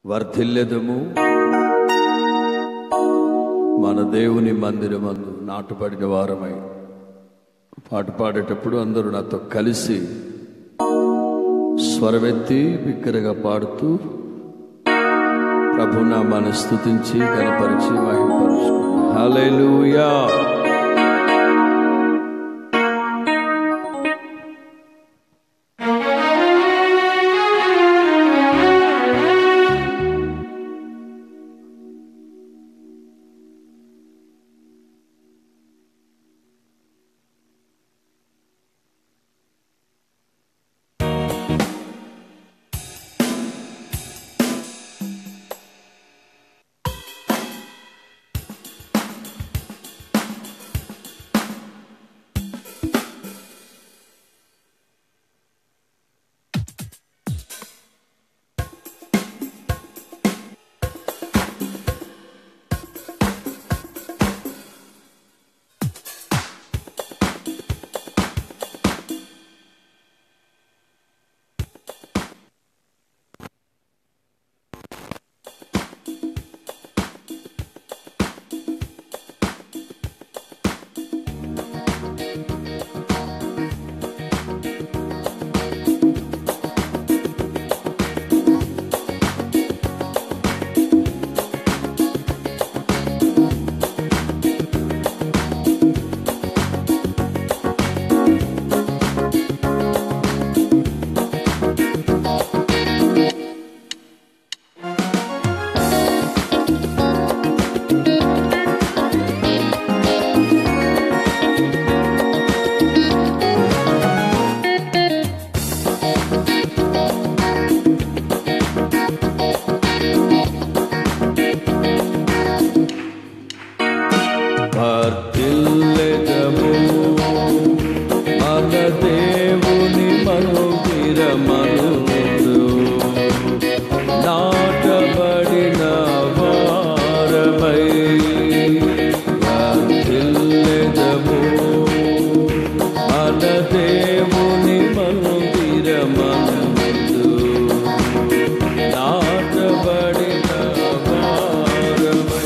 వర్ధిల్లెదము మన దేవుని మందిరమందు నాటుపడిన వారమై పాట పాడేటప్పుడు అందరూ నాతో కలిసి స్వరమెత్తి బిగ్గరగా పాడుతూ ప్రభునామాన్ని స్తుతించి గణపరిచి మహిమపరుచుకున్నాం హల్లెలూయా వర్ధిల్లెదము మన దేవుని మందిరమందు నాటబడిన వారమై వర్ధిల్లెదము మన దేవుని మందిరమందు నాటబడిన వారమై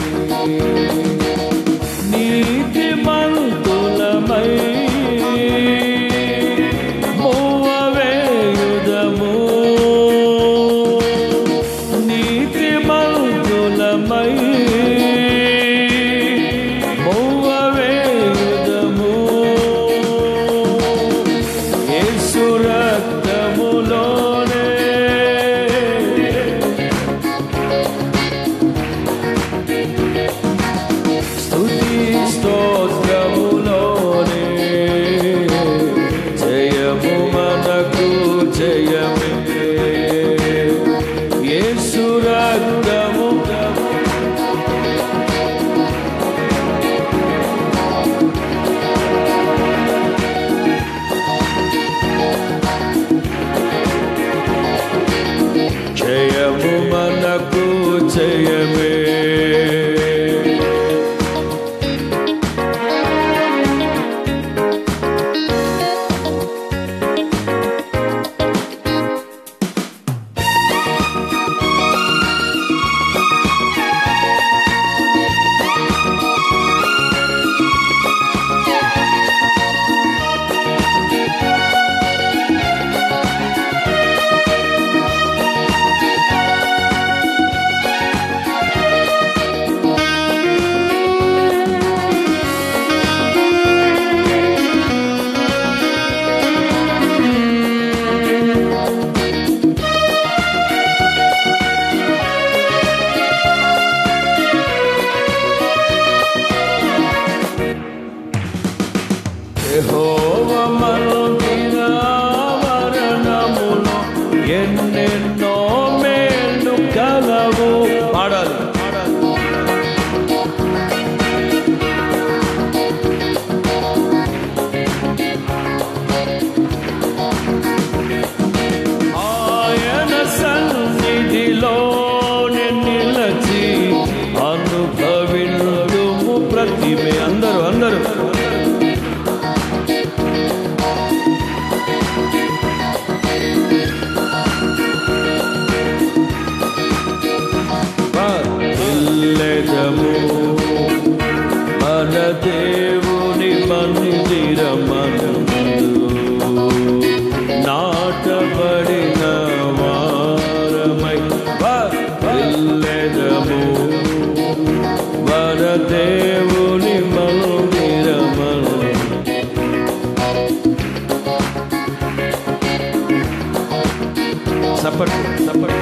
నీతిమంతులమై మూవవేయుదము నీతిమంతులమై మూవవేయుదము యేసు రక్తములోనే స్తుతి స్తోత్రములోనే జయము మనకు జయమే యేసు రక్తము జయము మనకు జయమే యెహోవ మందిర ఆవరణములో ఎన్నెన్నో మేలు కలవు పాడాలి ఆయన సన్నిధిలో నిలచి అనుభవిందుము ప్రతిమే అందరూ అందరూ వెళ్ళెదము వరదేవుని మందిరమను సపట్ సపట్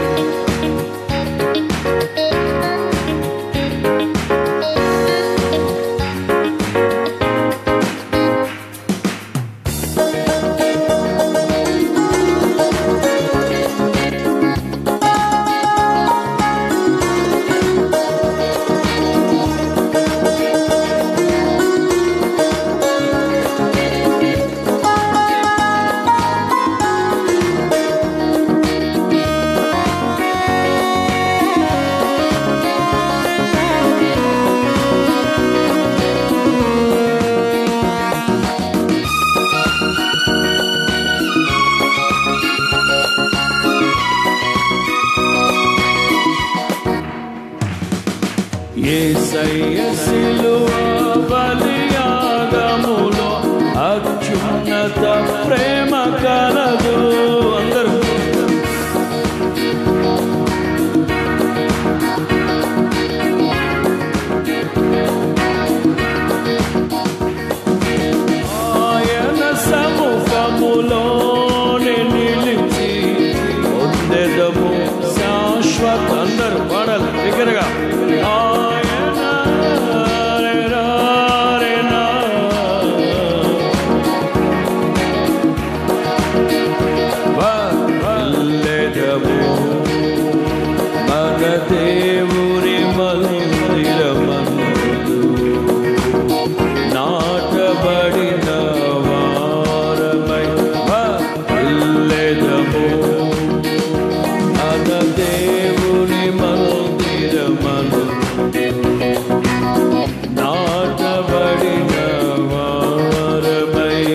ఏసయ్య సిలువ బలియాగములో అత్యున్నత ప్రేమ కలదు అందరూ ఆయన సముఖములోనే నిలిచి పొందెదము శాశ్వత అందరూ పాడాలి దగ్గరగా ఆయన రే రా రే నా. వల్లెదము మన దేవుని మందిరమందు నాటబడిన వారమై వెళ్ళెదము మన దేవుని మందిరమను నాటబడిన వారమై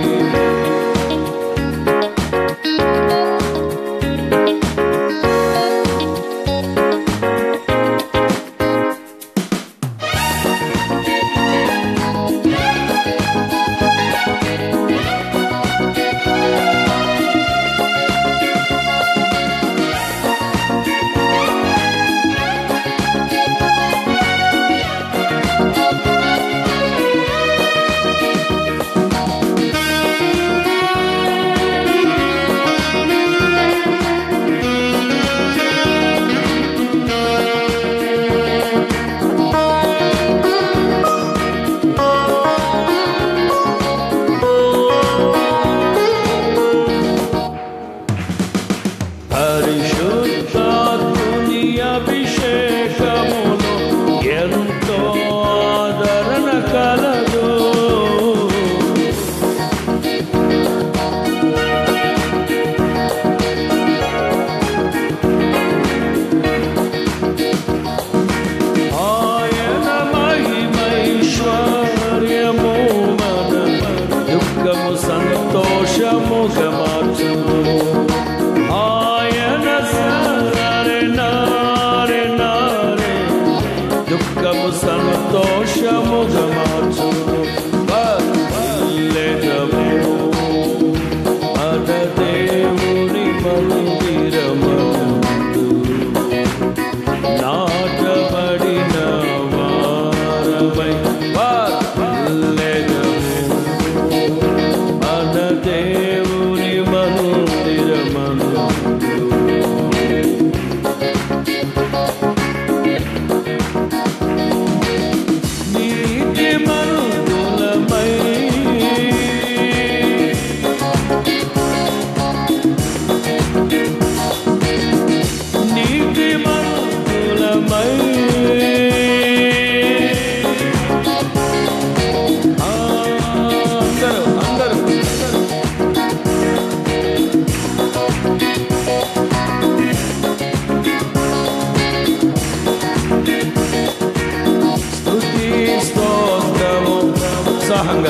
పరిశుద్ధాత్ముని అభిషేకములో ఎంతో ఆదరణ కలదు ఆయన మహిమైశ్వర్యము మన దుఃఖము సంతోషముగా మార్చును ఆయన సరే నారే నారే దుఃఖము సంతోషముగా మార్చును వల్లెదము మన దేవుని మందిరమందు నాటబడిన వారమై వల్లెదము మన దేవుని మందిరమందు నీతి మనుగులమై నీతి మనుగులమై ఆ, అందరూ అందరూ స్తుతి స్తోత్రము ఉత్సాహంగా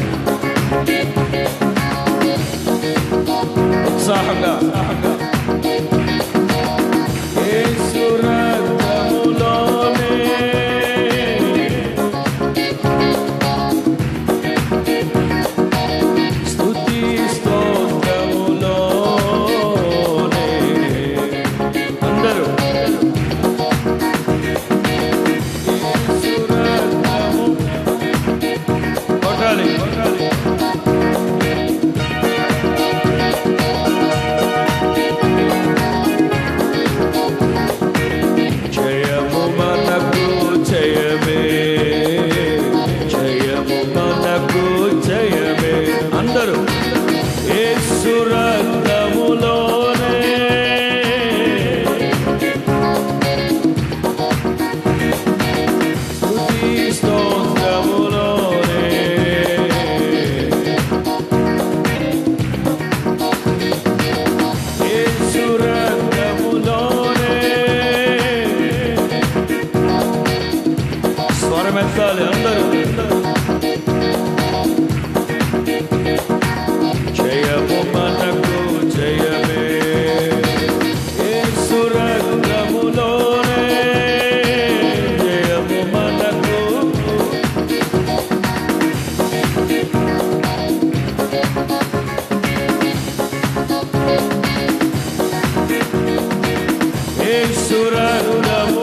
ఉత్సాహంగా సురరులము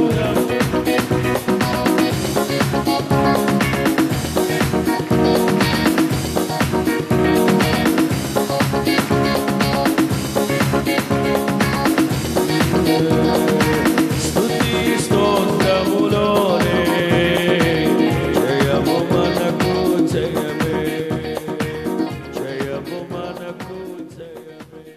స్తుతి స్తోత్రములోనే జయము మనకు జయమే జయము మనకు జయమే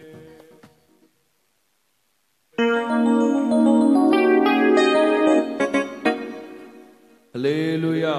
హల్లెలూయా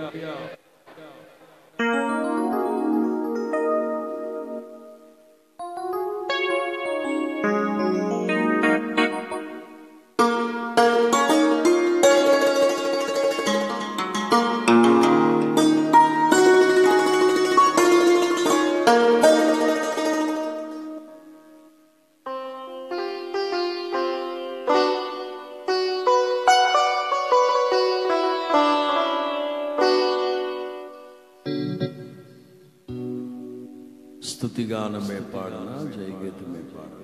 स्तुतिगान में पाड़ना जय गीत में पाड़ना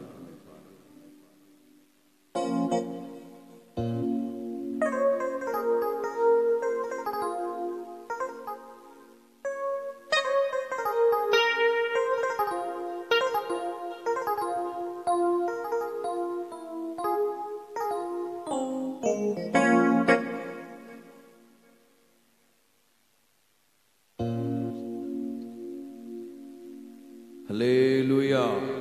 హల్లెలూయా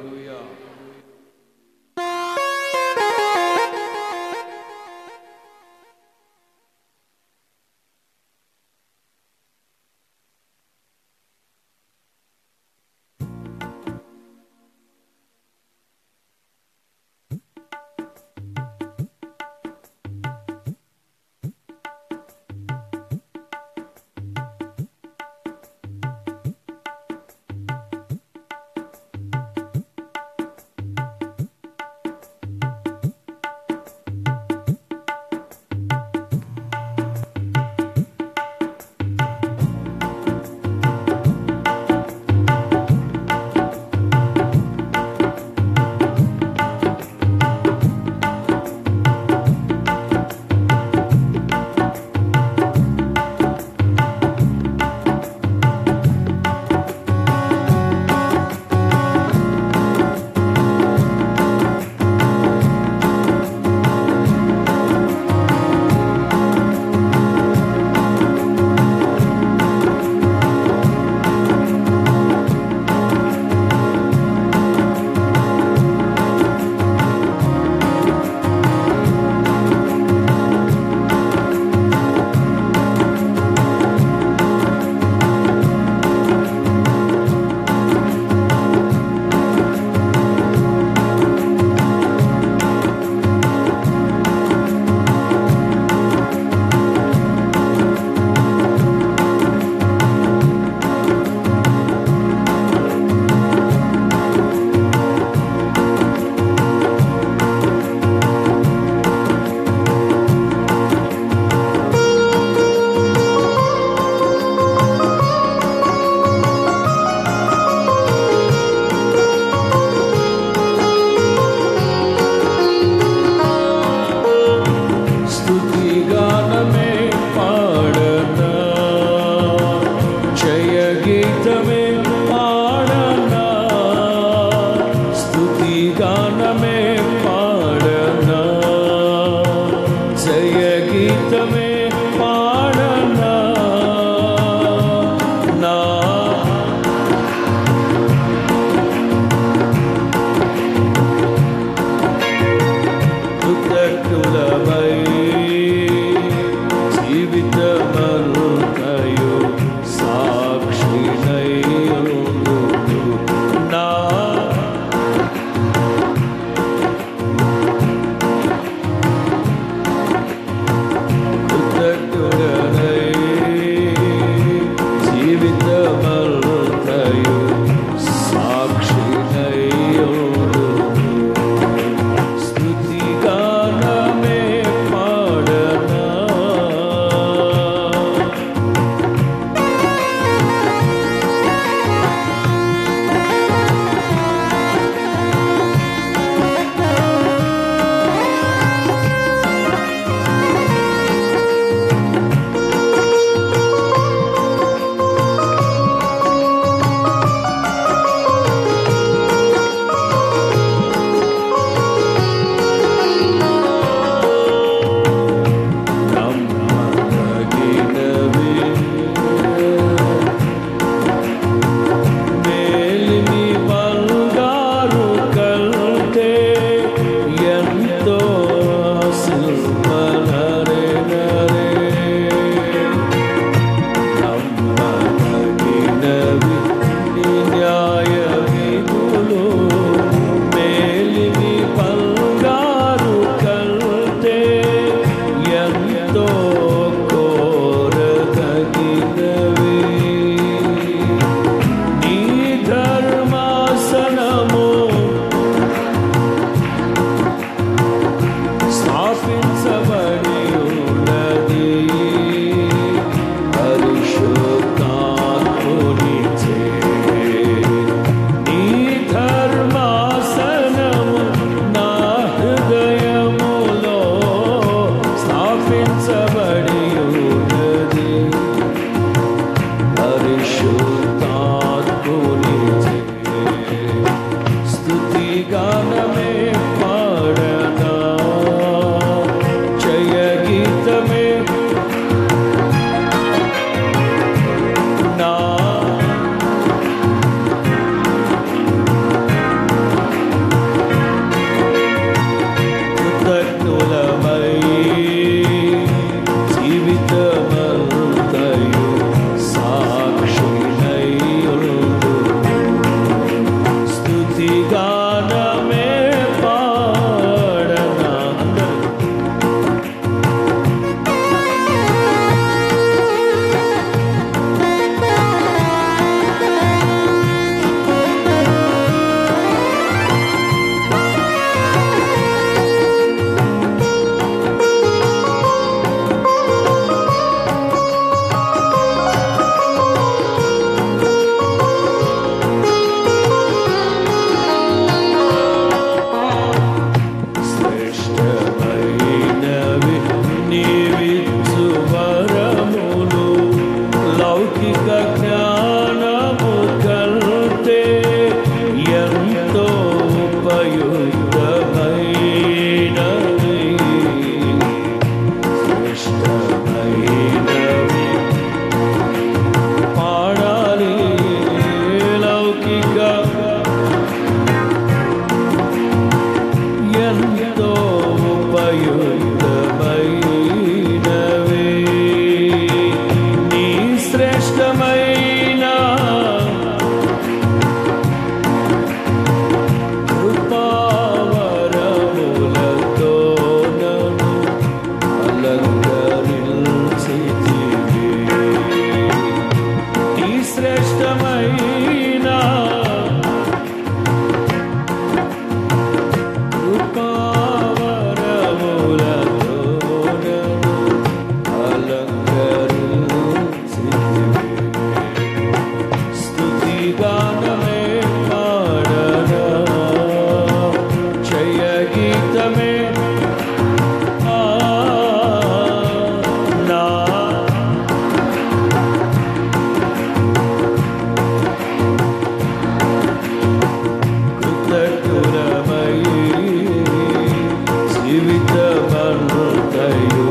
స్తుతిగానమే పాడనా జయ గీతమే పాడనా స్తుతిగానమే పాడనా జయ గీతమే పాడనా నా కృతజ్ఞులమై జీవితమంతయు సాక్షినై ఉందుము. నా శ్రేష్టమైనవి పాడాలి లౌకిక ఎంతో ఉపయుక్తమైనవి నీ శ్రేష్టమైన కృపావరములతో నన్ను అలంకరించితివి. నీ శ్రేష్టమైన కృపావరములతో నన్ను అలంకరించితివి. స్తుతిగానమే పాడనా జయ గీతమే ఆ నా కృతజ్ఞులమై జీవితమంతయు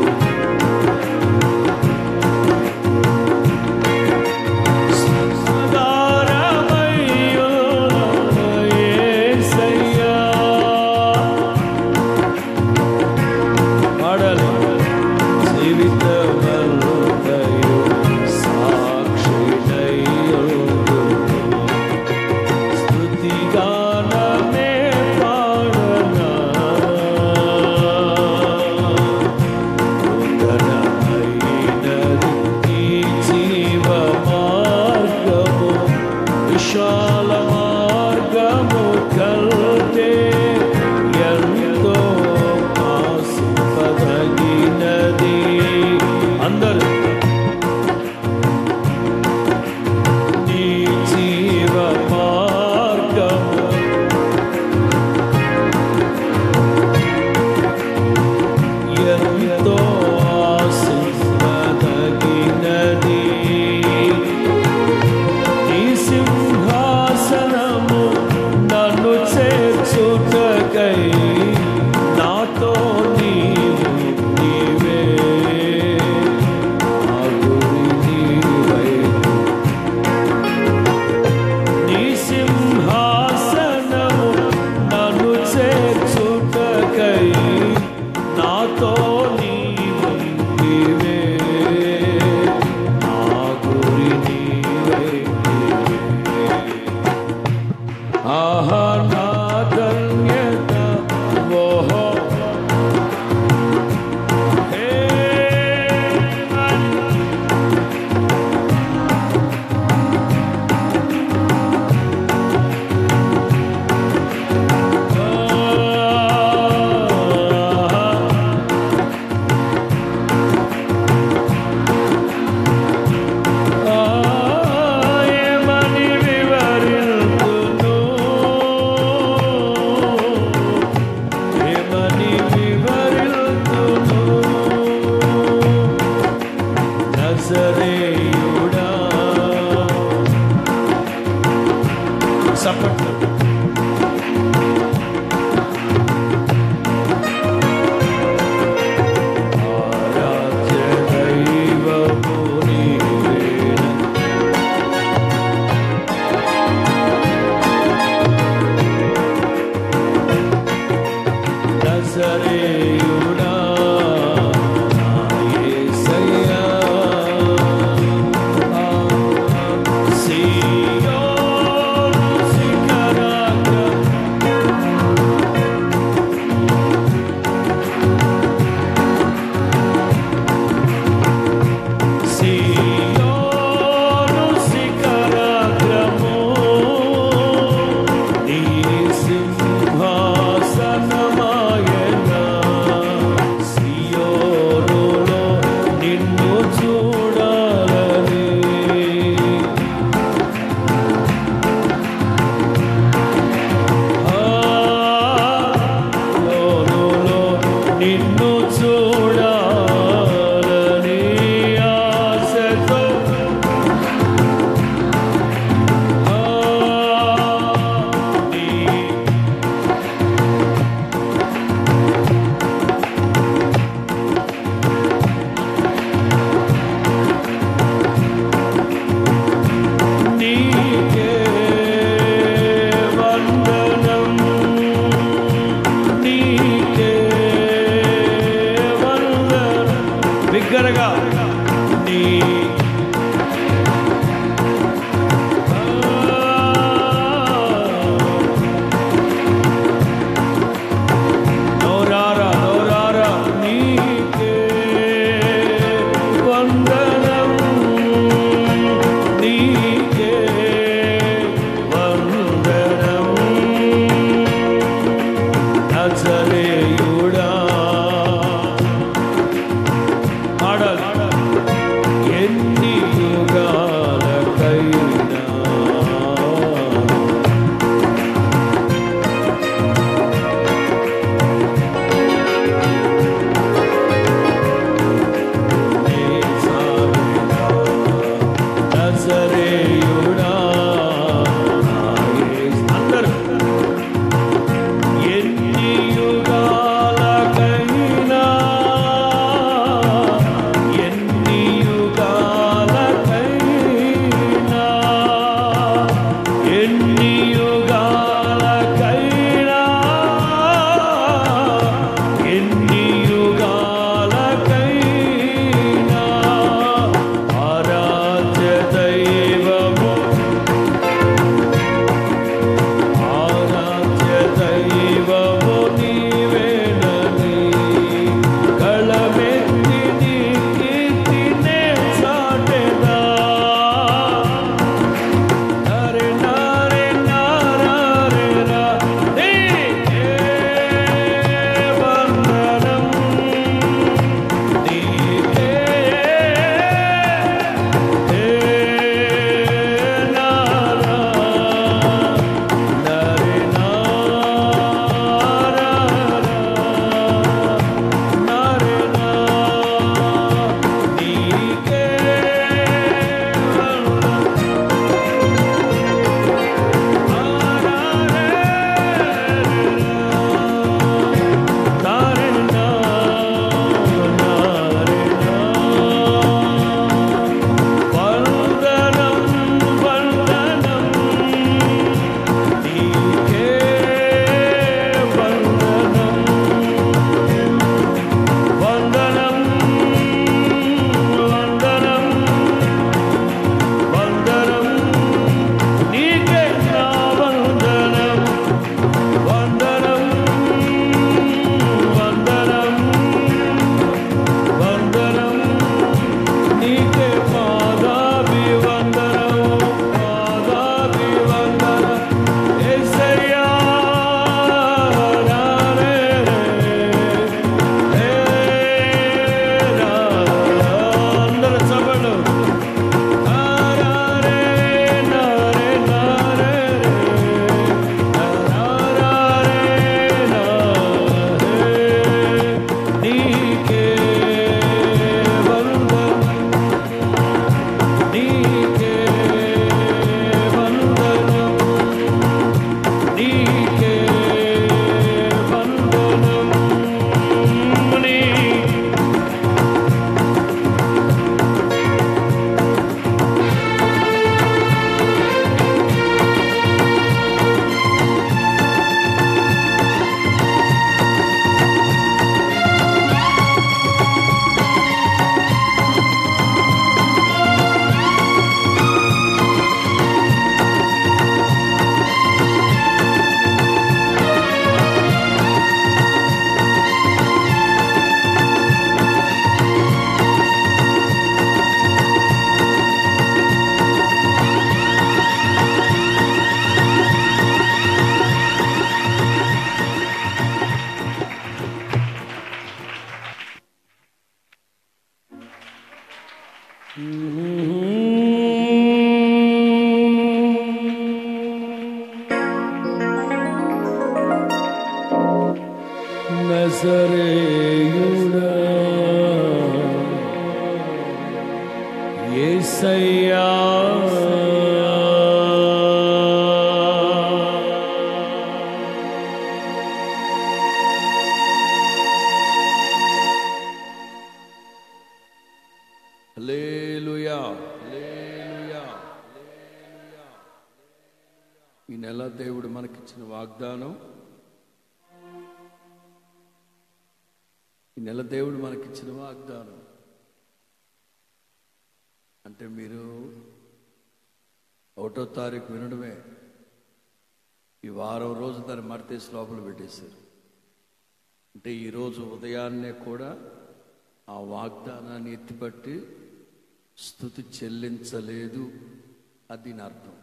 జీవ మార్గము విశాల మార్గము కల్తే ఎంతో ఆశపదగినది అందరూ నీ జీవ మార్గము ఎంతో ఆశపదగినది నీ సింహాసనము నన్ను చేర్చుటకై నాతో నీవు నీవే నా గురి నీవై నీ సింహాసనము నన్ను చేర్చుటకై నాతో నీవు నీవే నా గురి నీవై ఆహా నా ధన్యత ఓహో హే ఏమని వివరింతును ఏమని వివరింతును నజరేయుడా సపట్లు ఆరాధ్య దైవము నీవేన నజరేయుడా నా యేసయ్యా ఆ సియోను శిఖరాగ్ర సియోను శిఖరాగ్రము నీ సింహాసనమాయనా అందరుగా నీ నోరారా నోరారా నీకే వందనం నీకే వందనం నజరేయుడా ఆడాలి ఎన్ని యుగాలకైనా నజరేయుడా అందరూ ఎన్ని యుగాలకైనా ఎన్ని యుగాలకైనా ఎన్ని యుగాలకైనా ఎన్ని యుగాలకైనా ఆరాధ్య దైవము ఆరాధ్య దైవము నీవేనని కళమెత్తి నీ కీర్తినే చాటెదా నరే నరే నారే రా నీకే వందనం నీకే హే నారా నరే నారా నరే నా నీకే నరే నా నరే నా వందనం వందనం నీకే వందనం వందనం వందనం వందనం నీకే నా వందనం వందనం వందనం వందనం నీకే పాదాభివందనం పాదాభివందనం యేసయ్యా నారే హే రా అందరూ చప్పట్లు నారే నారే నారే నారే నారే నీకే వందనం నీకే వందనం నీకే వందనం నీ నజరేయుడా యేసయ్యా హల్లెలూయా హల్లెలూయా ఈ నెల దేవుడు మనకిచ్చిన వాగ్దానం ఈ నెల దేవుడు మనకిచ్చిన వాగ్దానం అంటే మీరు ఒకటో తారీఖు వినడమే ఈ వారం రోజు దాన్ని మడతేసి లోపల పెట్టేశారు అంటే ఈరోజు ఉదయాన్నే కూడా ఆ వాగ్దానాన్ని ఎత్తిపట్టి స్థుతి చెల్లించలేదు అది దీని అర్థం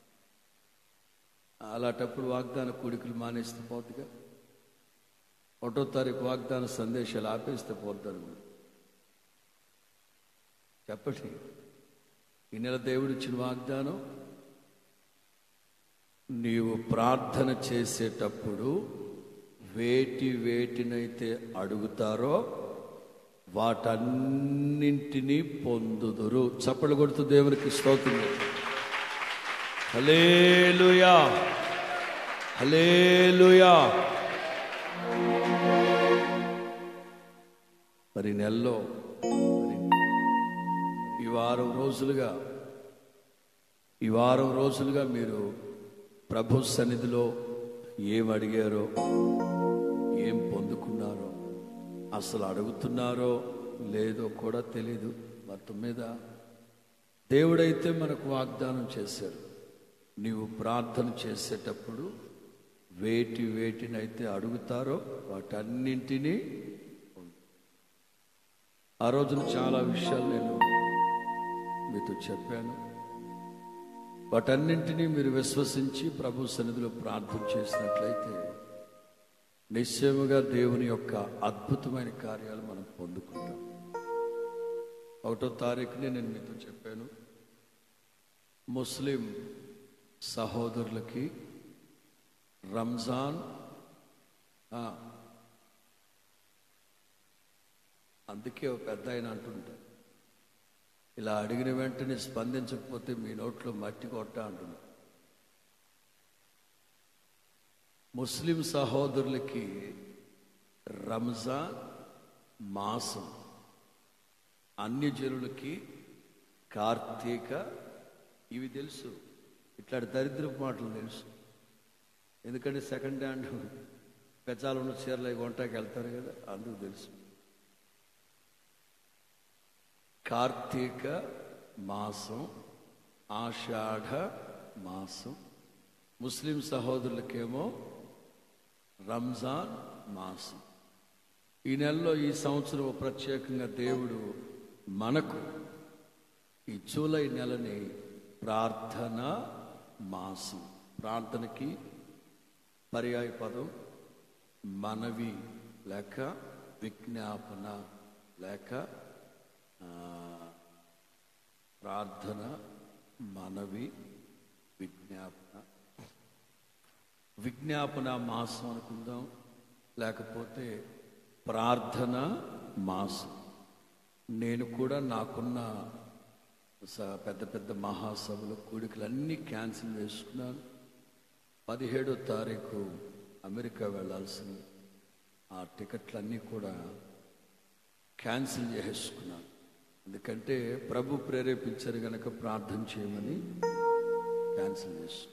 అలాంటప్పుడు వాగ్దాన కూడికలు మానేస్తే పోతుగా ఒకటో తారీఖు వాగ్దాన సందేశాలు ఆపేస్తే పోతారు మీరు చెప్పండి ఈ నెల దేవుడు ఇచ్చిన వాగ్దానం నీవు ప్రార్థన చేసేటప్పుడు వేటి వేటినైతే అడుగుతారో వాటన్నింటినీ పొందుదురు చప్పలు కొడుతూ దేవునికి స్తోత్రం హలేలుయా హలేలుయా మరి నెలలో మరి ఈ వారం రోజులుగా ఈ వారం రోజులుగా మీరు ప్రభు సన్నిధిలో ఏం అడిగారో ఏం పొందుకున్నారో అసలు అడుగుతున్నారో లేదో కూడా తెలీదు మొత్తం మీద దేవుడైతే మనకు వాగ్దానం చేశాడు నీవు ప్రార్థన చేసేటప్పుడు వేటి వేటినైతే అడుగుతారో వాటన్నింటినీ ఆ రోజున చాలా విషయాలు నేను మీతో చెప్పాను వాటన్నింటినీ మీరు విశ్వసించి ప్రభు సన్నిధిలో ప్రార్థన చేసినట్లయితే నిశ్చయముగా దేవుని యొక్క అద్భుతమైన కార్యాలు మనం పొందుకుంటాం ఒకటో తారీఖుని నేను మీతో చెప్పాను ముస్లిం సహోదరులకి రంజాన్ ఆ, అందుకే ఒక పెద్ద ఆయన అంటుంటారు ఇలా అడిగిన వెంటనే స్పందించకపోతే మీ నోట్లో మట్టి కొట్ట అంటున్నారు ముస్లిం సహోదరులకి రంజాన్ మాసం అన్య జనులకి కార్తీక ఇవి తెలుసు ఇట్లాంటి దరిద్రపు మాటలు తెలుసు ఎందుకంటే సెకండ్ హ్యాండ్ పెచ్చాలు ఉన్న చీరలు అవి కొంటాకి వెళ్తారు కదా అందుకు తెలుసు కార్తీక మాసం ఆషాఢ మాసం ముస్లిం సహోదరులకేమో రంజాన్ మాసం ఈ నెలలో ఈ సంవత్సరం ప్రత్యేకంగా దేవుడు మనకు ఈ జూలై నెలని ప్రార్థన మాసం ప్రార్థనకి పర్యాయ పదం మనవి లేక విజ్ఞాపన లేక ఆ, ప్రార్థన మనవి విజ్ఞాపన విజ్ఞాపన మాసం అనుకుందాం లేకపోతే ప్రార్థన మాసం నేను కూడా నాకున్న స- పెద్ద పెద్ద మహాసభలు కూడికలన్నీ క్యాన్సిల్ చేసుకున్నాను పదిహేడో తారీఖు అమెరికా వెళ్ళాల్సింది ఆ టికెట్లన్నీ కూడా క్యాన్సిల్ చేసుకున్నాను ఎందుకంటే ప్రభు ప్రేరేపించారు గనక ప్రార్థన చేయమని క్యాన్సిల్ చేసుకున్నాను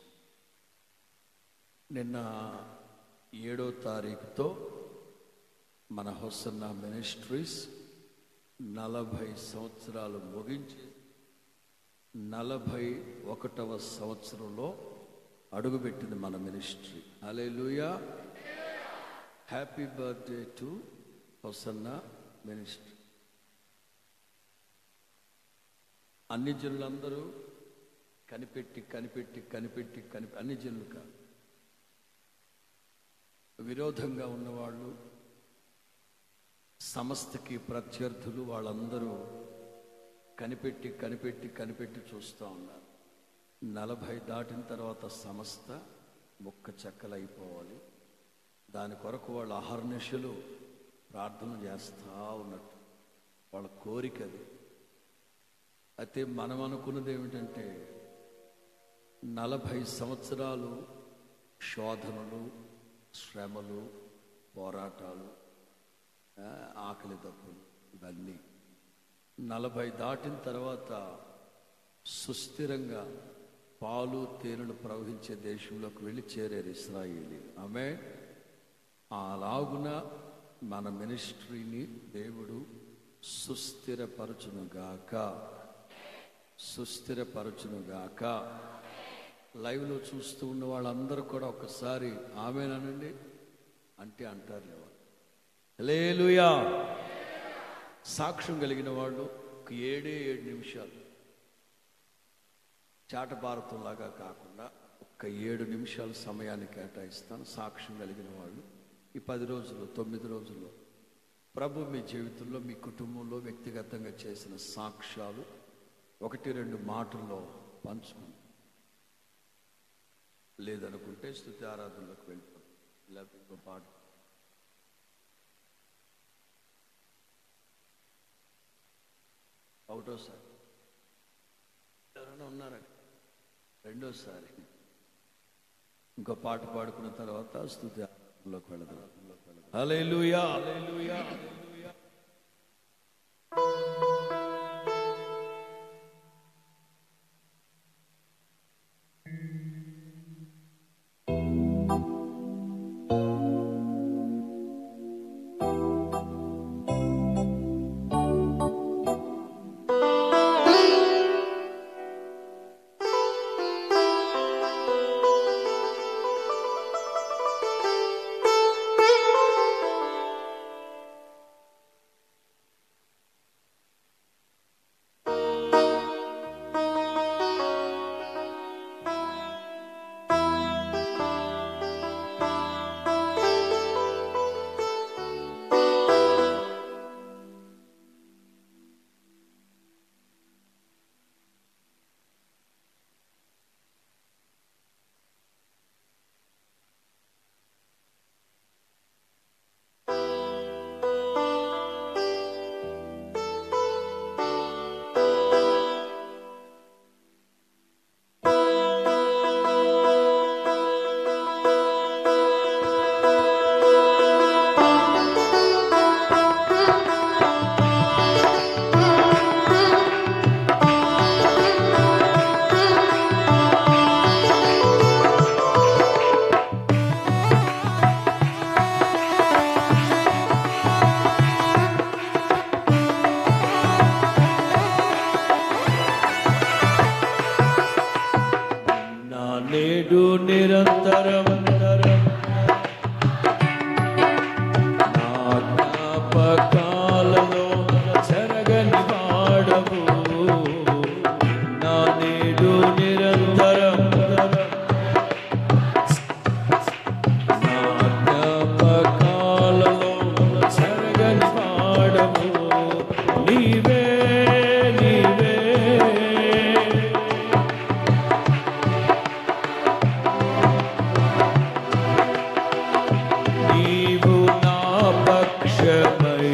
నిన్న ఏడో తారీఖుతో మన హొసన్న మినిస్ట్రీస్ నలభై సంవత్సరాలు ముగించి నలభై ఒకటవ సంవత్సరంలో అడుగుపెట్టింది మన మినిస్ట్రీ అలే happy birthday to Hosanna ministry అన్ని జనులందరూ కనిపెట్టి కనిపెట్టి కనిపెట్టి కనిపి అన్ని జనులు కాదు విరోధంగా ఉన్నవాళ్ళు సమస్తకి ప్రత్యర్థులు వాళ్ళందరూ కనిపెట్టి కనిపెట్టి కనిపెట్టి చూస్తూ ఉన్నారు నలభై దాటిన తర్వాత సంస్థ ముక్క చెక్కలైపోవాలి దాని కొరకు వాళ్ళ అహర్నిశలు ప్రార్థన చేస్తూ ఉన్నట్టు వాళ్ళ కోరిక అది అయితే మనం అనుకున్నది ఏమిటంటే నలభై సంవత్సరాలు శోధనలు శ్రమలు పోరాటాలు ఆ, ఆకలి దప్పులు ఇవన్నీ నలభై దాటిన తర్వాత సుస్థిరంగా పాలు తేనెలు ప్రవహించే దేశంలోకి వెళ్ళి చేరారు ఇస్రాయేలీ ఆమె అలాగున మన మినిస్ట్రీని దేవుడు సుస్థిరపరచునుగాక సుస్థిరపరచునుగాక లైవ్లో చూస్తూ ఉన్న వాళ్ళందరూ కూడా ఒకసారి ఆమెనండి అంటే అంటారు లేలుయా సాక్ష్యం కలిగిన వాళ్ళు ఒక ఏడే ఏడు నిమిషాలు చాటభారతంలాగా కాకుండా ఒక్క ఏడు నిమిషాల సమయాన్ని కేటాయిస్తాను సాక్ష్యం కలిగిన వాళ్ళు ఈ పది రోజులు తొమ్మిది రోజుల్లో ప్రభు మీ జీవితంలో మీ కుటుంబంలో వ్యక్తిగతంగా చేసిన సాక్ష్యాలు ఒకటి రెండు మాటల్లో పంచుకుని లేదనుకుంటే స్థుతి ఆరాధనలోకి వెళ్ళిపోతాం లేకపోతే ఇంకో పాట ఒకటోసారి ఎవరైనా ఉన్నారా రెండోసారి ఇంకో పాట పాడుకున్న తర్వాత స్థుతి ఆరాధనలోకి వెళదాం హల్లెలూయా హల్లెలూయా నా నేడు నిరంతరం నా జ్ఞాపకాలలో చెరగని వాడవు నా నేడు నిరంతరం నా జ్ఞాపకాలలో చెరగని వాడవు నీవే నీవే నీవు నా పక్షమై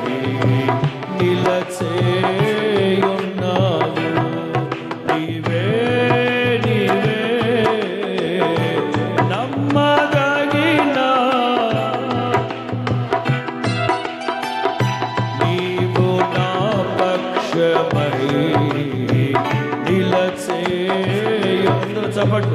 నిలచేయున్నావు నీవే నీవే నమ్మదగిన నీవు నా పక్షమై నిలచేయున్న చప్పట్లు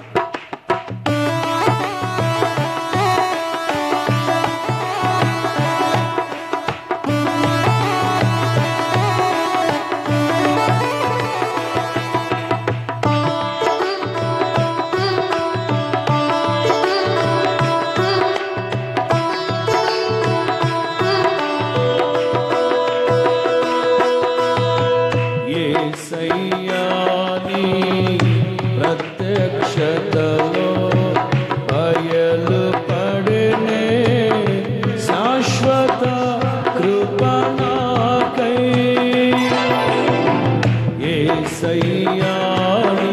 యేసయ్యాని ప్రత్యక్షతలో బయలు పడినే శాశ్వత కృపణాకై యేసయ్యాని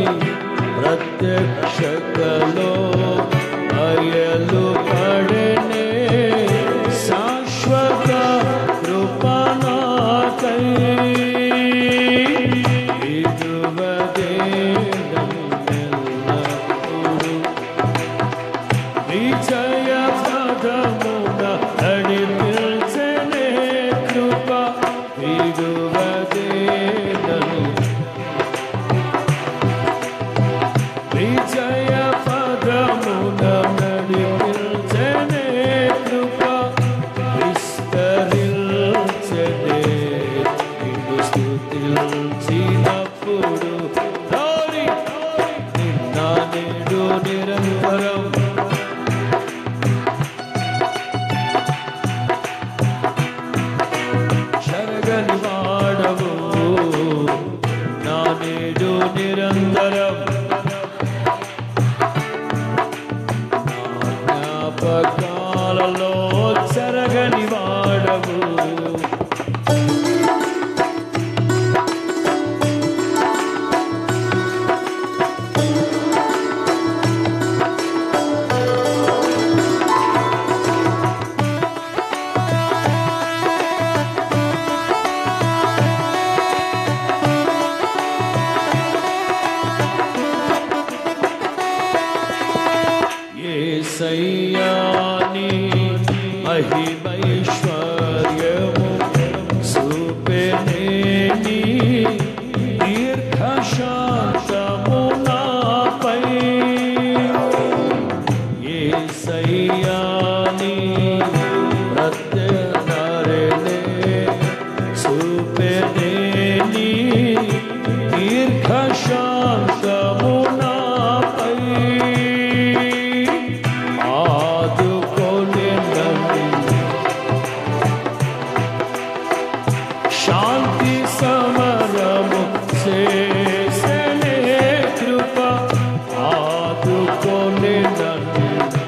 ప్రత్యక్షతలో బయలు పడినే శాశ్వత కృపణాకై విజయ పదమున నడిపించ మహిమైశ్వర్యము సుపెనేని దీర్ఘశాంతము నాపై ఏసయ్యాని ప్రత్యనరలే సుపెనేని దీర్ఘశాంతము నాపై ఆదుకొని నన్ను శాంతి సమరము చేసనే కృప ఆదుకొని నన్ను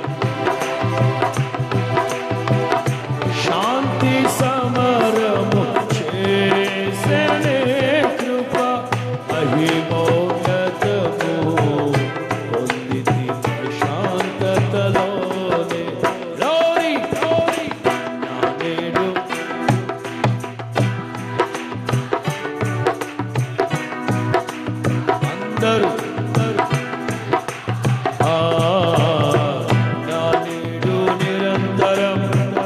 శాంతి సమరము చేసనే కృప అహిమోన్నతము పొందితి ప్రశాంతతలోనే లోరి లోరి నా నేడు అందరూ ఆ, నా నీడు నిరంతరం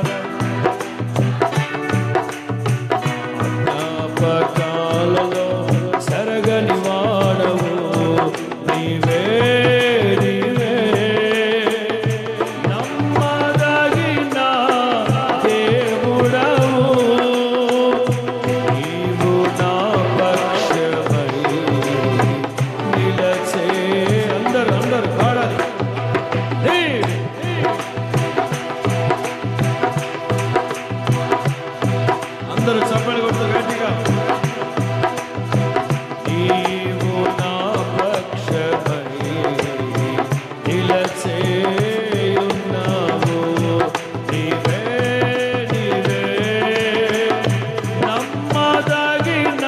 జ్ఞాపకాలలో సరగని వాడవు నీవే నీవే నమ్మదగిన దేవుడవు నీవు నా పక్షమై నిలచే అందరు అందరు పాడాలి హే! అందరూ చప్పలు కొడుతూ గట్టిగా నీవు నా పక్షమై నిలచేయున్నావు నీవే నీవే నమ్మదగిన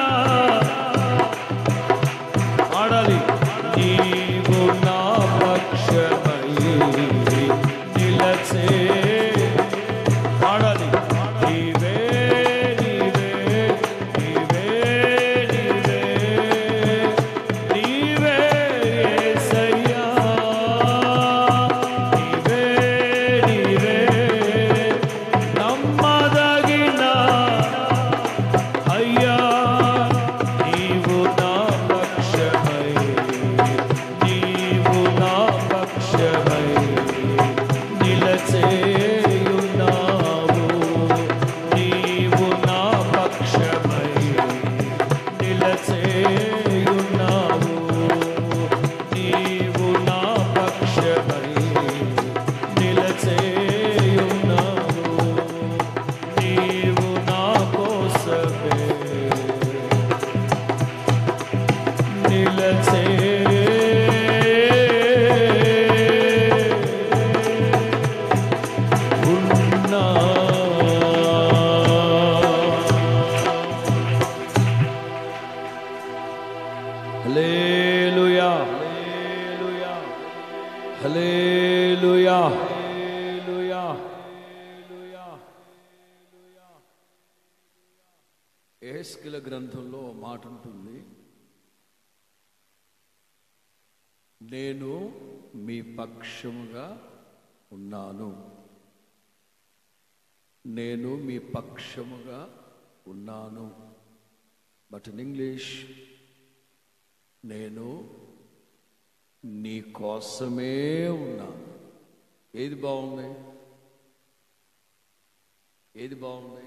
ఆడాలి నీవు నా పక్షమై నిలచే ఆడాలి నీవే నీవే నీవే నీవే నీవే యేసయ్యా నీవే నీవే నమ్మదగిన అయ్యా నీవు నా పక్షమై నీవు నా పక్షమై నిలచేయున్నావు నీవు నా పక్షమై నిలచేయున్నావు నీవు నా పక్షమై నిలచేయున్నావు నీవు నా కోసమే నిలచే ఉన్నా హల్లెలూయా హల్లెలూయా హల్లెలూయా హల్లెలూయా ఏస్కిల గ్రంథంలో ఓ మాట ఉంటుంది నేను మీ పక్షముగా ఉన్నాను నేను మీ పక్షముగా ఉన్నాను బట్ ఇన్ ఇంగ్లీష్ నేను నీ కోసమే ఉన్నాను ఏది బాగుంది ఏది బాగుంది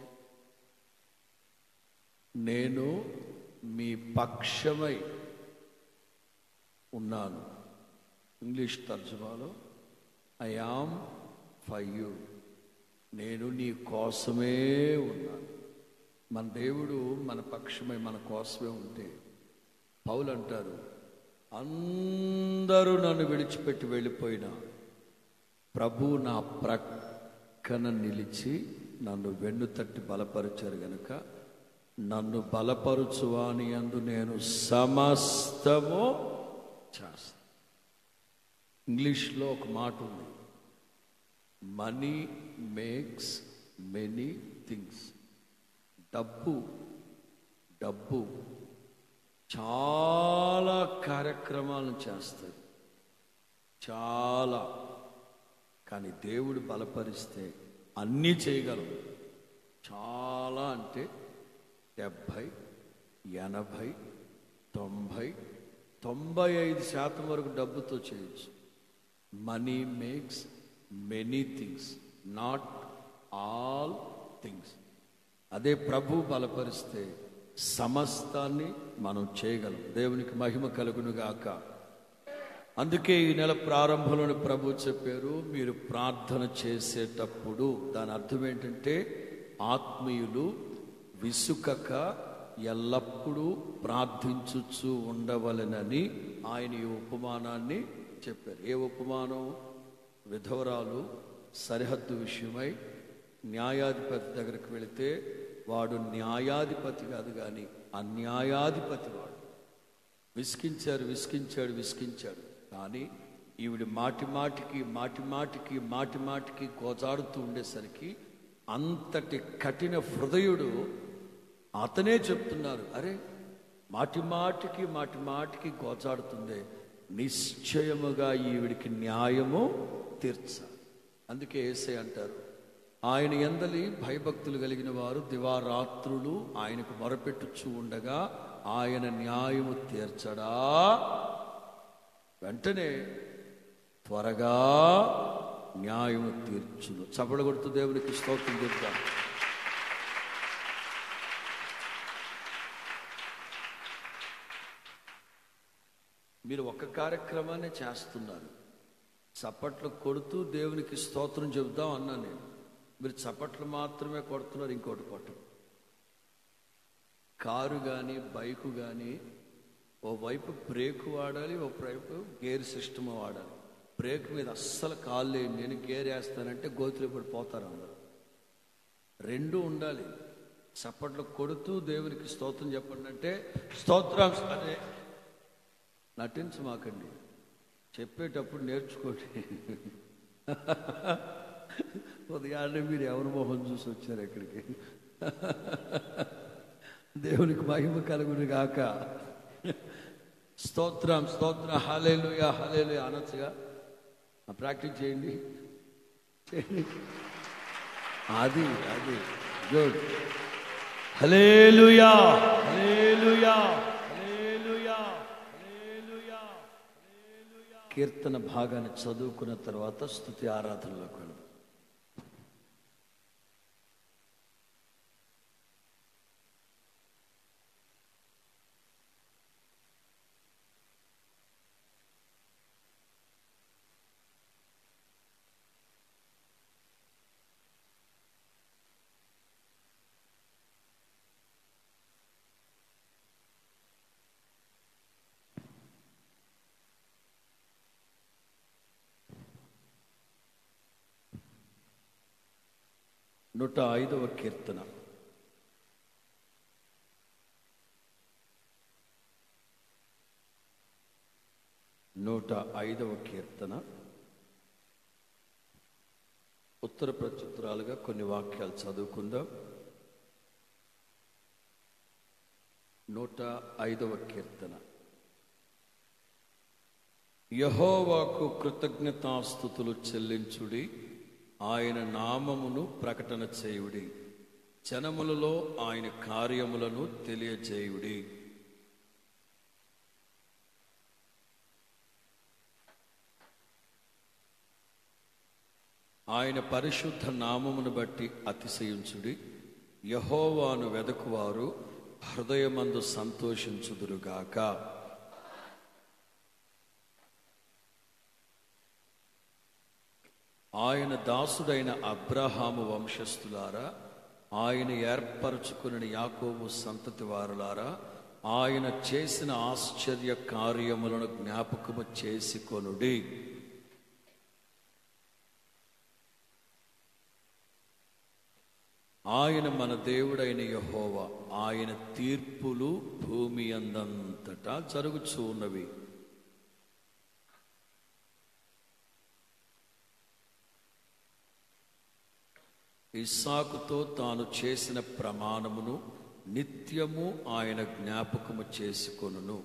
నేను మీ పక్షమై ఉన్నాను ఇంగ్లీష్ తర్జుమాలో ఐ ఆమ్ ఫర్ యూ నేను నీ కోసమే ఉన్నాను మన దేవుడు మన పక్షమై మన కోసమే ఉంటే పౌలు అంటారు అందరూ నన్ను విడిచిపెట్టి వెళ్ళిపోయినా ప్రభు నా ప్రక్కన నిలిచి నన్ను వెన్ను తట్టి బలపరిచారు గనుక నన్ను బలపరుచువాని అందు నేను సమస్తము చేస్తాను ఇంగ్లీష్లో ఒక మాట ఉంది మనీ మేక్స్ మెనీ థింగ్స్ డబ్బు డబ్బు చాలా కార్యక్రమాలను చేస్తుంది చాలా కానీ దేవుడు బలపరిస్తే అన్నీ చేయగలం చాలా అంటే డెబ్భై ఎనభై తొంభై తొంభై ఐదు శాతం వరకు డబ్బుతో చేయొచ్చు money makes many things not all things అదే ప్రభు బలపరిస్తే సమస్తాన్ని మనం చేయగలం దేవునికి మహిమ కలుగును గాక అందుకే ఈ నెల ప్రారంభంలోని ప్రభు చెప్పారు మీరు ప్రార్థన చేసేటప్పుడు దాని అర్థం ఏంటంటే ఆత్మీయులు విసుకక ఎల్లప్పుడూ ప్రార్థించుచు ఉండవలెనని ఆయన ఈ ఉపమానాన్ని చెప్పారు ఏ ఉపమానం విధవరాలు సరిహద్దు విషయమై న్యాయాధిపతి దగ్గరికి వెళితే వాడు న్యాయాధిపతి కాదు కానీ అన్యాయాధిపతి వాడు విసికించారు విసికించాడు విసికించాడు కానీ ఈవిడ మాటి మాటికి మాటి మాటికి మాటి మాటికి గోజాడుతూ ఉండేసరికి అంతటి కఠిన హృదయుడు అతనే చెప్తున్నారు అరే మాటి మాటికి మాటి మాటికి గోచాడుతుందే నిశ్చయముగా ఈవిడికి న్యాయము తీర్చాలి అందుకే ఏసే అంటారు ఆయన ఎందలి భయభక్తులు కలిగిన వారు దివారాత్రులు ఆయనకు మొరపెట్టుచు ఉండగా ఆయన న్యాయము తీర్చడా వెంటనే త్వరగా న్యాయము తీర్చును చపడ కొడుతూ దేవునికి స్తోత్రం చెప్తాను మీరు ఒక కార్యక్రమాన్ని చేస్తున్నారు చప్పట్లు కొడుతూ దేవునికి స్తోత్రం చెబుదాం అన్నా నేను మీరు చప్పట్లు మాత్రమే కొడుతున్నారు ఇంకోటి కొట్టరు కారు కానీ బైకు కానీ ఓ వైపు బ్రేక్ వాడాలి ఓ వైపు గేర్ సిస్టమ్ వాడాలి బ్రేక్ మీద అస్సలు కాలు లేని నేను గేర్ వేస్తానంటే గోతులు పడి పోతారు అందరు రెండు ఉండాలి చప్పట్లు కొడుతూ దేవునికి స్తోత్రం చెప్పండి అంటే స్తోత్రం అదే నటించమాకండి చెప్పేటప్పుడు నేర్చుకోండి ఉదయాన్నే మీరు ఎవరి మొహం చూసి వచ్చారు ఇక్కడికి దేవునికి మహిమ కలుగును గాక స్తోత్రం స్తోత్రం హలేలుయా హలేలుయా అనొచ్చుగా ప్రాక్టీస్ చేయండి చేయండి అది అది గుడ్ హల్లెలూయా హల్లెలూయా హల్లెలూయా హల్లెలూయా కీర్తన భాగాన్ని చదువుకున్న తర్వాత స్థుతి ఆరాధనలోకి వెళ్దాం నూట ఐదవ కీర్తన నూట ఐదవ కీర్తన ఉత్తర ప్రత్యుత్తరాలుగా కొన్ని వాక్యాలు చదువుకుందాం నూట ఐదవ కీర్తన యహోవాకు కృతజ్ఞతాస్థుతులు చెల్లించుడి ఆయన నామమును ప్రకటన చేయుడి జనములలో ఆయన కార్యములను తెలియజేయుడి ఆయన పరిశుద్ధ నామమును బట్టి అతిశయించుడి యహోవాను వెదకువారు హృదయమందు సంతోషించుదురుగాక ఆయన దాసుడైన అబ్రహాము వంశస్థులారా ఆయన ఏర్పరచుకుని యాకోబు సంతతి వారులారా ఆయన చేసిన ఆశ్చర్య కార్యములను జ్ఞాపకము చేసుకొనుడి ఆయన మన దేవుడైన యహోవా ఆయన తీర్పులు భూమి అందంతటా జరుగుచూ ఉన్నవి ఇస్సాకుతో తాను చేసిన ప్రమాణమును నిత్యము ఆయన జ్ఞాపకము చేసుకొనును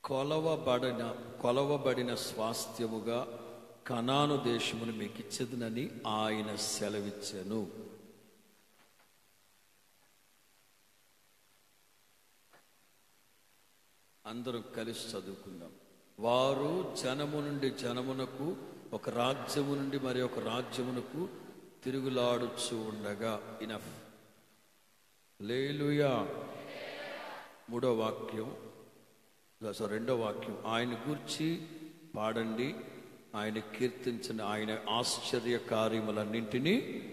కొలవబడిన కొలవబడిన స్వాస్థ్యముగా కనాను దేశమును మీకు ఇచ్చదునని ఆయన సెలవిచ్చెను అందరం కలిసి చదువుకుందాం వారు జనము నుండి జనమునకు ఒక రాజ్యము నుండి మరి ఒక రాజ్యమునకు తిరుగులాడుచు ఉండగా ఇనఫ్ లేలుయా మూడో వాక్యం సో రెండో వాక్యం ఆయన గూర్చి పాడండి ఆయన కీర్తించిన ఆయన ఆశ్చర్య కార్యములన్నింటినీ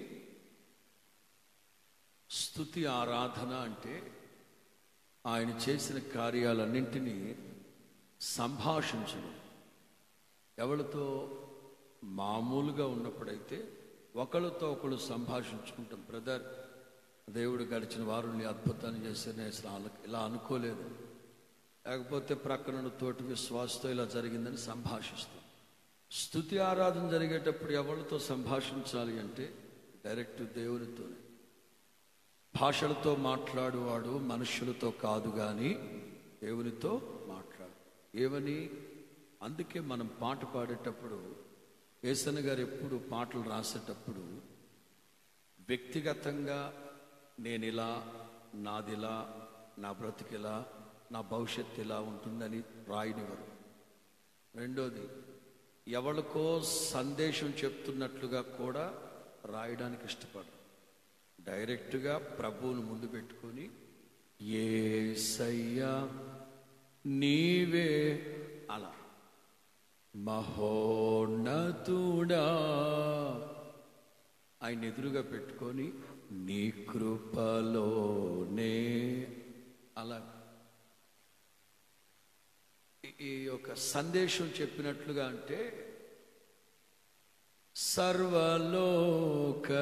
స్థుతి ఆరాధన అంటే ఆయన చేసిన కార్యాలన్నింటినీ సంభాషించడం ఎవరితో మామూలుగా ఉన్నప్పుడైతే ఒకళ్ళతో ఒకళ్ళు సంభాషించుకుంటాం బ్రదర్ దేవుడు గడిచిన వారుని అద్భుతాన్ని చేస్తే నేను అసలు అలా- ఇలా అనుకోలేదు లేకపోతే ప్రక్కన తోటి విశ్వాసతో ఇలా జరిగిందని సంభాషిస్తాం స్థుతి ఆరాధన జరిగేటప్పుడు ఎవరితో సంభాషించాలి అంటే డైరెక్ట్ దేవునితోనే భాషలతో మాట్లాడువాడు మనుషులతో కాదు కానీ దేవునితో మాట్లాడు ఏమని అందుకే మనం పాట పాడేటప్పుడు ఏసన్న గారు ఎప్పుడు పాటలు రాసేటప్పుడు వ్యక్తిగతంగా నేను ఇలా నాదిలా నా బ్రతికిలా నా భవిష్యత్తు ఇలా ఉంటుందని రాయనివ్వరు రెండోది ఎవరికో సందేశం చెప్తున్నట్లుగా కూడా రాయడానికి ఇష్టపడరు డైరెక్ట్గా ప్రభువును ముందు పెట్టుకొని ఏసయ్యా నీవే అలా మహోన్నతుడా ఆయన ఎదురుగా పెట్టుకొని నీ కృపలోనే అలా ఈ- ఈ యొక్క సందేశం చెప్పినట్లుగా అంటే సర్వలోక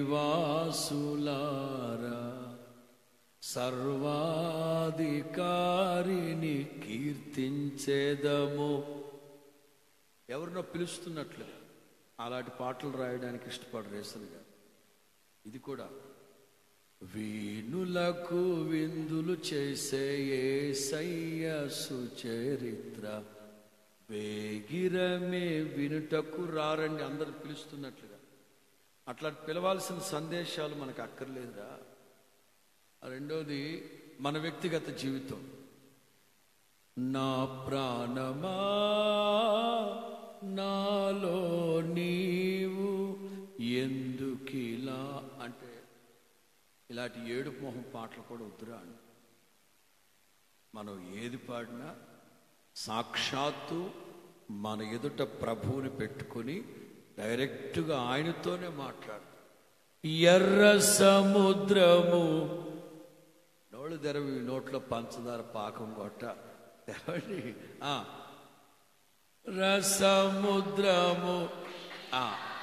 నివాసులారా సర్వాధికారిని కీర్తించేదము ఎవరినో పిలుస్తున్నట్లుగా అలాంటి పాటలు రాయడానికి ఇష్టపడరు రేసన్ గారు ఇది కూడా వీణులకు విందులు చేసే ఏసయ్య సుచరిత్ర వేగిరమే వినుటకు రారండి అందరు పిలుస్తున్నట్లుగా అట్లా పిలవాల్సిన సందేశాలు మనకు అక్కర్లేదురా రెండోది మన వ్యక్తిగత జీవితం నా ప్రాణమా నాలో నీవు ఎందుకిలా అంటే ఇలాంటి ఏడుపు మొహం పాటలు కూడా వద్దురా అండి మనం ఏది పాడినా సాక్షాత్తు మన ఎదుట ప్రభువుని పెట్టుకొని డైరెక్ట్గా ఆయనతోనే మాట్లాడు ఎర్ర సముద్రము నోళ్ళు తెరవి నోట్లో పంచదార పాకం కొట్ట తెరవండి ఆ. రసముద్రము ఆ.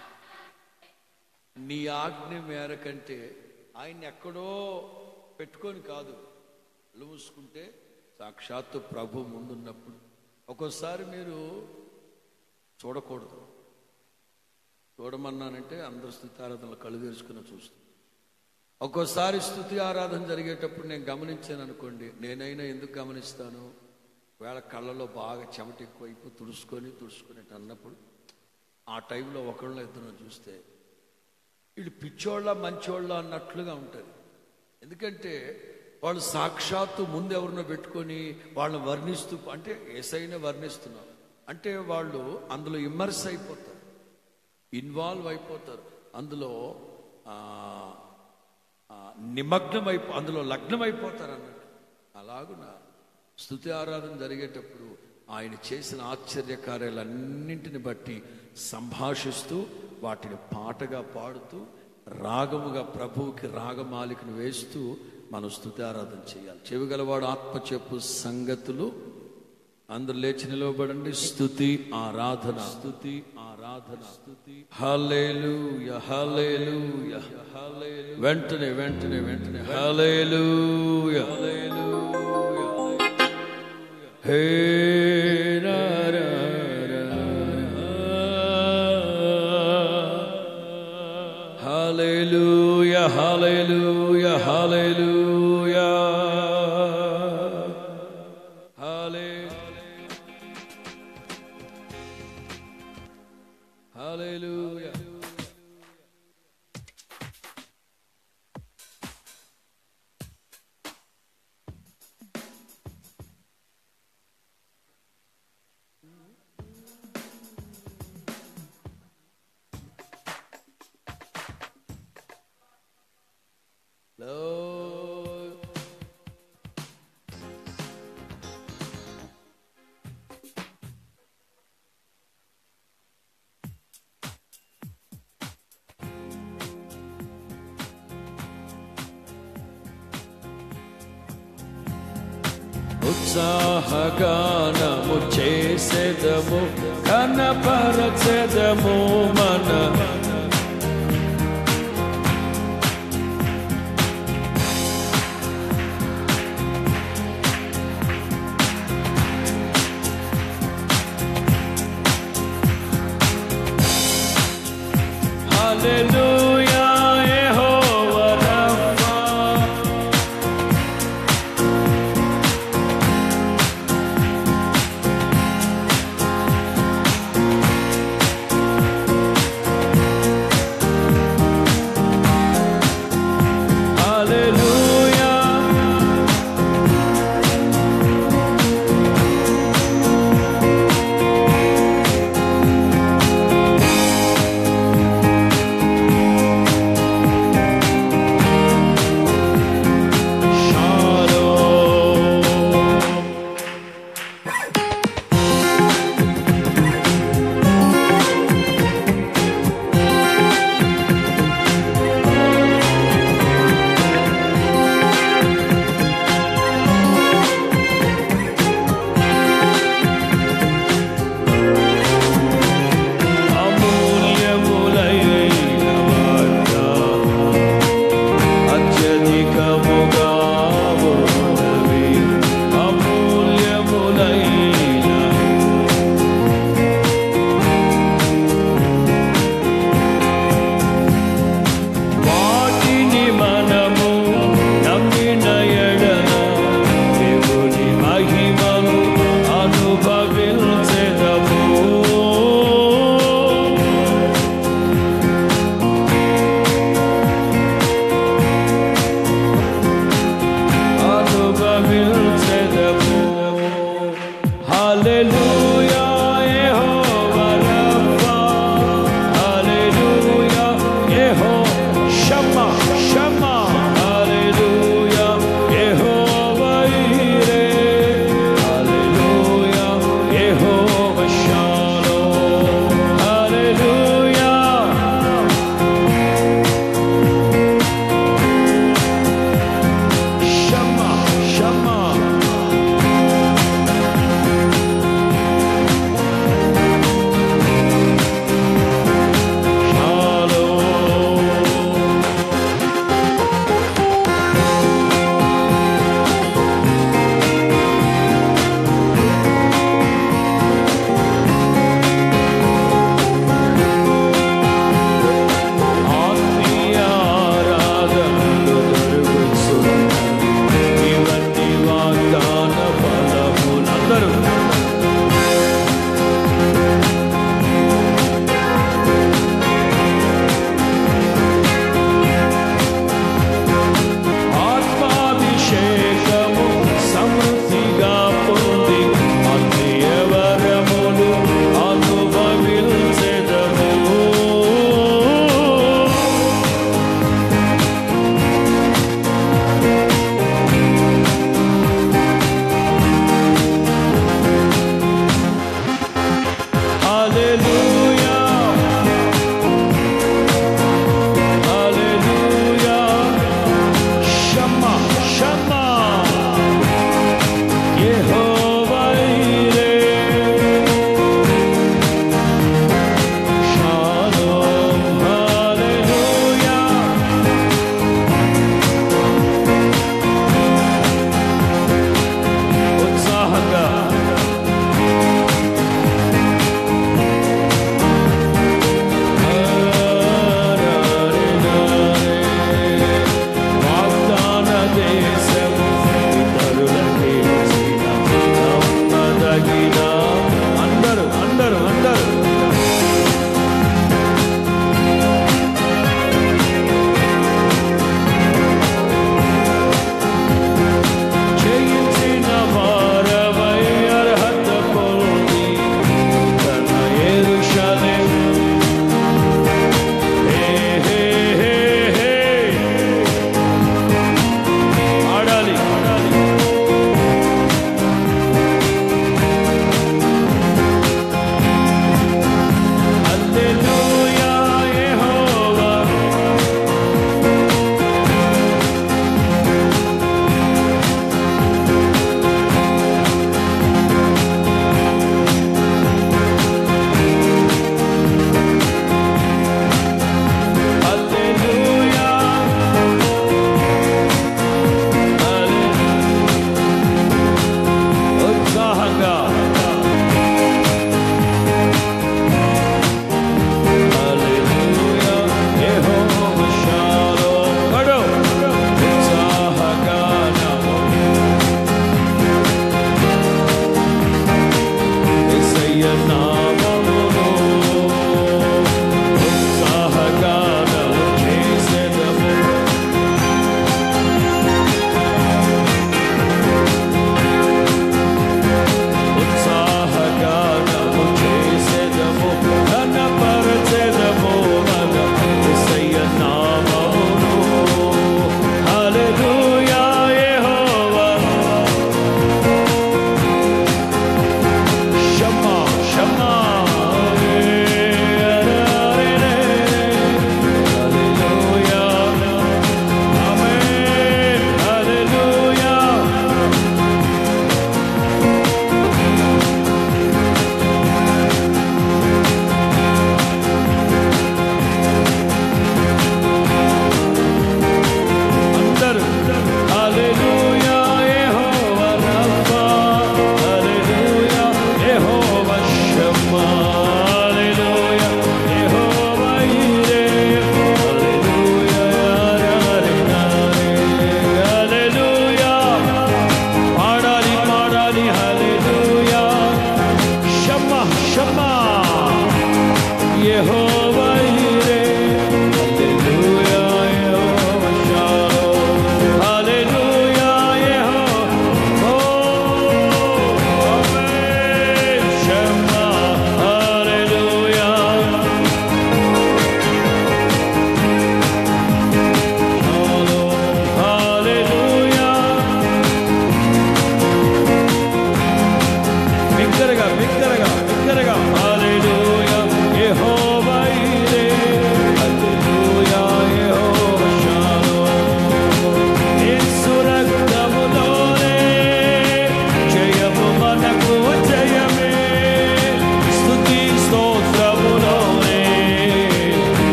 నీ ఆజ్ఞ మేరకంటే ఆయన ఎక్కడో పెట్టుకొని కాదు మూసుకుంటే సాక్షాత్తు ప్రభు ముందున్నప్పుడు ఒక్కోసారి మీరు చూడకూడదు చూడమన్నానంటే అందరు స్థుతి ఆరాధనలు కళ్ళు తెరుచుకుని చూస్తాం ఒక్కోసారి స్థుతి ఆరాధన జరిగేటప్పుడు నేను గమనించాను అనుకోండి నేనైనా ఎందుకు గమనిస్తాను వేళ కళ్ళలో బాగా చెమట ఎక్కువైపు తుడుచుకొని తుడుచుకొని అన్నప్పుడు ఆ టైంలో ఒకళ్ళ ఇద్దరు చూస్తే వీళ్ళు పిచ్చోళ్ళ మంచోళ్ళ అన్నట్లుగా ఉంటుంది ఎందుకంటే వాళ్ళు సాక్షాత్తు ముందు ఎవరినో పెట్టుకొని వాళ్ళని వర్ణిస్తూ అంటే ఏసైనా వర్ణిస్తున్నారు అంటే వాళ్ళు అందులో ఇమ్మర్స్ అయిపోతారు ఇన్వాల్వ్ అయిపోతారు అందులో ఆ, ఆ, నిమగ్నం అయిపో అందులో లగ్నం అయిపోతారు అన్నట్టు అలాగున స్థుతి ఆరాధన జరిగేటప్పుడు ఆయన చేసిన ఆశ్చర్య కార్యాలన్నింటిని బట్టి సంభాషిస్తూ వాటిని పాటగా పాడుతూ రాగముగా ప్రభువుకి రాగమాలికను వేస్తూ మనం స్థుతి ఆరాధన చేయాలి చెవిగలవాడు ఆత్మ చెప్పు సంగతులు అందరు లేచి నిలవబడండి స్థుతి ఆరాధన స్థుతి ఆరాధన స్థుతి హల్లెలూయ హల్లెలూయ హల్లెలూయ వెంటనే వెంటనే వెంటనే హల్లెలూయ హల్లెలూయ హే రా రా Hallelujah, hallelujah, hallelujah. Hallelujah. హల్లెలూయా Lord. ఉత్సాహగానము చేసేదము కనపరచెదము మన Hallelujah, Jehovah Rapha. Hallelujah.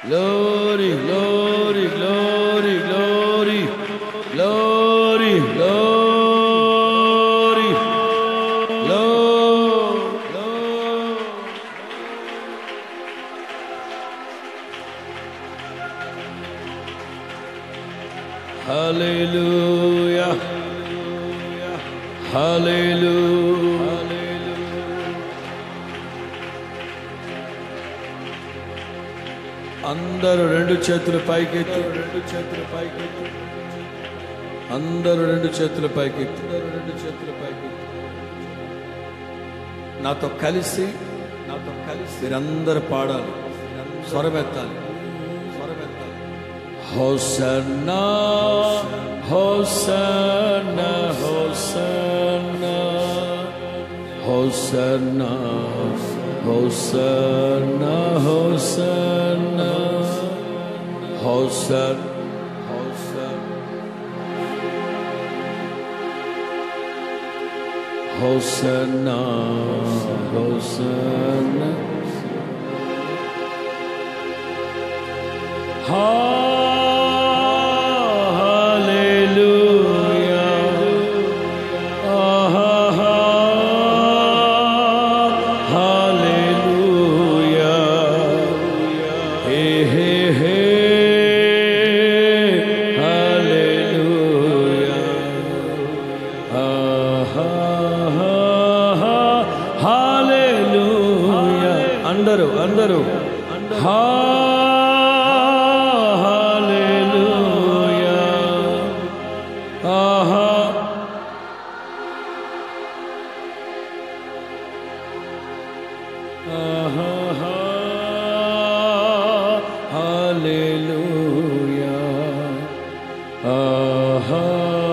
Glory, glory, glory, glory, glory, glory, glory, glory. Hallelujah. Hallelujah. అందరూ రెండు చేతులు పైకెత్తి రెండు చేతులు పైకెత్తి అందరూ రెండు చేతులు పైకెత్తి రెండు చేతులు పైకెత్తి నాతో కలిసి నాతో కలిసి మీరందరూ పాడాలి స్వరమెత్తాలి స్వరమెత్తాలి హోసన్నా హోసన్నా హోసన్నా హోసన్నా హోసన్నా హోసన్నా హోసన్ హోసన్ హోసన్నా హోసన్నా అందరూ అందరూ హల్లెలూయా ఆహా ఆహా హల్లెలూయా ఆహా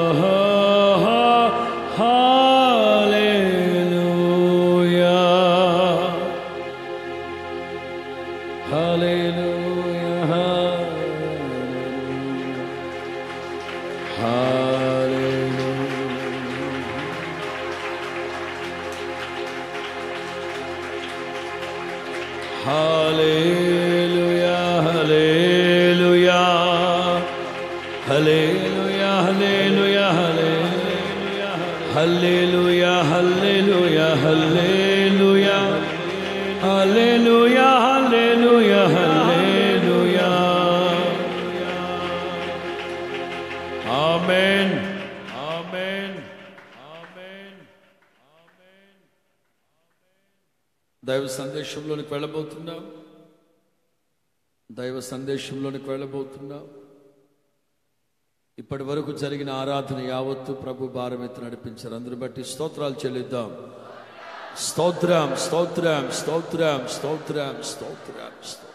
హల్లెలూయా Hallelujah. Hallelujah. Hallelujah. Hallelujah. Hallelujah. Hallelujah. Hallelujah. Hallelujah. Hallelujah. Hallelujah. Hallelujah, hallelujah, hallelujah. Amen. Amen. Amen. దైవ సందేశంలోనికి వెళ్ళబోతున్నాం దైవ సందేశంలోనికి వెళ్ళబోతున్నాం ఇప్పటి వరకు జరిగిన ఆరాధన యావత్తు ప్రభు భారం ఎత్తి నడిపించారు అందరు బట్టి స్తోత్రాలు చెల్లిద్దాం స్తోత్రం స్తోత్రం స్తోత్రం స్తోత్రం స్తోత్రం స్తోత్రం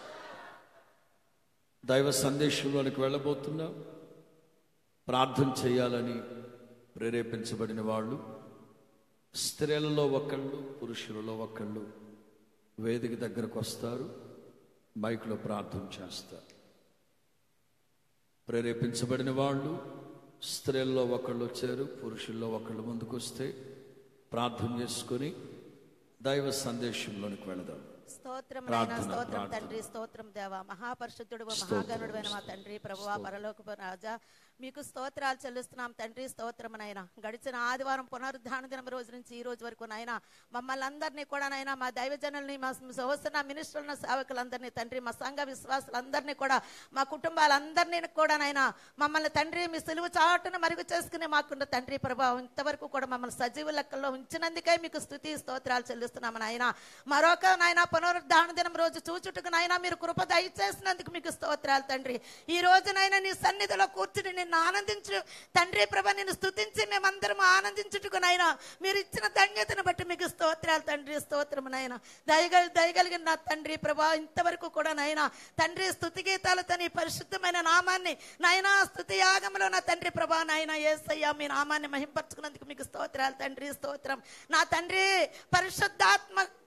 దైవ సందేశంలోనికి వెళ్ళబోతున్నాం ప్రార్థన చేయాలని ప్రేరేపించబడిన వాళ్ళు స్త్రీలలో ఒకళ్ళు పురుషులలో ఒకళ్ళు వేదిక దగ్గరకు వస్తారు మైక్లో ప్రార్థన చేస్తారు ప్రేరేపించబడిన వాళ్ళు స్త్రీల్లో ఒకళ్ళు వచ్చారు పురుషుల్లో ఒకళ్ళు ముందుకు వస్తే ప్రార్థన చేసుకొని దైవ సందేశంలోనికి వెళదాం స్తోత్రం ప్రార్థన, నాయనా, స్తోత్రం ప్రార్థన. తండ్రి స్తోత్రం దేవా మహాపరిశుద్ధుడు స్తోత్రం, మహాగణుడు మా తండ్రి ప్రభువా పరలోకపు రాజా మీకు స్తోత్రాలు చెల్లిస్తున్నాం తండ్రి స్తోత్రం నాయన గడిచిన ఆదివారం పునరుద్ధాన దినం రోజు నుంచి ఈ రోజు వరకు నాయన మమ్మల్ని అందరినీ కూడా నాయన మా దైవజనుల్ని మా సహోదర మినిస్టర్ల సేవకులందరినీ తండ్రి మా సంఘ విశ్వాసులందరినీ కూడా మా కుటుంబాలందరినీ కూడా నాయన మమ్మల్ని తండ్రి మీ సులువు చాటును మరుగు చేసుకుని మాకున్న తండ్రి ప్రభావం ఇంతవరకు కూడా మమ్మల్ని సజీవ లెక్కల్లో ఉంచినందుకే మీకు స్థుతి స్తోత్రాలు చెల్లిస్తున్నాము నాయన మరొక నాయన పునరుద్ధాన దినం రోజు చూచుటకు నాయన మీరు కృప దయచేసినందుకు మీకు స్తోత్రాలు తండ్రి ఈ రోజు నాయన నీ సన్నిధిలో కూర్చుని నిన్ను ఆనందించు తండ్రి ప్రభ నిన్ను స్తుతించి మేమందరం ఆనందించుటకు నాయన మీరు ఇచ్చిన ధన్యతను బట్టి మీకు స్తోత్రాలు తండ్రి స్తోత్రము నాయన దయగలి దయగలిగిన నా తండ్రి ప్రభా ఇంతవరకు కూడా నాయన తండ్రి స్తుతి గీతాలతో నీ పరిశుద్ధమైన నామాన్ని నాయన స్తుతి యాగంలో నా తండ్రి ప్రభా నాయన ఏసయ్యా మీ నామాన్ని మహింపరచుకున్నందుకు మీకు స్తోత్రాలు తండ్రి స్తోత్రం నా తండ్రి పరిశుద్ధాత్మ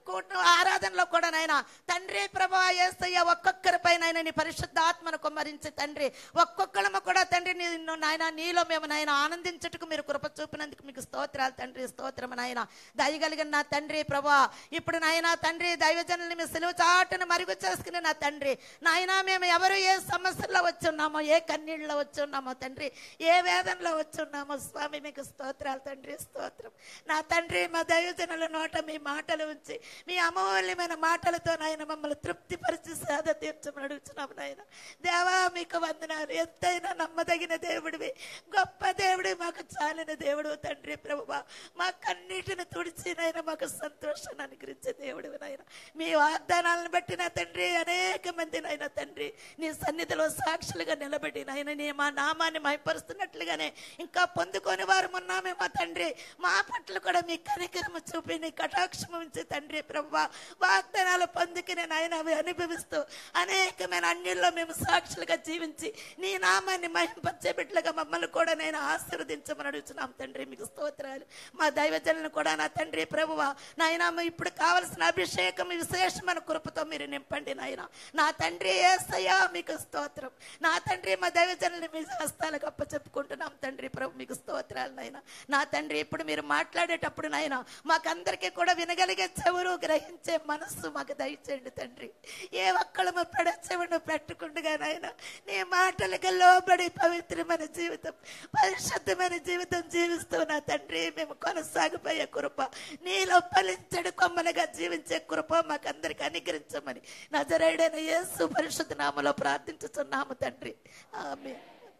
కూట ఆరాధనలో కూడా నాయన తండ్రి ప్రభా ఏసయ్య ఒక్కొక్కరి పైన నీ పరిశుద్ధాత్మను కుమ్మరించి తండ్రి ఒక్కొక్కళ్ళము కూడా తండ్రి నిన్ను నాయన నీలో మేము నాయన ఆనందించుటకు మీరు కృప చూపినందుకు మీకు స్తోత్రాలు తండ్రి స్తోత్రం నాయన దయగలిగిన నా తండ్రి ప్రభా ఇప్పుడు నాయన తండ్రి దైవజనుల్ని మీ సెలవు చాటును మరుగు చేసుకుని నా తండ్రి నాయన మేము ఎవరు ఏ సమస్యల్లో వచ్చున్నామో ఏ కన్నీళ్ళలో వచ్చున్నామో తండ్రి ఏ వేదనలో వచ్చున్నామో స్వామి మీకు స్తోత్రాలు తండ్రి స్తోత్రం నా తండ్రి మా దైవజనుల నోట మీ మాటలు ఉంచి మీ అమూల్యమైన మాటలతో నాయన మమ్మల్ని తృప్తిపరిచి సేద తీర్చమని అడుగుతున్నాము నాయన దేవా మీకు వందనాలు ఎంతైనా నమ్మదగిన దేవుడివి గొప్ప దేవుడి మాకు చాలిన దేవుడు తండ్రి ప్రభువా మా కన్నీటిని తుడిచి నాయన మాకు సంతోషాన్ని అనుగ్రహించే దేవుడివి నాయన మీ వాగ్దానాలను బట్టి నా తండ్రి అనేక మంది నాయన తండ్రి నీ సన్నిధిలో సాక్షులుగా నిలబడి నాయన నీ మా నామాన్ని మహిపరుస్తున్నట్లుగానే ఇంకా పొందుకొని వారు ఉన్నామే మా తండ్రి మా పట్ల కూడా మీ కనికరము చూపి నీ కటాక్షము ఉంచి తండ్రి ప్రభు వాగ్దానాలు పొందుకుని నాయన అవి అనుభవిస్తూ అనేకమైన అన్యుల్లో మేము సాక్షులుగా జీవించి నీ నామాన్ని మహింపచ్చే బిడ్డలుగా మమ్మల్ని కూడా నేను ఆశీర్వదించమని అడుగుతున్నాం తండ్రి మీకు స్తోత్రాలు మా దైవజనులను కూడా నా తండ్రి ప్రభువ నాయన ఇప్పుడు కావలసిన అభిషేకం విశేషమైన కృపతో మీరు నింపండి నాయన నా తండ్రి ఏసయ్యా మీకు స్తోత్రం నా తండ్రి మా దైవజనులు మీ హస్తాలకు అప్ప చెప్పుకుంటున్నాం తండ్రి ప్రభు మీకు స్తోత్రాలు నాయన నా తండ్రి ఇప్పుడు మీరు మాట్లాడేటప్పుడు నాయన మాకందరికీ కూడా వినగలిగే చెవులు గ్రహించే మనస్సు మాకు దయచేయండి తండ్రి ఏ ఒక్కళ్ళము పెడ చెవును పెట్టుకుండగా నాయన నీ మాటలకు లోబడి పవిత్రమైన జీవితం పరిశుద్ధమైన జీవితం జీవిస్తూ నా తండ్రి మేము కొనసాగిపోయే కృప నీలో ఫలించడు కొమ్మలుగా జీవించే కృప మాకందరికి అనుగ్రహించమని నజరేడైన యేసు పరిశుద్ధ నామలో ప్రార్థించుతున్నాము తండ్రి ఆమె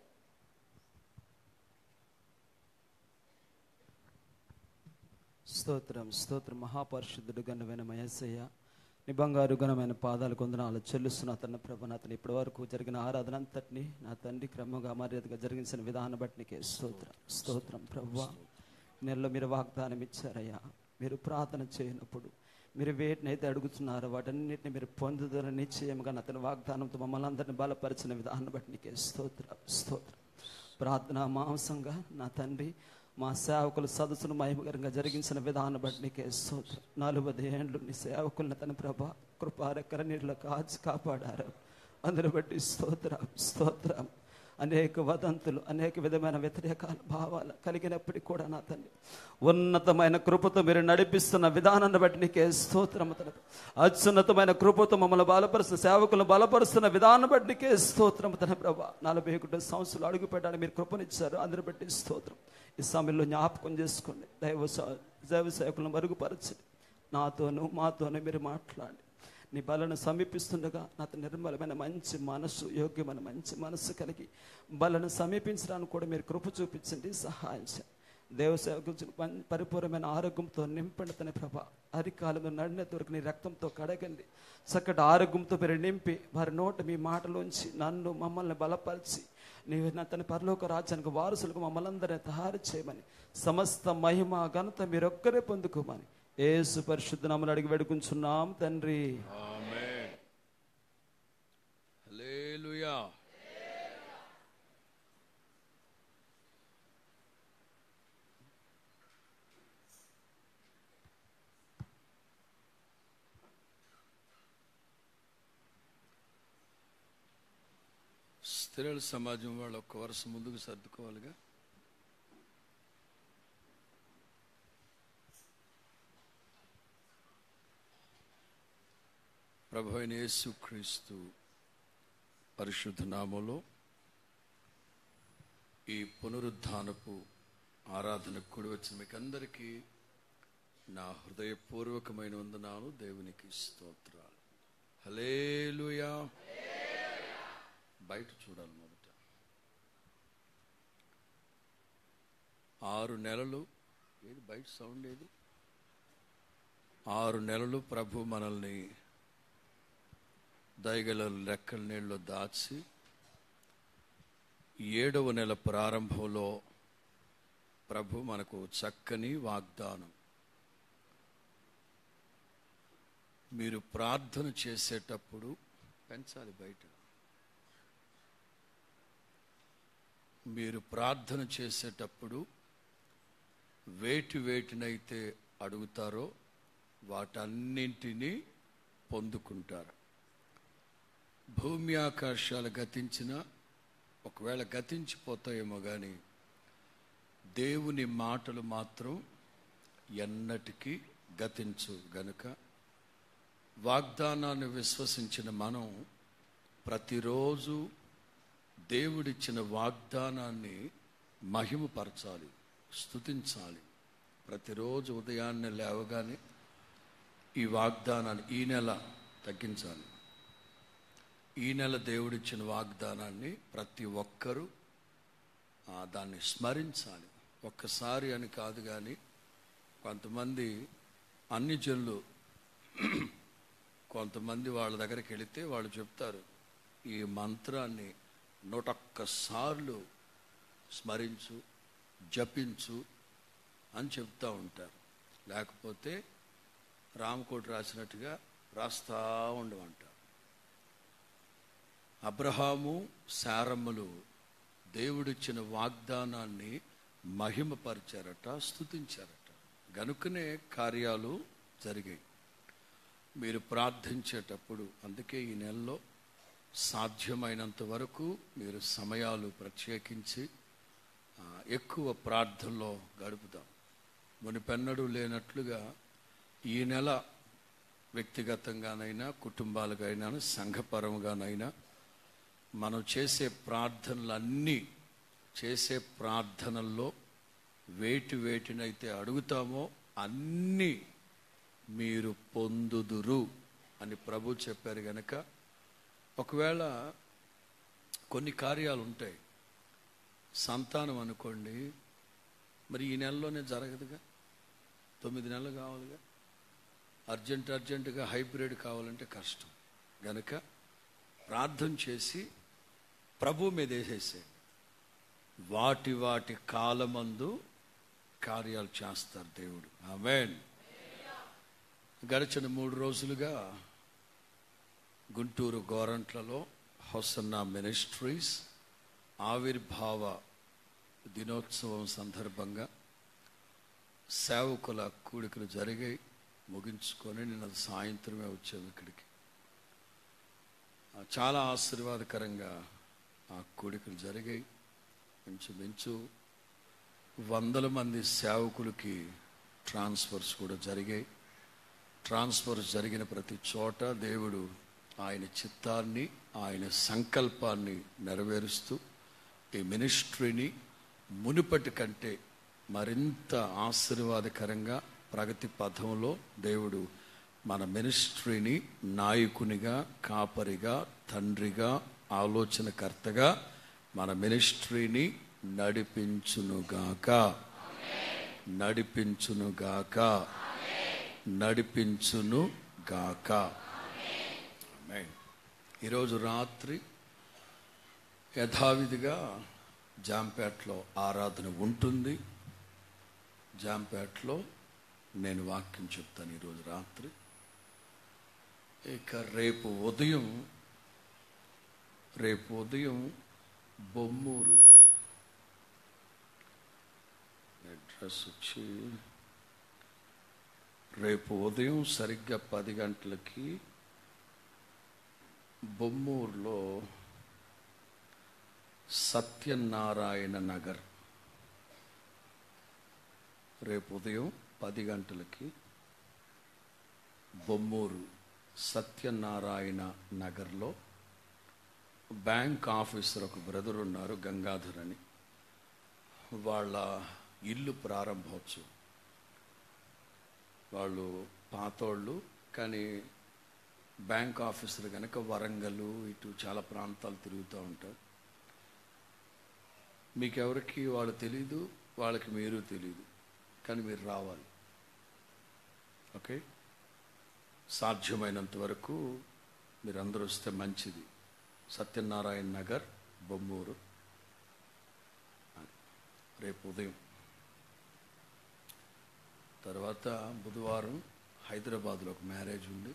స్తోత్రం స్తోత్రం మహాపరిశుద్ధుడు గణమైన మహేసయ్య నీ బంగారు ఘనమైన పాదాలు కొందనాలు చెల్లిస్తున్న తన ప్రభు అతను ఇప్పటి వరకు జరిగిన ఆరాధన అంతటిని నా తండ్రి క్రమంగా మర్యాదగా జరిగించిన విధానం బట్టి నీకే స్తోత్రం స్తోత్రం ప్రభు నెలలో మీరు వాగ్దానం ఇచ్చారయ్యా మీరు ప్రార్థన చేయనప్పుడు మీరు వేటినైతే అడుగుతున్నారో వాటన్నిటిని మీరు పొందుదర నిశ్చయంగా అతని వాగ్దానంతో మమ్మల్ని అందరిని బలపరిచిన విధానం బట్టి నీకే స్తోత్రం స్తోత్రం ప్రార్థన మాంసంగా నా తండ్రి మా సేవకులు సదస్సును మహిమకరంగా జరిగించిన విధానం బట్టి నీకే స్తోత్రం నలభై ఏండ్లు నీ సేవకులను తన ప్రభ కృపారెక్కర నీళ్ళ కాచి కాపాడారు అందుని బట్టి స్తోత్రం స్తోత్రం అనేక వదంతులు అనేక విధమైన వ్యతిరేక భావాలు కలిగినప్పటికీ కూడా నా తండ్రి ఉన్నతమైన కృపతో మీరు నడిపిస్తున్న విధానాన్ని బట్టి నీకే స్తోత్రం తండ్రి అత్యున్నతమైన కృపతో మమ్మల్ని బలపరుస్తున్న సేవకులను బలపరుస్తున్న విధానం బట్టి నీకే స్తోత్రం తన ప్రభా నలభై ఒకటి సంవత్సరాలు అడుగు పెట్టడానికి మీరు కృపనిచ్చారు అందరి బట్టి స్తోత్రం ఈ సమయంలో జ్ఞాపకం చేసుకోండి దైవ సా- దైవ సేవకులను మరుగుపరచండి నాతోనూ మాతోనూ మీరు మాట్లాడి నీ బలను సమీపిస్తుండగా నాతో నిర్మలమైన మంచి మనస్సు యోగ్యమైన మంచి మనస్సు కలిగి బలను సమీపించడానికి కూడా మీరు కృప చూపించండి సహాయం చేయండి దేవసేవకు పరిపూర్ణమైన ఆరోగ్యంతో నింపండి తన ప్రభ అరికాలంలో నడిన దొరికి నీ రక్తంతో కడగండి చక్కటి ఆరోగ్యంతో మీరు నింపి వారి నోట మీ మాటలోంచి నన్ను మమ్మల్ని బలపరిచి నీవు నా తన పరలోక రాజ్యానికి వారసులకు మమ్మల్ని అందరినీ తయారు చేయమని సమస్త మహిమ ఘనత మీరొక్కరే పొందుకోమని ఏసు పరిశుద్ధ నామమున అడిగి వేడుకుంటున్నాం తండ్రి ఆమేన్ హల్లెలూయా స్త్రీల సమాజం వాళ్ళు ఒక్క వరుస ముందుకు సర్దుకోవాలిగా ప్రభు అయిన యేసుక్రీస్తు పరిశుద్ధ నామములో ఈ పునరుద్ధానపు ఆరాధనకు కూడి వచ్చిన మీకు అందరికీ నా హృదయపూర్వకమైన వందనాలు దేవునికి స్తోత్రాలు హలేలుయా బయట చూడాలి మొదట ఆరు నెలలు ఏది బయట సౌండ్ ఏది ఆరు నెలలు ప్రభు మనల్ని దయగల లెక్కల నీళ్ళలో దాచి ఏడవ నెల ప్రారంభంలో ప్రభు మనకు చక్కని వాగ్దానం మీరు ప్రార్థన చేసేటప్పుడు పెంచాలి బయట మీరు ప్రార్థన చేసేటప్పుడు వేటి వేటినైతే అడుగుతారో వాటన్నింటినీ పొందుకుంటారు భూమి ఆకాశాలు గతించిన ఒకవేళ గతించిపోతాయేమో కానీ దేవుని మాటలు మాత్రం ఎన్నటికీ గతించు గనుక వాగ్దానాన్ని విశ్వసించిన మనం ప్రతిరోజు దేవుడిచ్చిన వాగ్దానాన్ని మహిమపరచాలి స్తుతించాలి ప్రతిరోజు ఉదయాన్నే లేవగానే ఈ వాగ్దానాన్ని ఈ నెల తగ్గించాలి ఈ నెల దేవుడిచ్చిన వాగ్దానాన్ని ప్రతి ఒక్కరూ ఆ, దాన్ని స్మరించాలి ఒక్కసారి అని కాదు కానీ కొంతమంది అన్ని జనులు కొంతమంది వాళ్ళ దగ్గరికి వెళితే వాళ్ళు చెప్తారు ఈ మంత్రాన్ని నూటొక్క సార్లు స్మరించు జపించు అని చెప్తా ఉంటారు లేకపోతే రామకోటి రాసినట్టుగా రాస్తా ఉండమంటారు అబ్రహాము శారమ్మలు దేవుడిచ్చిన వాగ్దానాన్ని మహిమపరిచారట స్తుతించారట గనుకనే కార్యాలు జరిగాయి మీరు ప్రార్థించేటప్పుడు అందుకే ఈ నెలలో సాధ్యమైనంత వరకు మీరు సమయాలు ప్రత్యేకించి ఆ, ఎక్కువ ప్రార్థనలో గడుపుదాం మునిపెన్నడూ లేనట్లుగా ఈ నెల వ్యక్తిగతంగానైనా కుటుంబాలుగానైనా సంఘపరంగానైనా మనం చేసే ప్రార్థనలన్నీ చేసే ప్రార్థనల్లో వేటి వేటినైతే అడుగుతామో అన్నీ మీరు పొందుదురు అని ప్రభు చెప్పారు గనక ఒకవేళ కొన్ని కార్యాలు ఉంటాయి సంతానం అనుకోండి మరి ఈ నెలలోనే జరగదుగా తొమ్మిది నెలలు కావాలిగా అర్జెంట్ అర్జెంటుగా హైబ్రిడ్ కావాలంటే కష్టం గనక ప్రార్థన చేసి ప్రభు మీద వేసేసే వాటి వాటి కాలమందు కార్యాలు చేస్తారు దేవుడు ఆమెన్ గడిచిన మూడు రోజులుగా గుంటూరు గోరంట్లలో హొసన్న మినిస్ట్రీస్ ఆవిర్భావ దినోత్సవం సందర్భంగా సేవకుల కూడికలు జరిగాయి ముగించుకొని నిన్న సాయంత్రమే వచ్చాము ఇక్కడికి ఆ, చాలా ఆశీర్వాదకరంగా ఆ కూడికలు జరిగాయి ఇంచుమించు వందల మంది సేవకులకి ట్రాన్స్ఫర్స్ కూడా జరిగాయి ట్రాన్స్ఫర్స్ జరిగిన ప్రతి చోట దేవుడు ఆయన చిత్తాన్ని ఆయన సంకల్పాన్ని నెరవేరుస్తూ ఈ మినిస్ట్రీని మునుపటి కంటే మరింత ఆశీర్వాదకరంగా ప్రగతి పథంలో దేవుడు మన మినిస్ట్రీని నాయకునిగా కాపరిగా తండ్రిగా ఆలోచనకర్తగా మన మినిస్ట్రీని నడిపించునుగాక నడిపించునుగాక నడిపించునుగాక ఆమేన్. ఈరోజు రాత్రి యథావిధిగా జాంపేటలో ఆరాధన ఉంటుంది జాంపేటలో నేను వాక్యం చెప్తాను ఈరోజు రాత్రి ఇక రేపు ఉదయం రేపు ఉదయం బొమ్మూరు అడ్రస్ వచ్చి రేపు ఉదయం సరిగ్గా పది గంటలకి బొమ్మూరులో సత్యనారాయణ నగర్ రేపు ఉదయం పది గంటలకి బొమ్మూరు సత్యనారాయణ నగర్లో బ్యాంక్ ఆఫీసర్ ఒక బ్రదర్ ఉన్నారు గంగాధర్ అని వాళ్ళ ఇల్లు ప్రారంభోత్సవం వాళ్ళు పాతోళ్ళు కానీ బ్యాంక్ ఆఫీసర్ కనుక వరంగల్ ఇటు చాలా ప్రాంతాలు తిరుగుతూ ఉంటారు మీకెవరికి వాళ్ళు తెలీదు వాళ్ళకి మీరు తెలీదు కానీ మీరు రావాలి ఓకే సాధ్యమైనంత వరకు మీరు అందరూ వస్తే మంచిది సత్యనారాయణ నగర్ బొమ్మూరు రేపు ఉదయం తర్వాత బుధవారం హైదరాబాద్లో ఒక మ్యారేజ్ ఉంది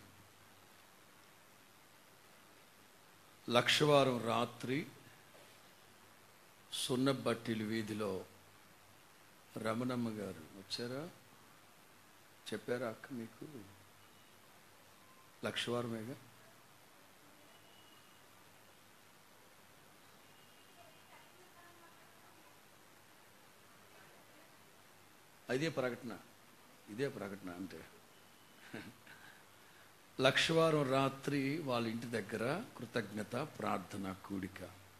లక్షవారం రాత్రి సున్నబట్టిల వీధిలో రమణమ్మ గారు వచ్చారా చెప్పారా అక్క మీకు లక్షవారమేగా అదే ప్రకటన ఇదే ప్రకటన అంటే లక్షవారం రాత్రి వాళ్ళ ఇంటి దగ్గర కృతజ్ఞత ప్రార్థన కూడిక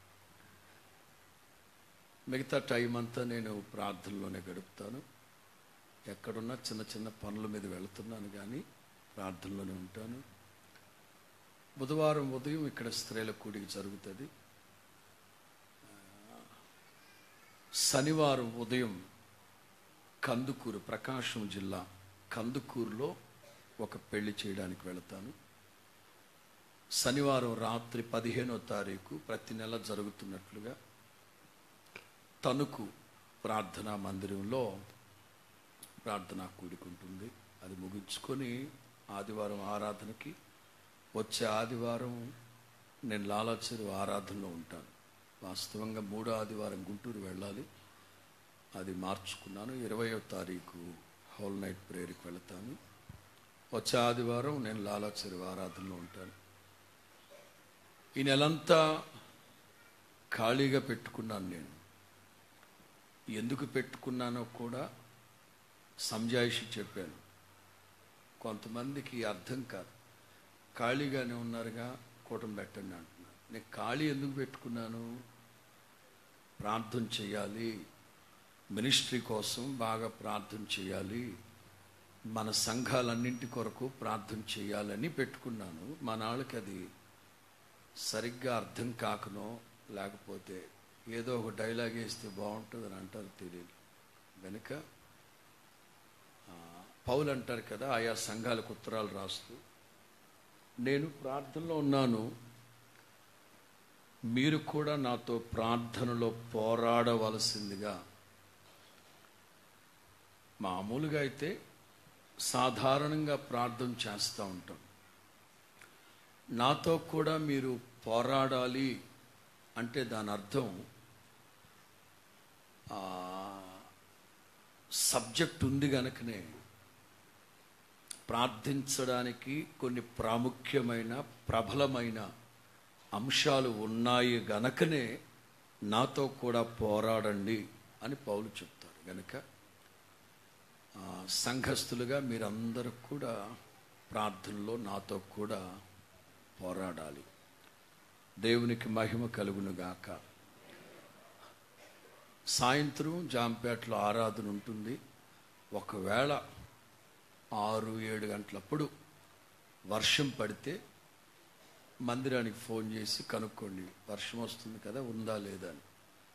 మిగతా టైం అంతా నేను ప్రార్థనలోనే గడుపుతాను ఎక్కడున్నా చిన్న చిన్న పనుల మీద వెళుతున్నాను కానీ ప్రార్థనలోనే ఉంటాను బుధవారం ఉదయం ఇక్కడ స్త్రీల కూడిక జరుగుతుంది ఆ, శనివారం ఉదయం కందుకూరు ప్రకాశం జిల్లా కందుకూరులో ఒక పెళ్లి చేయడానికి వెళతాను శనివారం రాత్రి పదిహేనో తారీఖు ప్రతి నెల జరుగుతున్నట్లుగా తణుకు ప్రార్థనా మందిరంలో ప్రార్థన కూడుకుంటుంది అది ముగించుకొని ఆదివారం ఆరాధనకి వచ్చే ఆదివారం నేను లాలాచెరు ఆరాధనలో ఉంటాను వాస్తవంగా మూడో ఆదివారం గుంటూరు వెళ్ళాలి అది మార్చుకున్నాను ఇరవయో తారీఖు హోల్ నైట్ ప్రేయర్కి వెళతాను వచ్చే ఆదివారం నేను లాలాచెరు ఆరాధనలో ఉంటాను ఈ నెలంతా ఖాళీగా పెట్టుకున్నాను నేను ఎందుకు పెట్టుకున్నానో కూడా సంజాయిషి చెప్పాను కొంతమందికి అర్థం కాదు ఖాళీగానే ఉన్నారుగా కూటమి పెట్టండి అంటున్నారు నేను ఖాళీ ఎందుకు పెట్టుకున్నాను ప్రార్థన చేయాలి మినిస్ట్రీ కోసం బాగా ప్రార్థన చేయాలి మన సంఘాలన్నింటి కొరకు ప్రార్థన చేయాలని పెట్టుకున్నాను మా నాళ్ళకి అది సరిగ్గా అర్థం కాకనో లేకపోతే ఏదో ఒక డైలాగ్ వేస్తే బాగుంటుంది అని అంటారు తెలియదు వెనుక ఆ, పౌలు అంటారు కదా ఆయా సంఘాలకు ఉత్తరాలు రాస్తూ నేను ప్రార్థనలో ఉన్నాను మీరు కూడా నాతో ప్రార్థనలో పోరాడవలసిందిగా మామూలుగా అయితే సాధారణంగా ప్రార్థన చేస్తూ ఉంటాం నాతో కూడా మీరు పోరాడాలి అంటే దాని అర్థం ఆ, సబ్జెక్ట్ ఉంది గనుకనే ప్రార్థించడానికి కొన్ని ప్రాముఖ్యమైన ప్రబలమైన అంశాలు ఉన్నాయి గనకనే నాతో కూడా పోరాడండి అని పౌలు చెప్తారు గనుక ఆ, సంఘస్థులుగా మీరందరూ కూడా ప్రార్థనలో నాతో కూడా పోరాడాలి దేవునికి మహిమ కలుగును గాక సాయంత్రం జాంపేటలో ఆరాధన ఉంటుంది ఒకవేళ ఆరు ఏడు గంటలప్పుడు వర్షం పడితే మందిరానికి ఫోన్ చేసి కనుక్కోండి వర్షం వస్తుంది కదా ఉందా లేదా అని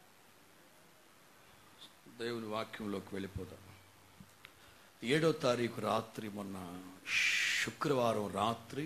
దేవుని వాక్యంలోకి వెళ్ళిపోదాం ఏడో తారీఖు రాత్రి మొన్న శుక్రవారం రాత్రి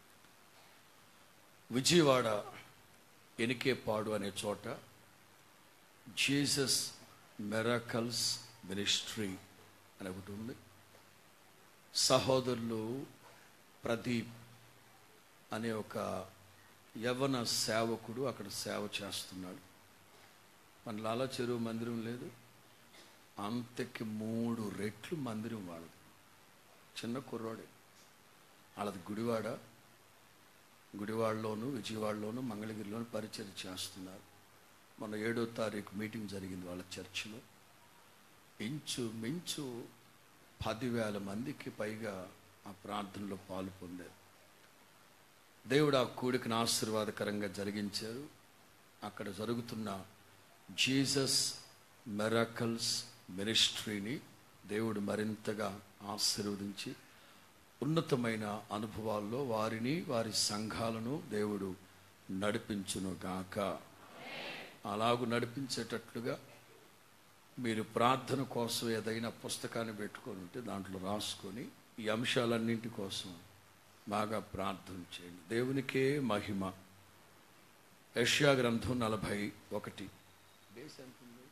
విజయవాడ ఎనికేపాడు అనే చోట జీసస్ మెరకల్స్ మినిస్ట్రీ అని ఒకటి ఉంది సహోదరులు ప్రదీప్ అనే ఒక యవన సేవకుడు అక్కడ సేవ చేస్తున్నాడు మన లాలా చెరువు మందిరం లేదు అంతకి మూడు రెట్లు మందిరం వాళ్ళది చిన్న కుర్రాడే వాళ్ళది గుడివాడ గుడివాడలోను విజయవాడలోను మంగళగిరిలోను పరిచయం చేస్తున్నారు మొన్న ఏడో తారీఖు మీటింగ్ జరిగింది వాళ్ళ చర్చిలో ఇంచు మించు పదివేల మందికి పైగా ఆ ప్రార్థనలో పాలు పొందారు దేవుడు ఆ కూడికను ఆశీర్వాదకరంగా జరిగించారు అక్కడ జరుగుతున్న జీసస్ మెరకల్స్ మినిస్ట్రీని దేవుడు మరింతగా ఆశీర్వదించి ఉన్నతమైన అనుభవాల్లో వారిని వారి సంఘాలను దేవుడు నడిపించును గాక అలాగు నడిపించేటట్లుగా మీరు ప్రార్థన కోసం ఏదైనా పుస్తకాన్ని పెట్టుకొని ఉంటే దాంట్లో రాసుకొని ఈ అంశాలన్నింటి కోసం బాగా ప్రార్థన చేయండి దేవునికే మహిమ యష్యా గ్రంథం నలభై ఒకటి బేస్ ఎంత ఉంది?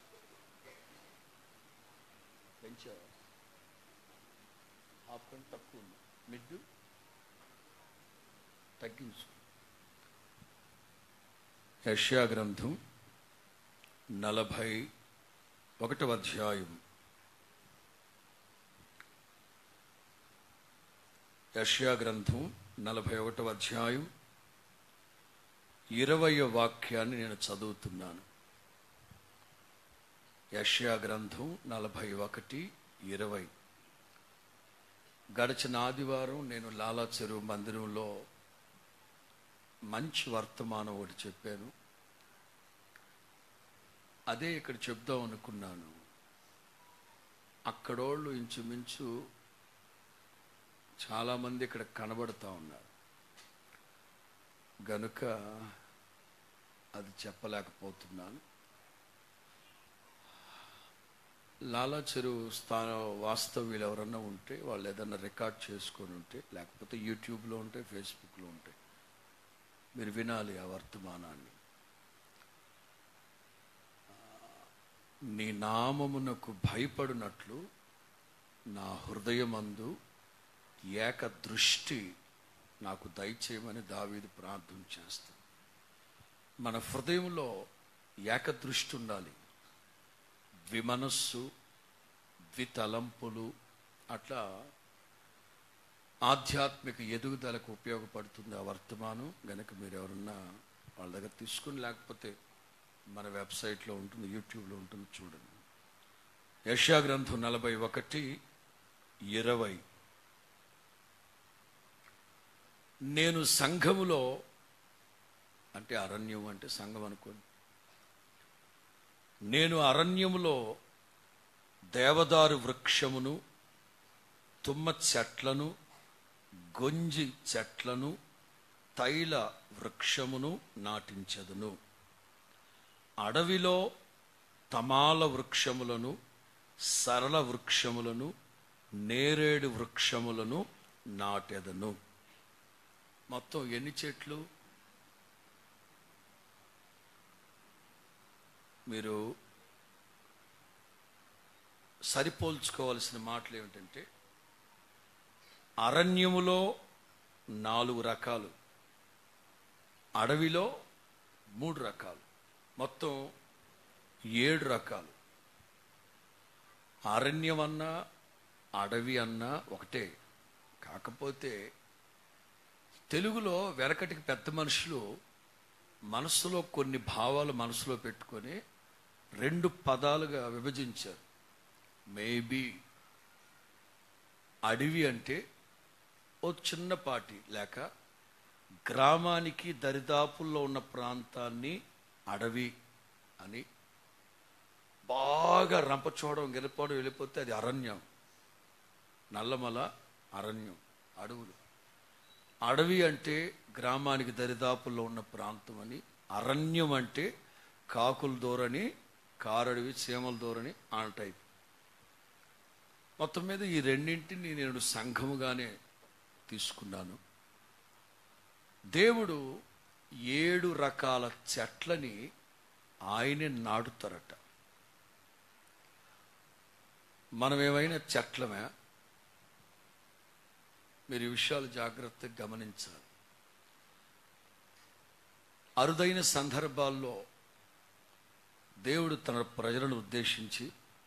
పెంచావా? హాఫ్ కంటే తక్కువ ఉంది మిడ్ తగ్గించు యష్యా గ్రంథం నలభై ఒకటవ అధ్యాయం యష్యా గ్రంథం నలభై ఒకటవ అధ్యాయం ఇరవయ వాక్యాన్ని నేను చదువుతున్నాను యష్యా గ్రంథం నలభై ఒకటి ఇరవై గడిచిన ఆదివారం నేను లాలా చెరువు మందిరంలో మంచి వర్తమానం ఒకటి చెప్పాను అదే ఇక్కడ చెప్దాం అనుకున్నాను అక్కడోళ్ళు ఇంచుమించు చాలామంది ఇక్కడ కనబడుతూ ఉన్నారు గనుక అది చెప్పలేకపోతున్నాను లాలా చెరువు స్థాన వాస్తవ్యులు ఎవరన్నా ఉంటే వాళ్ళు ఏదన్నా రికార్డ్ చేసుకొని ఉంటే లేకపోతే యూట్యూబ్లో ఉంటే ఫేస్బుక్లో ఉంటే మీరు వినాలి ఆ వర్తమానాన్ని నీ నామమునకు భయపడినట్లు నా హృదయమందు ఏక దృష్టి నాకు దయచేయమని దావీదు ప్రార్థన చేస్తాను మన హృదయంలో ఏక దృష్టి ఉండాలి ద్విమనస్సు ద్వితలంపులు అట్లా ఆధ్యాత్మిక ఎదుగుదలకు ఉపయోగపడుతుంది ఆ వర్తమానం గనక మీరు ఎవరన్నా వాళ్ళ దగ్గర తీసుకుని లేకపోతే మన వెబ్సైట్లో ఉంటుంది యూట్యూబ్లో ఉంటుంది చూడండి యశా గ్రంథం నలభై ఒకటి ఇరవై నేను సంఘములో అంటే అరణ్యం అంటే సంఘం అనుకోండి నేను అరణ్యములో దేవదారు వృక్షమును తుమ్మ చెట్లను గొంజి చెట్లను తైల వృక్షమును నాటించదును అడవిలో తమాల వృక్షములను సరళ వృక్షములను నేరేడు వృక్షములను నాటెదను మొత్తం ఎన్ని చెట్లు మీరు సరిపోల్చుకోవాల్సిన మాటలు ఏమిటంటే అరణ్యములో నాలుగు రకాలు అడవిలో మూడు రకాలు మొత్తం ఏడు రకాలు అరణ్యం అన్నా అడవి అన్నా ఒకటే కాకపోతే తెలుగులో వెనకటికి పెద్ద మనుషులు మనసులో కొన్ని భావాలు మనసులో పెట్టుకొని రెండు పదాలుగా విభజించారు మేబీ అడవి అంటే ఓ చిన్నపాటి లేక గ్రామానికి దరిదాపుల్లో ఉన్న ప్రాంతాన్ని అడవి అని బాగా రంపచోడడం గెలిపోవడం వెళ్ళిపోతే అది అరణ్యం నల్లమల అరణ్యం అడవులు అడవి అంటే గ్రామానికి దరిదాపుల్లో ఉన్న ప్రాంతం అని అరణ్యం అంటే కాకుల దూరని కారడవి చీమల దూరని ఆ టైప్ మొత్తం మీద ఈ రెండింటిని నేను సంఘముగానే తీసుకున్నాను దేవుడు ఏడు రకాల చెట్లని ఆయనే నాటుతారట మనం ఏమైనా చెట్లమే మీరు ఈ విషయాలు జాగ్రత్తగా గమనించాలి అరుదైన సందర్భాల్లో దేవుడు తన ప్రజలను ఉద్దేశించి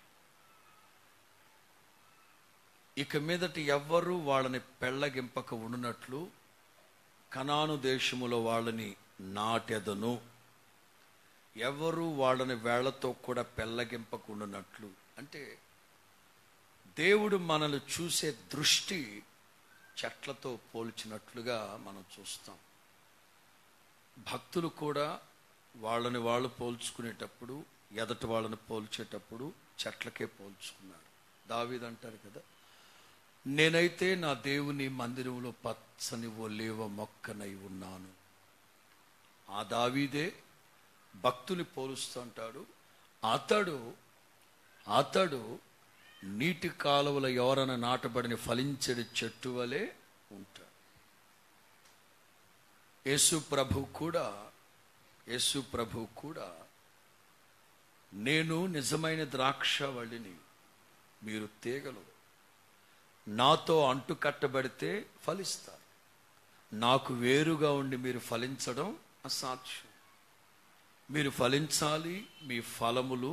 ఇక మీదట ఎవ్వరూ వాళ్ళని పెళ్ళగింపక ఉండునట్లు కనాను దేశములో వాళ్ళని నాటెదను ఎవరు వాళ్ళని వేళ్లతో కూడా పెళ్ళగింపకుండునట్లు అంటే దేవుడు మనల్ని చూసే దృష్టి చెట్లతో పోల్చినట్లుగా మనం చూస్తాం భక్తులు కూడా వాళ్ళని వాళ్ళు పోల్చుకునేటప్పుడు ఎదటి వాళ్ళని పోల్చేటప్పుడు చెట్లకే పోల్చుకున్నారు దావీదంటారు కదా నేనైతే నా దేవుని మందిరంలో పచ్చని ఒలేవ మొక్కనై ఉన్నాను ఆ దావీదే భక్తుని పోలుస్తుంటాడు అతడు అతడు నీటి కాలువల ఎవరన నాటబడిన ఫలించడి చెట్టు వలె ఉంటాడు యేసు ప్రభు కూడా యేసు ప్రభు కూడా నేను నిజమైన ద్రాక్షవళిని మీరు తీగలు నాతో అంటు కట్టబడితే ఫలిస్తారు నాకు వేరుగా ఉండి మీరు ఫలించడం అసాధ్యం మీరు ఫలించాలి మీ ఫలములు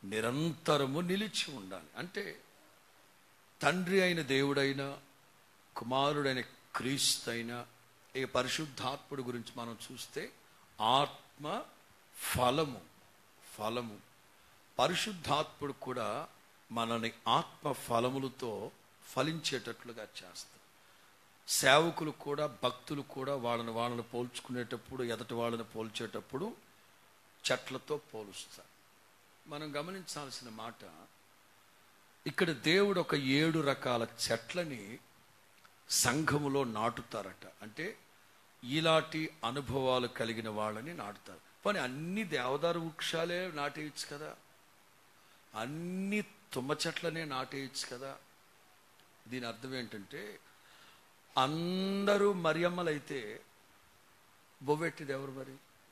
నిరంతరము నిలిచి ఉండాలి అంటే తండ్రి అయిన దేవుడైనా కుమారుడైన క్రీస్తైన ఈ పరిశుద్ధాత్ముడి గురించి మనం చూస్తే ఆత్మ ఫలము ఫలము పరిశుద్ధాత్ముడు కూడా మనని ఆత్మ ఫలములతో ఫలించేటట్లుగా చేస్తాడు సేవకులు కూడా భక్తులు కూడా వాళ్ళని వాళ్ళని పోల్చుకునేటప్పుడు ఎదటి వాళ్ళని పోల్చేటప్పుడు చెట్లతో పోలుస్తారు మనం గమనించాల్సిన మాట ఇక్కడ దేవుడు ఒక ఏడు రకాల చెట్లని సంఘములో నాటుతారట అంటే ఇలాంటి అనుభవాలు కలిగిన వాళ్ళని నాటుతారు కానీ అన్ని దేవదారు వృక్షాలే నాటేయచ్చు కదా అన్ని తుమ్మ చెట్లనే నాటేయచ్చు కదా దీని అర్థం ఏంటంటే అందరూ మరియమ్మలైతే బొవ్వెట్టిది ఎవరు మరి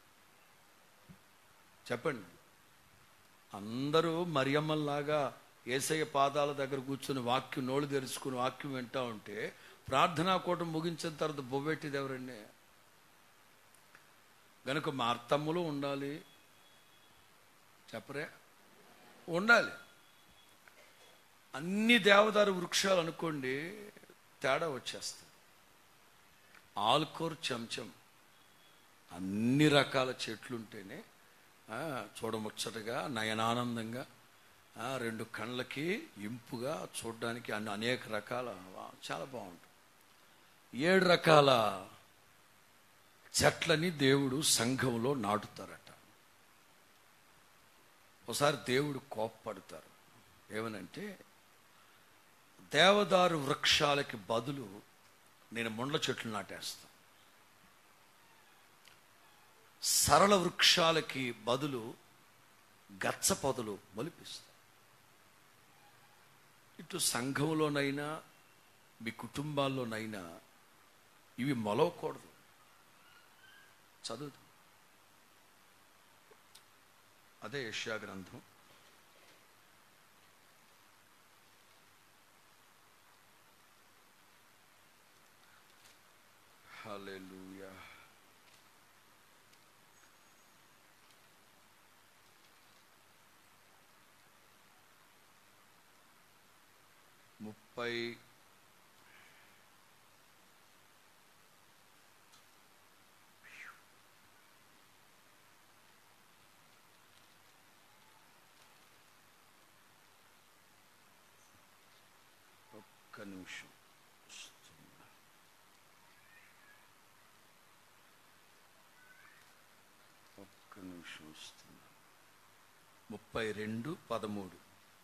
చెప్పండి అందరూ మరియమ్మల్లాగా ఏసయ్య పాదాల దగ్గర కూర్చుని వాక్యం నోళ్ళు తెరుచుకుని వాక్యం వింటా ఉంటే ప్రార్థనా కూటం ముగించిన తర్వాత బొవ్వెట్టిది ఎవరండి గనుక మా అర్థములు ఉండాలి చెప్పరే ఉండాలి అన్ని దేవదారు వృక్షాలు అనుకోండి తేడా వచ్చేస్తుంది ఆల్కోర్ చెంచం అన్ని రకాల చెట్లుంటేనే ఆ, చూడముచ్చటగా నయనానందంగా ఆ, రెండు కళ్ళకి ఇంపుగా చూడడానికి అన్ని అనేక రకాల వా- చాలా బాగుంటుంది ఏడు రకాల చెట్లని దేవుడు సంఘంలో నాటుతారట ఒకసారి దేవుడు కోప్పడతారు ఏమనంటే దేవదారు వృక్షాలకి బదులు నేను ముండ్ల చెట్లు నాటేస్తాను సరళ వృక్షాలకి బదులు గచ్చ పొదలు మొలిపిస్తాను ఇటు సంఘంలోనైనా మీ కుటుంబాల్లోనైనా ఇవి మొలవకూడదు చదువు అదే యష్యా గ్రంథం హల్లెలూయా ముప్పై ఒక్క నిమిషం వస్తున్నా. ఒక్క నిమిషం వస్తున్నా ముప్పై రెండు పదమూడు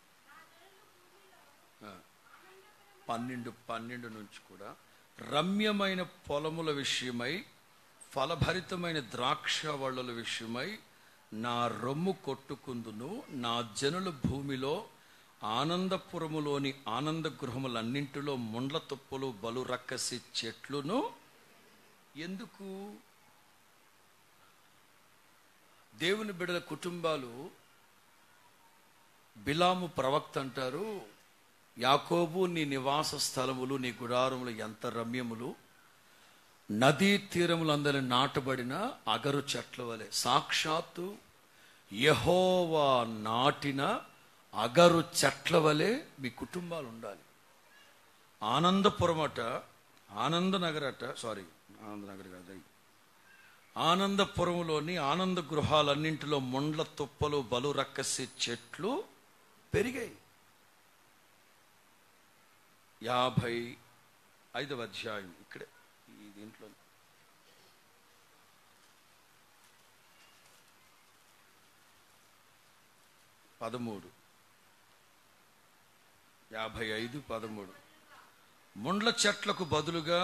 ఆ, పన్నెండు పన్నెండు నుంచి కూడా రమ్యమైన పొలముల విషయమై ఫలభరితమైన ద్రాక్ష వళ్ళల విషయమై నా రొమ్ము కొట్టుకుందును నా జనుల భూమిలో ఆనందపురములోని ఆనంద గృహములన్నింటిలో ముండ్ల తుప్పలు బలు రక్కసి చెట్లును ఎందుకు దేవుని బిడల కుటుంబాలు బిలాము ప్రవక్త అంటారు యాకోబు నీ నివాస స్థలములు నీ గుడారములు ఎంత రమ్యములు నదీ తీరములందరి నాటబడిన అగరు చెట్ల వలె సాక్షాత్తు యహోవా నాటిన అగరు చెట్ల వలె మీ కుటుంబాలు ఉండాలి ఆనందపురమట ఆనందనగర్ అట సారీ ఆనందనగర్ కాదు ఆనందపురములోని ఆనంద గృహాలన్నింటిలో ముండ్ల తుప్పలు బలు రక్కసి చెట్లు పెరిగాయి యాభై ఐదవ అధ్యాయం ఇక్కడే ఈ దీంట్లో పదమూడు యాభై ఐదు పదమూడు ముండ్ల చెట్లకు బదులుగా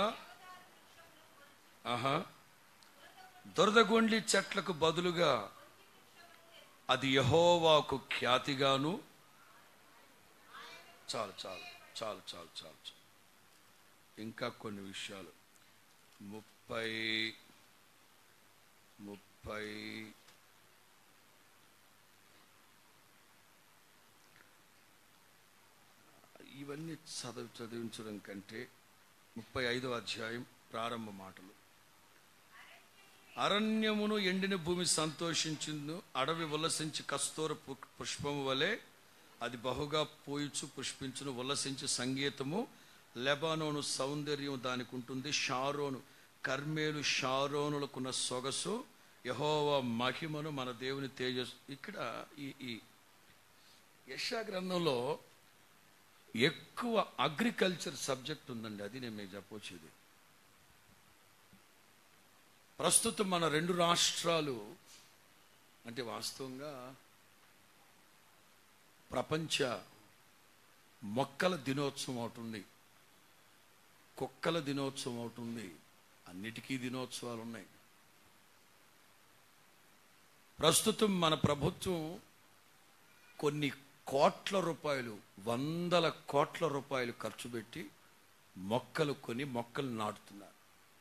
ఆహా దురదగొండ్లి చెట్లకు బదులుగా అది యహోవాకు ఖ్యాతిగాను చాలు చాలు చాలు చాలు చాలు చాలు ఇంకా కొన్ని విషయాలు ముప్పై ముప్పై ఇవన్నీ చదివి చదివించడం కంటే ముప్పై ఐదవ అధ్యాయం ప్రారంభ మాటలు అరణ్యమును ఎండిన భూమి సంతోషించిందు అడవి ఉల్లసించి కస్తూర పు- పుష్పము వలె అది బహుగా పోయిచు పుష్పించును ఉల్లసించి సంగీతము లెబానోను సౌందర్యం దానికి ఉంటుంది షారోను కర్మేలు షారోనులకున్న సొగసు యహోవ మహిమను మన దేవుని తేజస్సు ఇక్కడ ఈ ఈ యశా గ్రంథంలో ఎక్కువ అగ్రికల్చర్ సబ్జెక్ట్ ఉందండి అది నేను మీకు చెప్పొచ్చేది ప్రస్తుతం మన రెండు రాష్ట్రాలు అంటే వాస్తవంగా ప్రపంచ మొక్కల దినోత్సవం అవుతుంది కుక్కల దినోత్సవం అవుతుంది అన్నిటికీ దినోత్సవాలు ఉన్నాయి ప్రస్తుతం మన ప్రభుత్వం కొన్ని కోట్ల రూపాయలు వందల కోట్ల రూపాయలు ఖర్చు పెట్టి మొక్కలు కొని మొక్కలు నాటుతున్నారు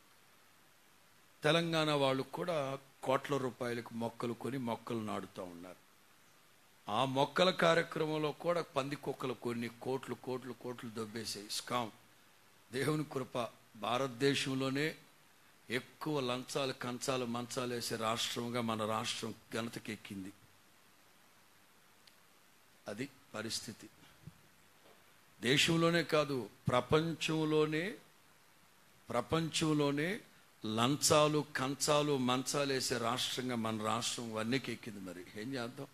తెలంగాణ వాళ్ళు కూడా కోట్ల రూపాయలకు మొక్కలు కొని మొక్కలు నాటుతూ ఉన్నారు ఆ మొక్కల కార్యక్రమంలో కూడా పంది కుక్కలు కొన్ని కోట్లు కోట్లు కోట్లు దొబ్బేసాయి స్కామ్ దేవుని కృప భారతదేశంలోనే ఎక్కువ లంచాలు కంచాలు మంచాలు వేసే రాష్ట్రంగా మన రాష్ట్రం ఘనతకి ఎక్కింది అది పరిస్థితి దేశంలోనే కాదు ప్రపంచంలోనే ప్రపంచంలోనే లంచాలు కంచాలు మంచాలు వేసే రాష్ట్రంగా మన రాష్ట్రం వన్నెకి ఎక్కింది మరి ఏం చేద్దాం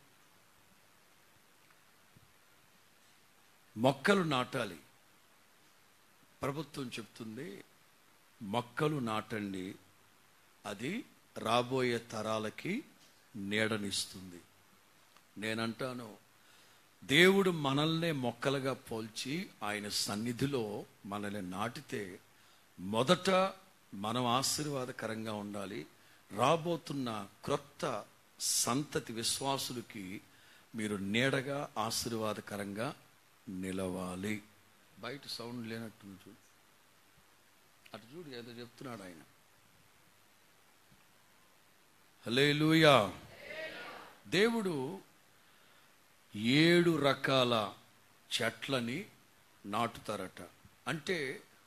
మొక్కలు నాటాలి ప్రభుత్వం చెప్తుంది మొక్కలు నాటండి అది రాబోయే తరాలకి నీడనిస్తుంది నేనంటాను దేవుడు మనల్నే మొక్కలుగా పోల్చి ఆయన సన్నిధిలో మనల్ని నాటితే మొదట మనం ఆశీర్వాదకరంగా ఉండాలి రాబోతున్న క్రొత్త సంతతి విశ్వాసులకి మీరు నీడగా ఆశీర్వాదకరంగా నిలవాలి బయట సౌండ్ లేనట్టుంది చూడు అటు చూడు ఏదో చెప్తున్నాడు ఆయన హల్లెలూయా దేవుడు ఏడు రకాల చెట్లని నాటుతారట అంటే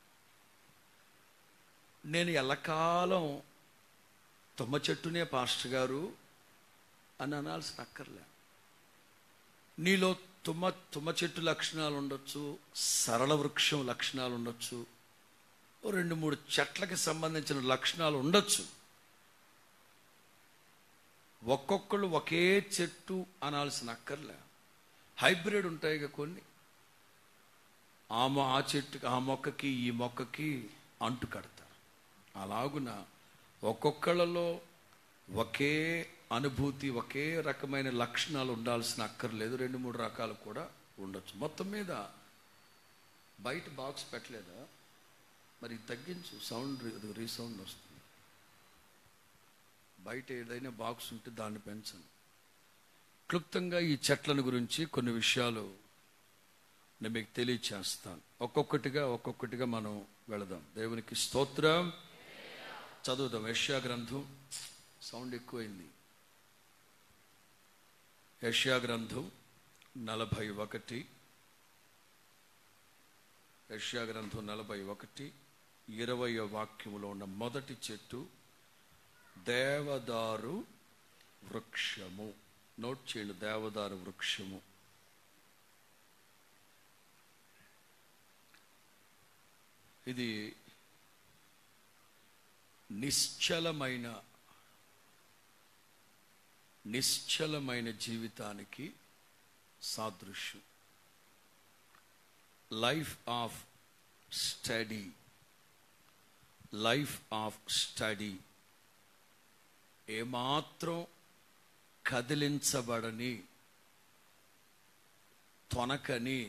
నేను ఎల్లకాలం తుమ్మ చెట్టునే పాస్టర్ గారు అని అనాల్సిన అక్కర్లే నీలో తుమ్మ తుమ్మ చెట్టు లక్షణాలు ఉండొచ్చు సరళ వృక్షం లక్షణాలు ఉండొచ్చు ఓ రెండు మూడు చెట్లకి సంబంధించిన లక్షణాలు ఉండొచ్చు ఒక్కొక్కళ్ళు ఒకే చెట్టు అనాల్సిన అక్కర్లే హైబ్రిడ్ ఉంటాయిగా కొన్ని ఆ మొ ఆ చెట్టుకి ఆ మొక్కకి ఈ మొక్కకి అంటు కడతారు అలాగున ఒక్కొక్కళ్ళలో ఒకే అనుభూతి ఒకే రకమైన లక్షణాలు ఉండాల్సిన అక్కర్లేదు రెండు మూడు రకాలు కూడా ఉండొచ్చు మొత్తం మీద బయట బాక్స్ పెట్టలేదా మరి తగ్గించు సౌండ్ రీసౌండ్ వస్తుంది బయట ఏదైనా బాక్స్ ఉంటే దాన్ని పెంచండి క్లుప్తంగా ఈ చెట్లను గురించి కొన్ని విషయాలు నేను మీకు తెలియచేస్తాను ఒక్కొక్కటిగా ఒక్కొక్కటిగా మనం వెళదాం దేవునికి స్తోత్రం చదువుదాం యష్యా గ్రంథం సౌండ్ ఎక్కువైంది యష్యా గ్రంథం నలభై ఒకటి యష్యా గ్రంథం నలభై ఒకటి ఇరవయో వాక్యములో ఉన్న మొదటి చెట్టు దేవదారు వృక్షము నోట్ చేయండి దేవదారు వృక్షము ఇది నిశ్చలమైన నిశ్చలమైన జీవితానికి సాదృశ్యం life of study life of study ఏమాత్రం కదిలించబడని తొనకని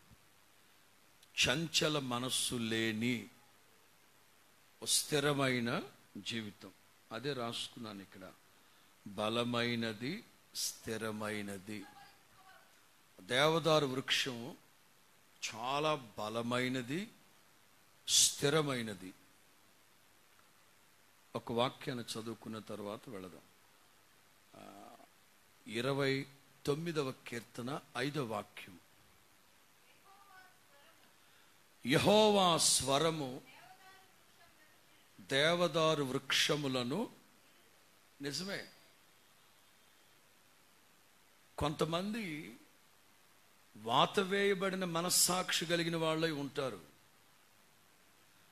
చంచల మనస్సు లేని ఓ స్థిరమైన జీవితం అదే రాసుకున్నాను ఇక్కడ బలమైనది స్థిరమైనది దేవదారు వృక్షం చాలా బలమైనది స్థిరమైనది ఒక వాక్యాన్ని చదువుకున్న తర్వాత వెళదాం ఆ, ఇరవై తొమ్మిదవ కీర్తన ఐదవ వాక్యం యహోవా స్వరము దేవదారు వృక్షములను నిజమే కొంతమంది వాత వేయబడిన మనస్సాక్షి కలిగిన వాళ్ళై ఉంటారు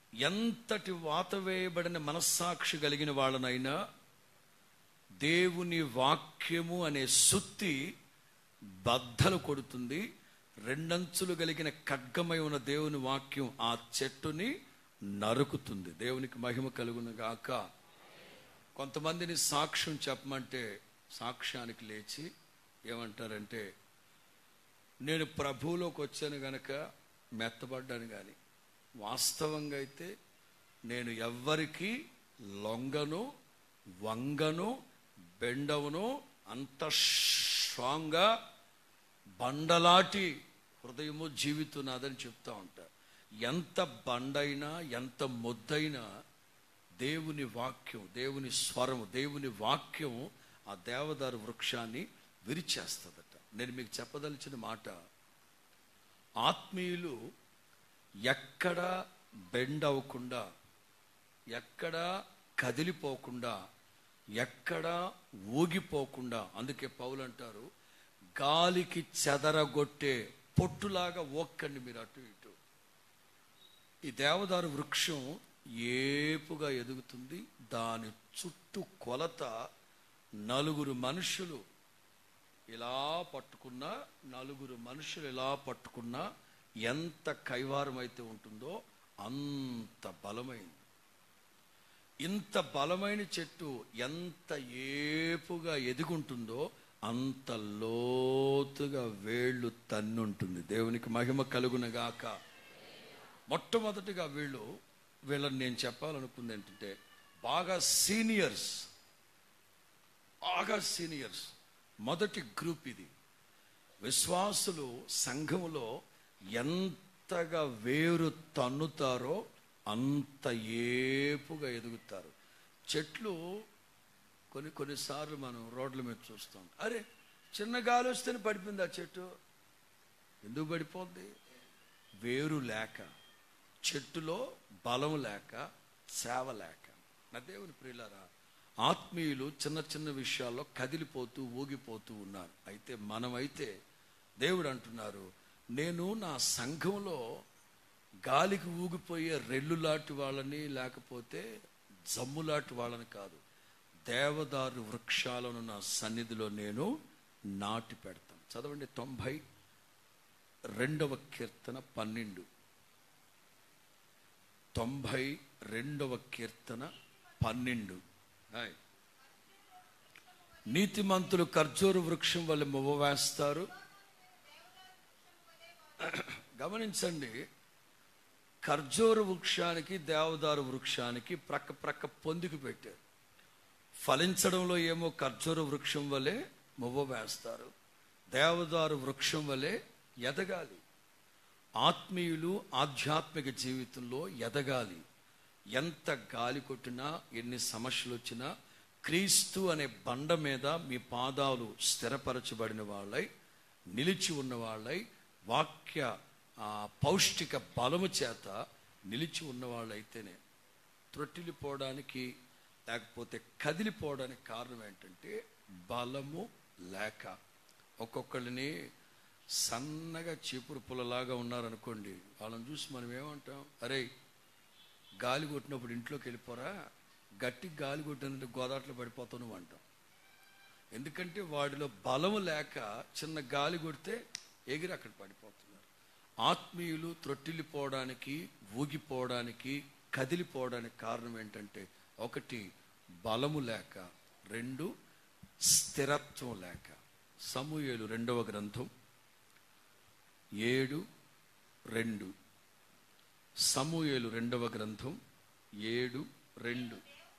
ఎంతటి వాత వేయబడిన మనస్సాక్షి కలిగిన వాళ్ళనైనా దేవుని వాక్యము అనే సుత్తి బద్దలు కొడుతుంది రెండంచులు కలిగిన ఖడ్గమై ఉన్న దేవుని వాక్యం ఆ చెట్టుని నరుకుతుంది దేవునికి మహిమ కలుగును గాక కొంతమందిని సాక్ష్యం చెప్పమంటే సాక్ష్యానికి లేచి ఏమంటారంటే నేను ప్రభువులోకి వచ్చాను గనక మెత్తబడ్డాను కానీ వాస్తవంగా అయితే నేను ఎవ్వరికి లొంగను వంగను బెండవును అంత స్ట్రాంగ్గా బండలాటి హృదయము జీవితం నాదని చెప్తా ఉంటా ఎంత బండైనా ఎంత మొద్దైనా దేవుని వాక్యం దేవుని స్వరము దేవుని వాక్యం ఆ దేవదారు వృక్షాన్ని విరిచేస్తుందట నేను మీకు చెప్పదలిచిన మాట ఆత్మీయులు ఎక్కడ బెండ్ అవ్వకుండా ఎక్కడ కదిలిపోకుండా ఎక్కడ ఊగిపోకుండా అందుకే పౌలు అంటారు గాలికి చెదరగొట్టే పొట్టులాగా ఓక్కండి మీరు అటు ఇటు ఈ దేవదారు వృక్షం ఏపుగా ఎదుగుతుంది దాని చుట్టూ కొలత నలుగురు మనుషులు ఇలా పట్టుకున్నా నలుగురు మనుషులు ఇలా పట్టుకున్నా ఎంత కైవారం అయితే ఉంటుందో అంత బలమైంది ఇంత బలమైన చెట్టు ఎంత ఏపుగా ఎదుగుంటుందో అంత లోతుగా వేళ్ళు తన్నుంటుంది దేవునికి మహిమ కలుగునగాక మొట్టమొదటిగా వీళ్ళు వీళ్ళని నేను చెప్పాలనుకుంది ఏంటంటే బాగా సీనియర్స్ బాగా సీనియర్స్ మొదటి గ్రూప్ ఇది విశ్వాసులు సంఘములో ఎంతగా వేరు తన్నుతారో అంత ఏపుగా ఎదుగుతారు చెట్లు కొన్ని కొన్నిసార్లు మనం రోడ్ల మీద చూస్తాం అరే చిన్న గాలి వస్తేనే పడిపోయింది ఆ చెట్టు ఎందుకు పడిపోద్ది వేరు లేక చెట్టులో బలం లేక సేవ లేక నా దేవుని ప్రియులారా ఆత్మీయులు చిన్న చిన్న విషయాల్లో కదిలిపోతూ ఊగిపోతూ ఉన్నారు అయితే మనమైతే దేవుడు అంటున్నారు నేను నా సంఘంలో గాలికి ఊగిపోయే రెల్లు లాంటి వాళ్ళని లేకపోతే జమ్ములాంటి వాళ్ళని కాదు దేవదారు వృక్షాలను నా సన్నిధిలో నేను నాటి పెడతాను చదవండి తొంభై రెండవ కీర్తన పన్నెండు తొంభై రెండవ కీర్తన పన్నెండు హాయ్. నీతిమంతులు ఖర్జూరు వృక్షం వల్ల మొవ్వ వేస్తారు గమనించండి ఖర్జూరు వృక్షానికి దేవదారు వృక్షానికి ప్రక్క ప్రక్క పొందికి పెట్టారు ఫలించడంలో ఏమో ఖర్జూర వృక్షం వలె మొవ్వ వేస్తారు దేవదారు వృక్షం వలె ఎదగాలి ఆత్మీయులు ఆధ్యాత్మిక జీవితంలో ఎదగాలి ఎంత గాలి కొట్టినా ఎన్ని సమస్యలు వచ్చినా క్రీస్తు అనే బండ మీద మీ పాదాలు స్థిరపరచబడిన వాళ్ళై నిలిచి ఉన్న వాళ్ళై వాక్య ఆ, పౌష్టిక బలము చేత నిలిచి ఉన్న వాళ్ళైతేనే త్రొట్టిల్లిపోవడానికి లేకపోతే కదిలిపోవడానికి కారణం ఏంటంటే బలము లేక ఒక్కొక్కళ్ళని సన్నగా చీపురు పుల్లలాగా ఉన్నారనుకోండి వాళ్ళని చూసి మనం ఏమంటాం అరే గాలి కొట్టినప్పుడు ఇంట్లోకి వెళ్ళిపోరా గట్టి గాలి కొట్టినంటే గోదాట్లో పడిపోతావు నువ్వు అంటాం ఎందుకంటే వాడిలో బలము లేక చిన్న గాలి కొడితే ఎగిరి అక్కడ పడిపోతున్నారు ఆత్మీయులు త్రొట్టిల్లిపోవడానికి ఊగిపోవడానికి కదిలిపోవడానికి కారణం ఏంటంటే ఒకటి బలము లేక రెండు స్థిరత్వం లేక సమూయేలు రెండవ గ్రంథం ఏడు రెండు సమూయేలు రెండవ గ్రంథం ఏడు రెండు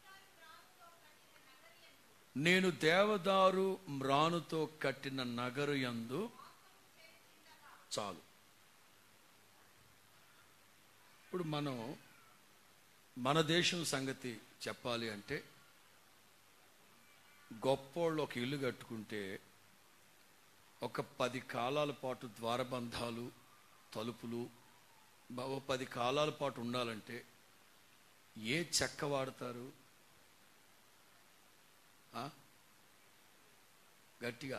నేను దేవదారు మ్రానుతో కట్టిన నగరు యందు చాలు ఇప్పుడు మనం మన దేశం సంగతి చెప్పాలి అంటే గొప్పోళ్ళు ఒక ఇల్లు కట్టుకుంటే ఒక పది కాలాల పాటు ద్వారబంధాలు తలుపులు బ- ఓ పది కాలాల పాటు ఉండాలంటే ఏ చెక్క వాడతారు ఆ? గట్టిగా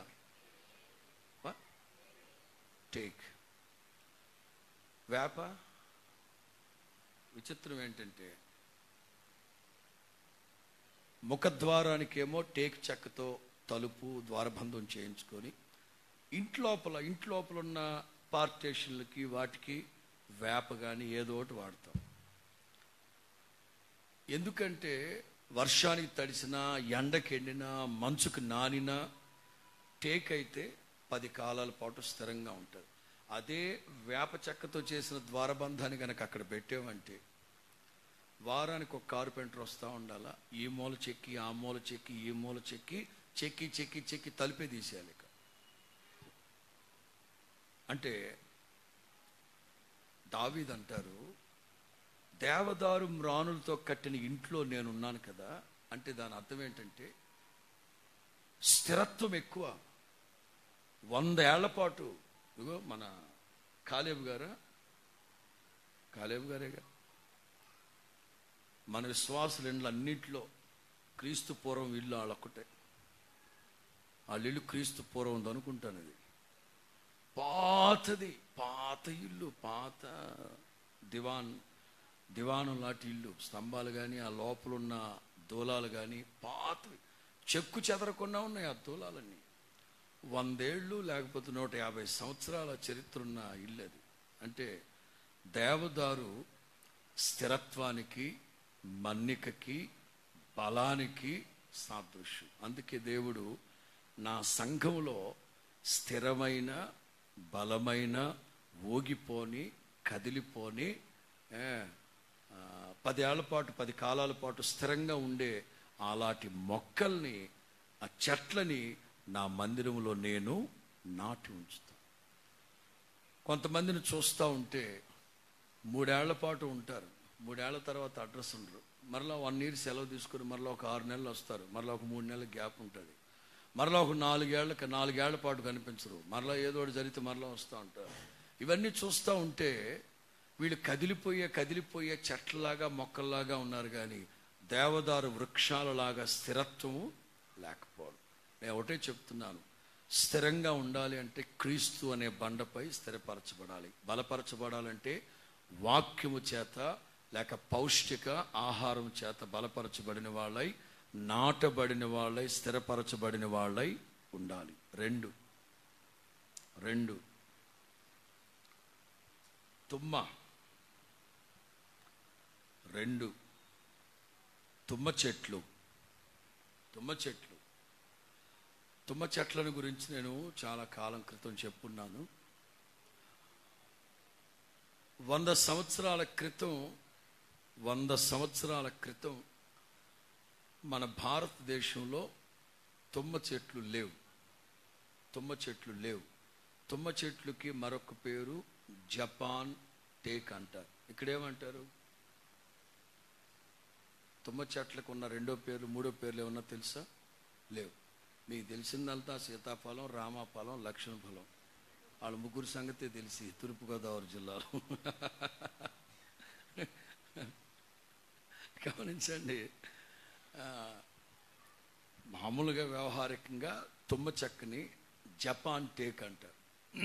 టేక్ వేప విచిత్రం ఏంటంటే ముఖద్వారానికేమో టేక్ చెక్కతో తలుపు ద్వారబంధం చేయించుకొని ఇంట్లోపల ఇంట్లోపల ఉన్న పార్టేషన్లకి వాటికి వేప కానీ ఏదో ఒకటి వాడతాం ఎందుకంటే వర్షానికి తడిసినా ఎండకెండినా మంచుకు నానినా టేక్ అయితే పది కాలాల పాటు స్థిరంగా ఉంటుంది అదే వేప చెక్కతో చేసిన ద్వారబంధాన్ని కనుక అక్కడ పెట్టామంటే వారానికి ఒక కార్పెంటర్ వస్తూ ఉండాలా ఈ మూల చెక్కి ఆ మూల చెక్కి ఈ మూల చెక్కి చెక్కి చెక్కి చెక్కి తలిపే తీసేయాలి ఇక అంటే దావీద్ అంటారు దేవదారు మ్రానులతో కట్టిన ఇంట్లో నేనున్నాను కదా అంటే దాని అర్థం ఏంటంటే స్థిరత్వం ఎక్కువ వంద ఏళ్ల పాటు ఇగో మన కాలేబు గారా కాలేబు గారేగా మన విశ్వాసుల ఇండ్లు అన్నింటిలో క్రీస్తు పూర్వం ఇల్లు వాళ్ళొక్కటే వాళ్ళ ఇల్లు క్రీస్తు పూర్వం అనుకుంటాను అది పాతది పాత ఇల్లు పాత దివాన్ దివానం లాంటి ఇల్లు స్తంభాలు కానీ ఆ లోపల ఉన్న దూలాలు కానీ పాతవి చెక్కు చెదరకుండా ఉన్నాయి ఆ దూలాలన్నీ వందేళ్ళు లేకపోతే నూట యాభై సంవత్సరాల చరిత్ర ఉన్న ఇల్లు అది అంటే దేవదారు స్థిరత్వానికి మన్నికకి బలానికి సాదృశ్యం అందుకే దేవుడు నా సంఘంలో స్థిరమైన బలమైన ఊగిపోని కదిలిపోని ఏ, ఆ, పదేళ్ల పాటు పది కాలాల పాటు స్థిరంగా ఉండే అలాంటి మొక్కల్ని ఆ చెట్లని నా మందిరంలో నేను నాటి ఉంచుతాను కొంతమందిని చూస్తూ ఉంటే మూడేళ్ల పాటు ఉంటారు మూడేళ్ల తర్వాత అడ్రస్ ఉండరు మరలా వన్ ఇయర్ సెలవు తీసుకుని మరలా ఒక ఆరు నెలలు వస్తారు మరలా ఒక మూడు నెలల గ్యాప్ ఉంటుంది మరలా ఒక నాలుగేళ్ల నాలుగేళ్ల పాటు కనిపించరు మరలా ఏదో ఒకటి జరిగితే మరలా వస్తూ ఉంటారు ఇవన్నీ చూస్తూ ఉంటే వీళ్ళు కదిలిపోయే కదిలిపోయే చెట్లలాగా మొక్కల్లాగా ఉన్నారు కానీ దేవదారు వృక్షాలలాగా స్థిరత్వము లేకపోవడం నేను ఒకటే చెప్తున్నాను స్థిరంగా ఉండాలి అంటే క్రీస్తు అనే బండపై స్థిరపరచబడాలి బలపరచబడాలంటే వాక్యము చేత లేక పౌష్టిక ఆహారం చేత బలపరచబడిన వాళ్ళై నాటబడిన వాళ్ళై స్థిరపరచబడిన వాళ్ళై ఉండాలి రెండు రెండు తుమ్మ రెండు తుమ్మ చెట్లు తుమ్మ చెట్లు తుమ్మ చెట్లను గురించి నేను చాలా కాలం క్రితం చెప్పున్నాను వంద సంవత్సరాల క్రితం వంద సంవత్సరాల క్రితం మన భారతదేశంలో తుమ్మ చెట్లు లేవు తుమ్మ చెట్లు లేవు తుమ్మ చెట్లుకి మరొక పేరు జపాన్ టేక్ అంటారు ఇక్కడేమంటారు తుమ్మ చెట్లకు ఉన్న రెండో పేరు మూడో పేర్లు ఏమన్నా తెలుసా లేవు మీకు తెలిసిందంతా సీతాఫలం రామాఫలం లక్ష్మణ ఫలం వాళ్ళ ముగ్గురు సంగతే తెలిసి తూర్పుగోదావరి జిల్లాలో గమనించండి ఆ, మామూలుగా వ్యవహారికంగా తుమ్మ చెక్కని జపాన్ టేక్ అంటారు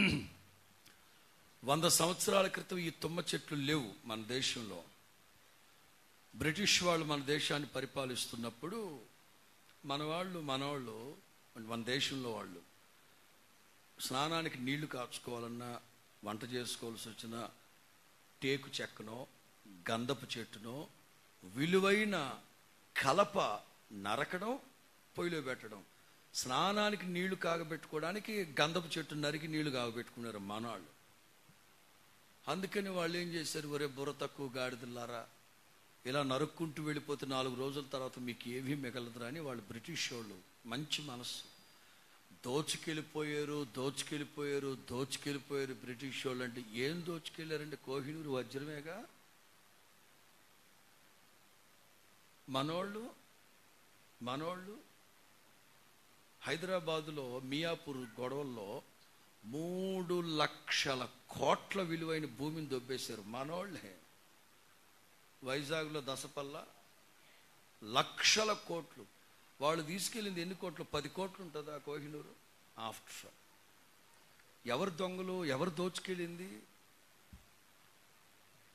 వంద సంవత్సరాల క్రితం ఈ తుమ్మ చెట్లు లేవు మన దేశంలో బ్రిటిష్ వాళ్ళు మన దేశాన్ని పరిపాలిస్తున్నప్పుడు మన వాళ్ళు మనవాళ్ళు మన దేశంలో వాళ్ళు స్నానానికి నీళ్లు కాచుకోవాలన్నా వంట చేసుకోవాల్సి వచ్చిన టేకు చెక్కనో గంధపు చెట్టునో విలువైన కలప నరకడం పొయ్యిలో పెట్టడం స్నానానికి నీళ్లు కాగబెట్టుకోవడానికి గంధపు చెట్టు నరికి నీళ్లు కాగబెట్టుకున్నారు మనవాళ్ళు అందుకని వాళ్ళు ఏం చేశారు ఒరే బుర్ర తక్కువ గాడిదలారా ఇలా నరుక్కుంటూ వెళ్ళిపోతే నాలుగు రోజుల తర్వాత మీకు ఏమీ మిగలదురా అని వాళ్ళు బ్రిటిష్ వాళ్ళు మంచి మనస్సు దోచుకెళ్ళిపోయారు దోచుకెళ్ళిపోయారు దోచుకెళ్ళిపోయారు బ్రిటిష్ వాళ్ళు అంటే ఏం దోచుకెళ్ళారంటే కోహినూరు వజ్రమేగా మనోళ్ళు మనోళ్ళు హైదరాబాదులో మియాపూర్ గొడవల్లో మూడు లక్షల కోట్ల విలువైన భూమిని దొబ్బేశారు మనోళ్ళే వైజాగ్లో దసపల్ల లక్షల కోట్లు వాళ్ళు తీసుకెళ్ళింది ఎన్ని కోట్లు పది కోట్లు ఉంటుందా కోహినూరు ఆఫ్టర్ ఎవరు దొంగలు ఎవరు దోచుకెళ్ళింది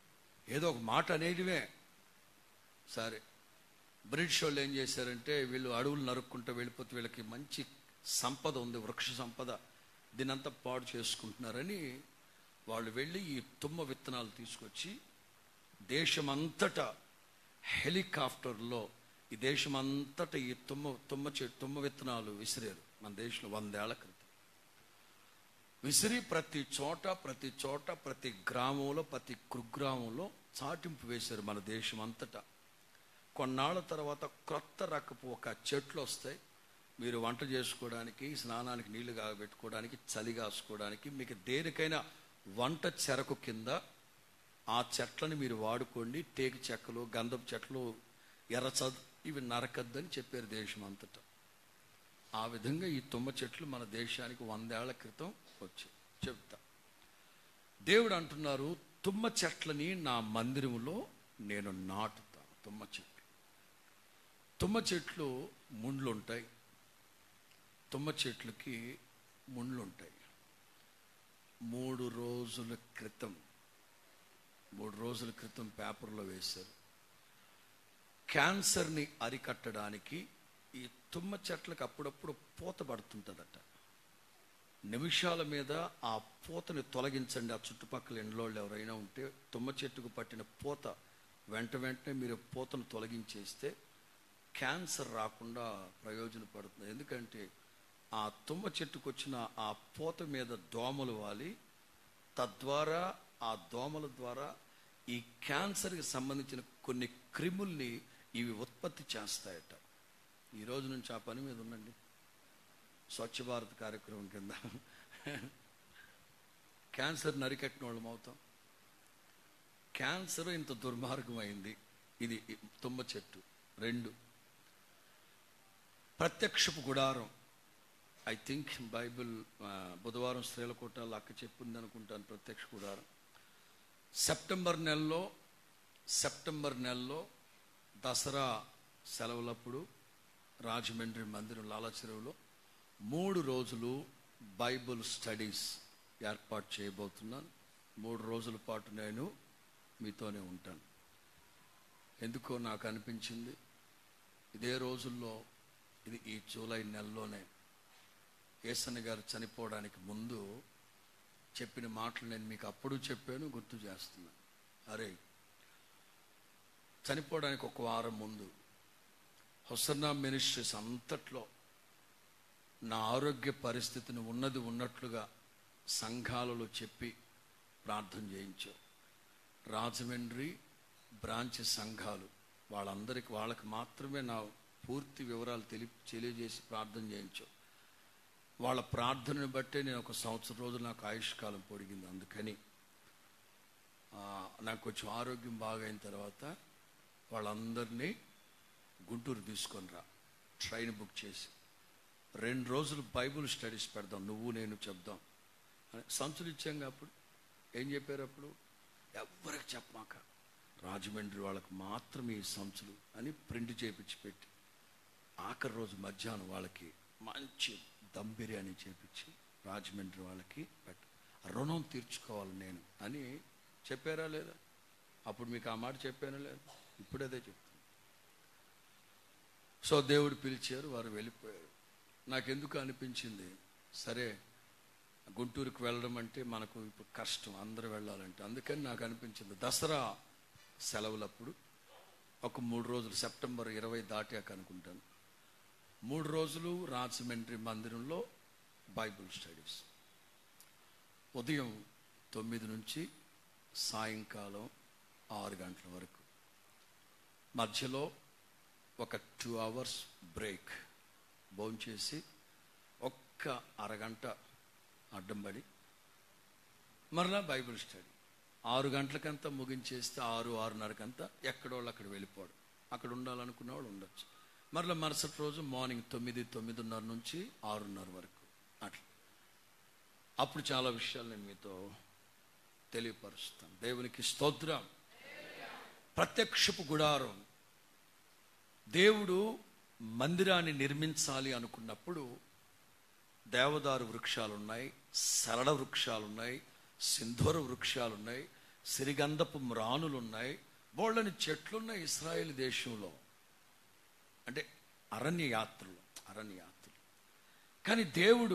ఏదో ఒక మాట అనేదివే సరే బ్రిటిష్ వాళ్ళు ఏం చేశారంటే వీళ్ళు అడవులు నరుక్కుంటూ వెళ్ళిపోతే వీళ్ళకి మంచి సంపద ఉంది వృక్ష సంపద దీనంతా పాడు చేసుకుంటున్నారని వాళ్ళు వెళ్ళి ఈ తుమ్మ విత్తనాలు తీసుకొచ్చి దేశమంతటా హెలికాప్టర్లో ఈ దేశమంతటా ఈ తుమ్మ తుమ్మ చెట్టు తుమ్మ విత్తనాలు విసిరారు మన దేశంలో వందేళ్ల క్రితం విసిరి ప్రతి చోట ప్రతి చోట ప్రతి గ్రామంలో ప్రతి కుగ్రామంలో చాటింపు వేశారు మన దేశం అంతటా కొన్నాళ్ళ తర్వాత క్రొత్త రకపు ఒక చెట్లు వస్తాయి మీరు వంట చేసుకోవడానికి స్నానానికి నీళ్లు పెట్టుకోవడానికి చలి కాసుకోవడానికి మీకు దేనికైనా వంట చెరకు కింద ఆ చెట్లను మీరు వాడుకోండి టేకు చెక్కలు గంధపు చెట్లు ఎర్ర చదు ఇవి నరకద్దని చెప్పారు దేశం అంతటా ఆ విధంగా ఈ తుమ్మ చెట్లు మన దేశానికి వందేళ్ల క్రితం వచ్చాయి చెప్తా దేవుడు అంటున్నారు తుమ్మ చెట్లని నా మందిరములో నేను నాటుతాను తుమ్మ చెట్లు తుమ్మ చెట్లు ముండ్లు ఉంటాయి తుమ్మ చెట్లకి ముండ్లు ఉంటాయి మూడు రోజుల క్రితం మూడు రోజుల క్రితం పేపర్లో వేశారు క్యాన్సర్ని అరికట్టడానికి ఈ తుమ్మ చెట్లకు అప్పుడప్పుడు పూత పడుతుంటుందట నిమిషాల మీద ఆ పూతని తొలగించండి ఆ చుట్టుపక్కల ఇండ్లోళ్ళు ఎవరైనా ఉంటే తుమ్మ చెట్టుకు పట్టిన పూత వెంట వెంటనే మీరు పూతను తొలగించేస్తే క్యాన్సర్ రాకుండా ప్రయోజనపడుతుంది ఎందుకంటే ఆ తుమ్మ చెట్టుకు వచ్చిన ఆ పూత మీద దోమలు వాలి తద్వారా ఆ దోమల ద్వారా ఈ క్యాన్సర్కి సంబంధించిన కొన్ని క్రిముల్ని ఇవి ఉత్పత్తి చేస్తాయట ఈ రోజు నుంచి ఆ పని మీద ఉండండి స్వచ్ఛ భారత్ కార్యక్రమం కింద క్యాన్సర్ నరికట్టిన వాళ్ళం అవుతాం క్యాన్సర్ ఇంత దుర్మార్గమైంది ఇది ఈ తుమ్మ చెట్టు రెండు ప్రత్యక్షపు గుడారం ఐ థింక్ బైబిల్ ఆ, బుధవారం స్త్రీల కోటాలు అక్క చెప్పింది అనుకుంటాను ప్రత్యక్ష గుడారం సెప్టెంబర్ నెలలో సెప్టెంబర్ నెలలో దసరా సెలవులప్పుడు రాజమండ్రి మందిరం లాలా చెరువులో మూడు రోజులు బైబిల్ స్టడీస్ ఏర్పాటు చేయబోతున్నాను మూడు రోజుల పాటు నేను మీతోనే ఉంటాను ఎందుకో నాకు అనిపించింది ఇదే రోజుల్లో ఇది ఈ జూలై నెలలోనే ఏసన్న గారు చనిపోవడానికి ముందు చెప్పిన మాటలు నేను మీకు అప్పుడు చెప్పాను గుర్తు చేస్తున్నాను అరే చనిపోవడానికి ఒక వారం ముందు హొసన్నా మినిస్ట్రీస్ అంతట్లో నా ఆరోగ్య పరిస్థితిని ఉన్నది ఉన్నట్లుగా సంఘాలలో చెప్పి ప్రార్థన చేయించావు రాజమండ్రి బ్రాంచ్ సంఘాలు వాళ్ళందరికి వాళ్ళకి మాత్రమే నా పూర్తి వివరాలు తెలి తెలియజేసి ప్రార్థన చేయించావు వాళ్ళ ప్రార్థనని బట్టే నేను ఒక సంవత్సరం రోజులు నాకు ఆయుష్కాలం పొడిగింది అందుకని ఆ, నాకు కొంచెం ఆరోగ్యం బాగైన తర్వాత వాళ్ళందరినీ గుంటూరు తీసుకొని రా ట్రైన్ బుక్ చేసి రెండు రోజులు బైబుల్ స్టడీస్ పెడదాం నువ్వు నేను చెప్దాం అని సంచులు ఇచ్చాం అప్పుడు ఏం చెప్పారు అప్పుడు ఎవ్వరికి చెప్పమాక రాజమండ్రి వాళ్ళకి మాత్రమే ఈ సంచులు అని ప్రింట్ చేపించి పెట్టి ఆఖరి రోజు మధ్యాహ్నం వాళ్ళకి మంచి దమ్ బిర్యానీ చేపించి రాజమండ్రి వాళ్ళకి పెట్ట రుణం తీర్చుకోవాలి నేను అని చెప్పారా లేదా అప్పుడు మీకు ఆ మాట చెప్పానా లేదా ఇప్పుడు అదే చెప్తాను సో దేవుడు పిలిచారు వారు వెళ్ళిపోయారు నాకెందుకు అనిపించింది సరే గుంటూరుకు వెళ్ళడం అంటే మనకు ఇప్పుడు కష్టం అందరూ వెళ్ళాలంటే అందుకని నాకు అనిపించింది దసరా సెలవులప్పుడు ఒక మూడు రోజులు సెప్టెంబర్ ఇరవై దాటాక అనుకుంటాను మూడు రోజులు రాజమండ్రి మందిరంలో బైబిల్ స్టడీస్ ఉదయం తొమ్మిది నుంచి సాయంకాలం ఆరు గంటల వరకు మధ్యలో ఒక టూ అవర్స్ బ్రేక్ భోంచేసి ఒక్క అరగంట అడ్డం పడి మరలా బైబిల్ స్టడీ ఆరు గంటలకంతా ముగించేస్తే ఆరు ఆరున్నరకంతా ఎక్కడోళ్ళు అక్కడ వెళ్ళిపోవడం అక్కడ ఉండాలనుకున్న వాళ్ళు ఉండొచ్చు మరలా మరుసటి రోజు మార్నింగ్ తొమ్మిది తొమ్మిదిన్నర నుంచి ఆరున్నర వరకు అట్లా అప్పుడు చాలా విషయాలు నేను మీతో తెలియపరుస్తాను దేవునికి స్తోత్రం ప్రత్యక్షపు గుడారం దేవుడు మందిరాన్ని నిర్మించాలి అనుకున్నప్పుడు దేవదారు వృక్షాలు ఉన్నాయి సరళ వృక్షాలు ఉన్నాయి సింధూర వృక్షాలు ఉన్నాయి సిరిగంధపు మ్రానులు ఉన్నాయి బోళ్ళని చెట్లున్న ఇస్రాయేల్ దేశంలో అంటే అరణ్య యాత్రలు అరణ్య యాత్రలు కానీ దేవుడు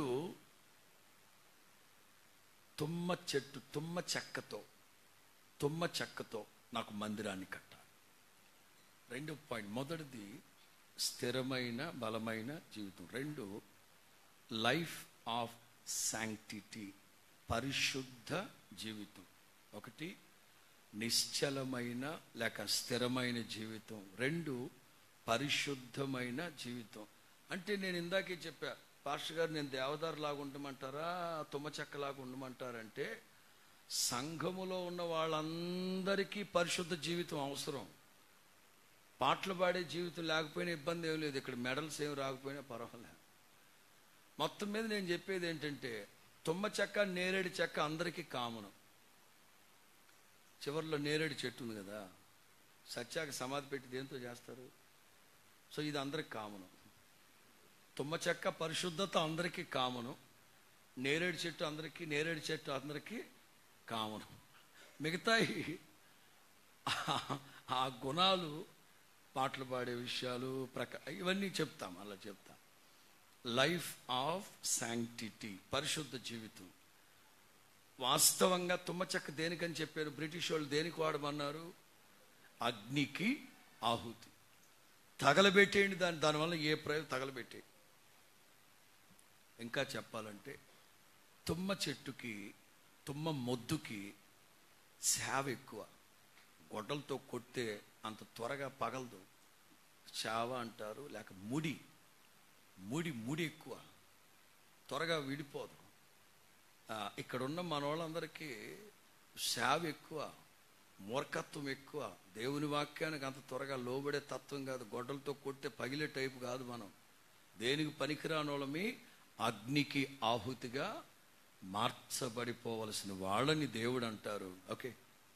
తుమ్మ చెట్టు తుమ్మ చెక్కతో తుమ్మ చెక్కతో నాకు మందిరాన్ని కట్టాలి రెండు పాయింట్ మొదటిది స్థిరమైన బలమైన జీవితం రెండు లైఫ్ ఆఫ్ శాంక్టిటీ పరిశుద్ధ జీవితం ఒకటి నిశ్చలమైన లేక స్థిరమైన జీవితం రెండు పరిశుద్ధమైన జీవితం అంటే నేను ఇందాకే చెప్పా పాస్టర్ గారు నేను దేవదారు లాగా ఉండమంటారా తుమ్మ చెక్కలాగా ఉండమంటారంటే సంఘములో ఉన్న వాళ్ళందరికీ పరిశుద్ధ జీవితం అవసరం పాటలు పాడే జీవితం లేకపోయినా ఇబ్బంది ఏం లేదు ఇక్కడ మెడల్స్ ఏం రాకపోయినా పర్వాలేదు మొత్తం మీద నేను చెప్పేది ఏంటంటే తుమ్మ చెక్క నేరేడు చెక్క అందరికీ కామను చివరిలో నేరేడు చెట్టు ఉంది కదా సత్యాకి సమాధి పెట్టి దేంతో చేస్తారు సో ఇది అందరికి కామను తుమ్మ చెక్క పరిశుద్ధత అందరికీ కామను నేరేడు చెట్టు అందరికీ నేరేడు చెట్టు అందరికీ కామను మిగతాయి ఆ గుణాలు పాటలు పాడే విషయాలు ప్రక ఇవన్నీ చెప్తాం అలా చెప్తాం లైఫ్ ఆఫ్ శాంక్టిటీ పరిశుద్ధ జీవితం వాస్తవంగా తుమ్మ చెక్క దేనికని చెప్పారు బ్రిటిష్ వాళ్ళు దేనికి వాడమన్నారు అగ్నికి ఆహుతి తగలబెట్టేయండి దాని దానివల్ల ఏ ప్రయోజనం తగలబెట్టే ఇంకా చెప్పాలంటే తుమ్మ చెట్టుకి తుమ్మ మొద్దుకి సేవ ఎక్కువ గొడ్డలతో కొడితే అంత త్వరగా పగలదు చావ అంటారు లేక ముడి ముడి ముడి ఎక్కువ త్వరగా విడిపోదు ఆ, ఇక్కడున్న మన వాళ్ళందరికీ సేవ ఎక్కువ మూర్ఖత్వం ఎక్కువ దేవుని వాక్యానికి అంత త్వరగా లోబడే తత్వం కాదు గొడ్డలతో కొట్టే పగిలే టైపు కాదు మనం దేనికి పనికిరాని వాళ్ళమి అగ్నికి ఆహుతిగా మార్చబడిపోవలసిన వాళ్ళని దేవుడు అంటారు ఓకే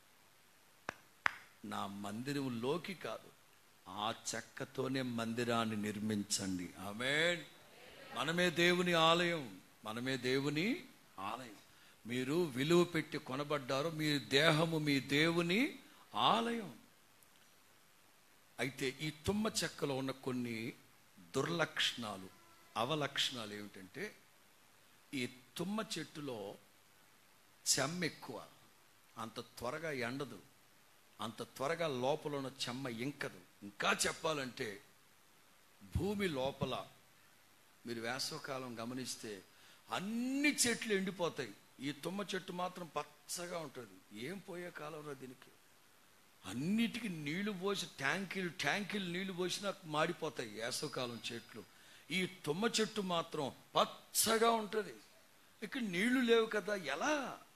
నా మందిరంలోకి కాదు ఆ చెక్కతోనే మందిరాన్ని నిర్మించండి ఆమేన్ మనమే దేవుని ఆలయం మనమే దేవుని ఆలయం మీరు విలువ పెట్టి కొనబడ్డారు మీ దేహము మీ దేవుని ఆలయం అయితే ఈ తుమ్మ చెక్కలో ఉన్న కొన్ని దుర్లక్షణాలు అవలక్షణాలు ఏమిటంటే ఈ తుమ్మ చెట్టులో చెమ్మ ఎక్కువ అంత త్వరగా ఎండదు అంత త్వరగా లోపల ఉన్న చెమ్మ ఇంకదు ఇంకా చెప్పాలంటే భూమి లోపల మీరు వేసవకాలం గమనిస్తే అన్ని చెట్లు ఎండిపోతాయి ఈ తుమ్మ చెట్టు మాత్రం పచ్చగా ఉంటుంది ఏం పోయే కాలం రా దీనికి అన్నిటికీ నీళ్లు పోసి ట్యాంకీలు ట్యాంకీలు నీళ్లు పోసినా మాడిపోతాయి వేసవకాలం చెట్లు ఈ తుమ్మ చెట్టు మాత్రం పచ్చగా ఉంటుంది ఇక్కడ నీళ్లు లేవు కదా ఎలా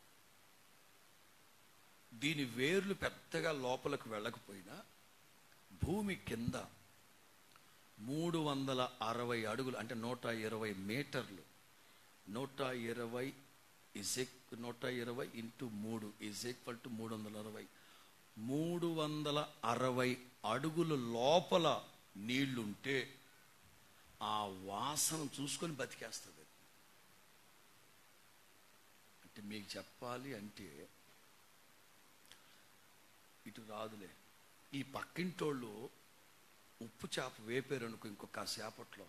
దీని వేర్లు పెద్దగా లోపలికి వెళ్ళకపోయినా భూమి కింద మూడు వందల అరవై అడుగులు అంటే నూట ఇరవై మీటర్లు నూట ఇరవై ఇజెక్ నూట ఇరవై ఇంటూ మూడు ఈజ్ ఈక్వల్ టు మూడు వందల అరవై మూడు వందల అరవై అడుగుల లోపల నీళ్లుంటే ఆ వాసన చూసుకొని బతికేస్తుంది అంటే మీకు చెప్పాలి అంటే ఇటు రాదులే ఈ పక్కింటోళ్ళు ఉప్పు చేప వేపారు అనుకో ఇంకొక సేపట్లో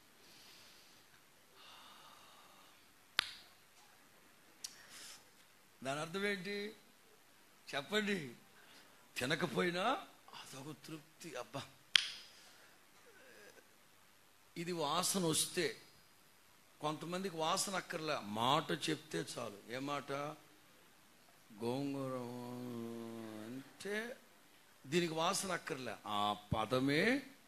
దాని అర్థం ఏంటి చెప్పండి తినకపోయినా అదొక తృప్తి అబ్బా ఇది వాసన వస్తే కొంతమందికి వాసన అక్కర్లే మాట చెప్తే చాలు ఏ మాట గోంగూర అంటే దీనికి వాసన అక్కర్లే ఆ పదమే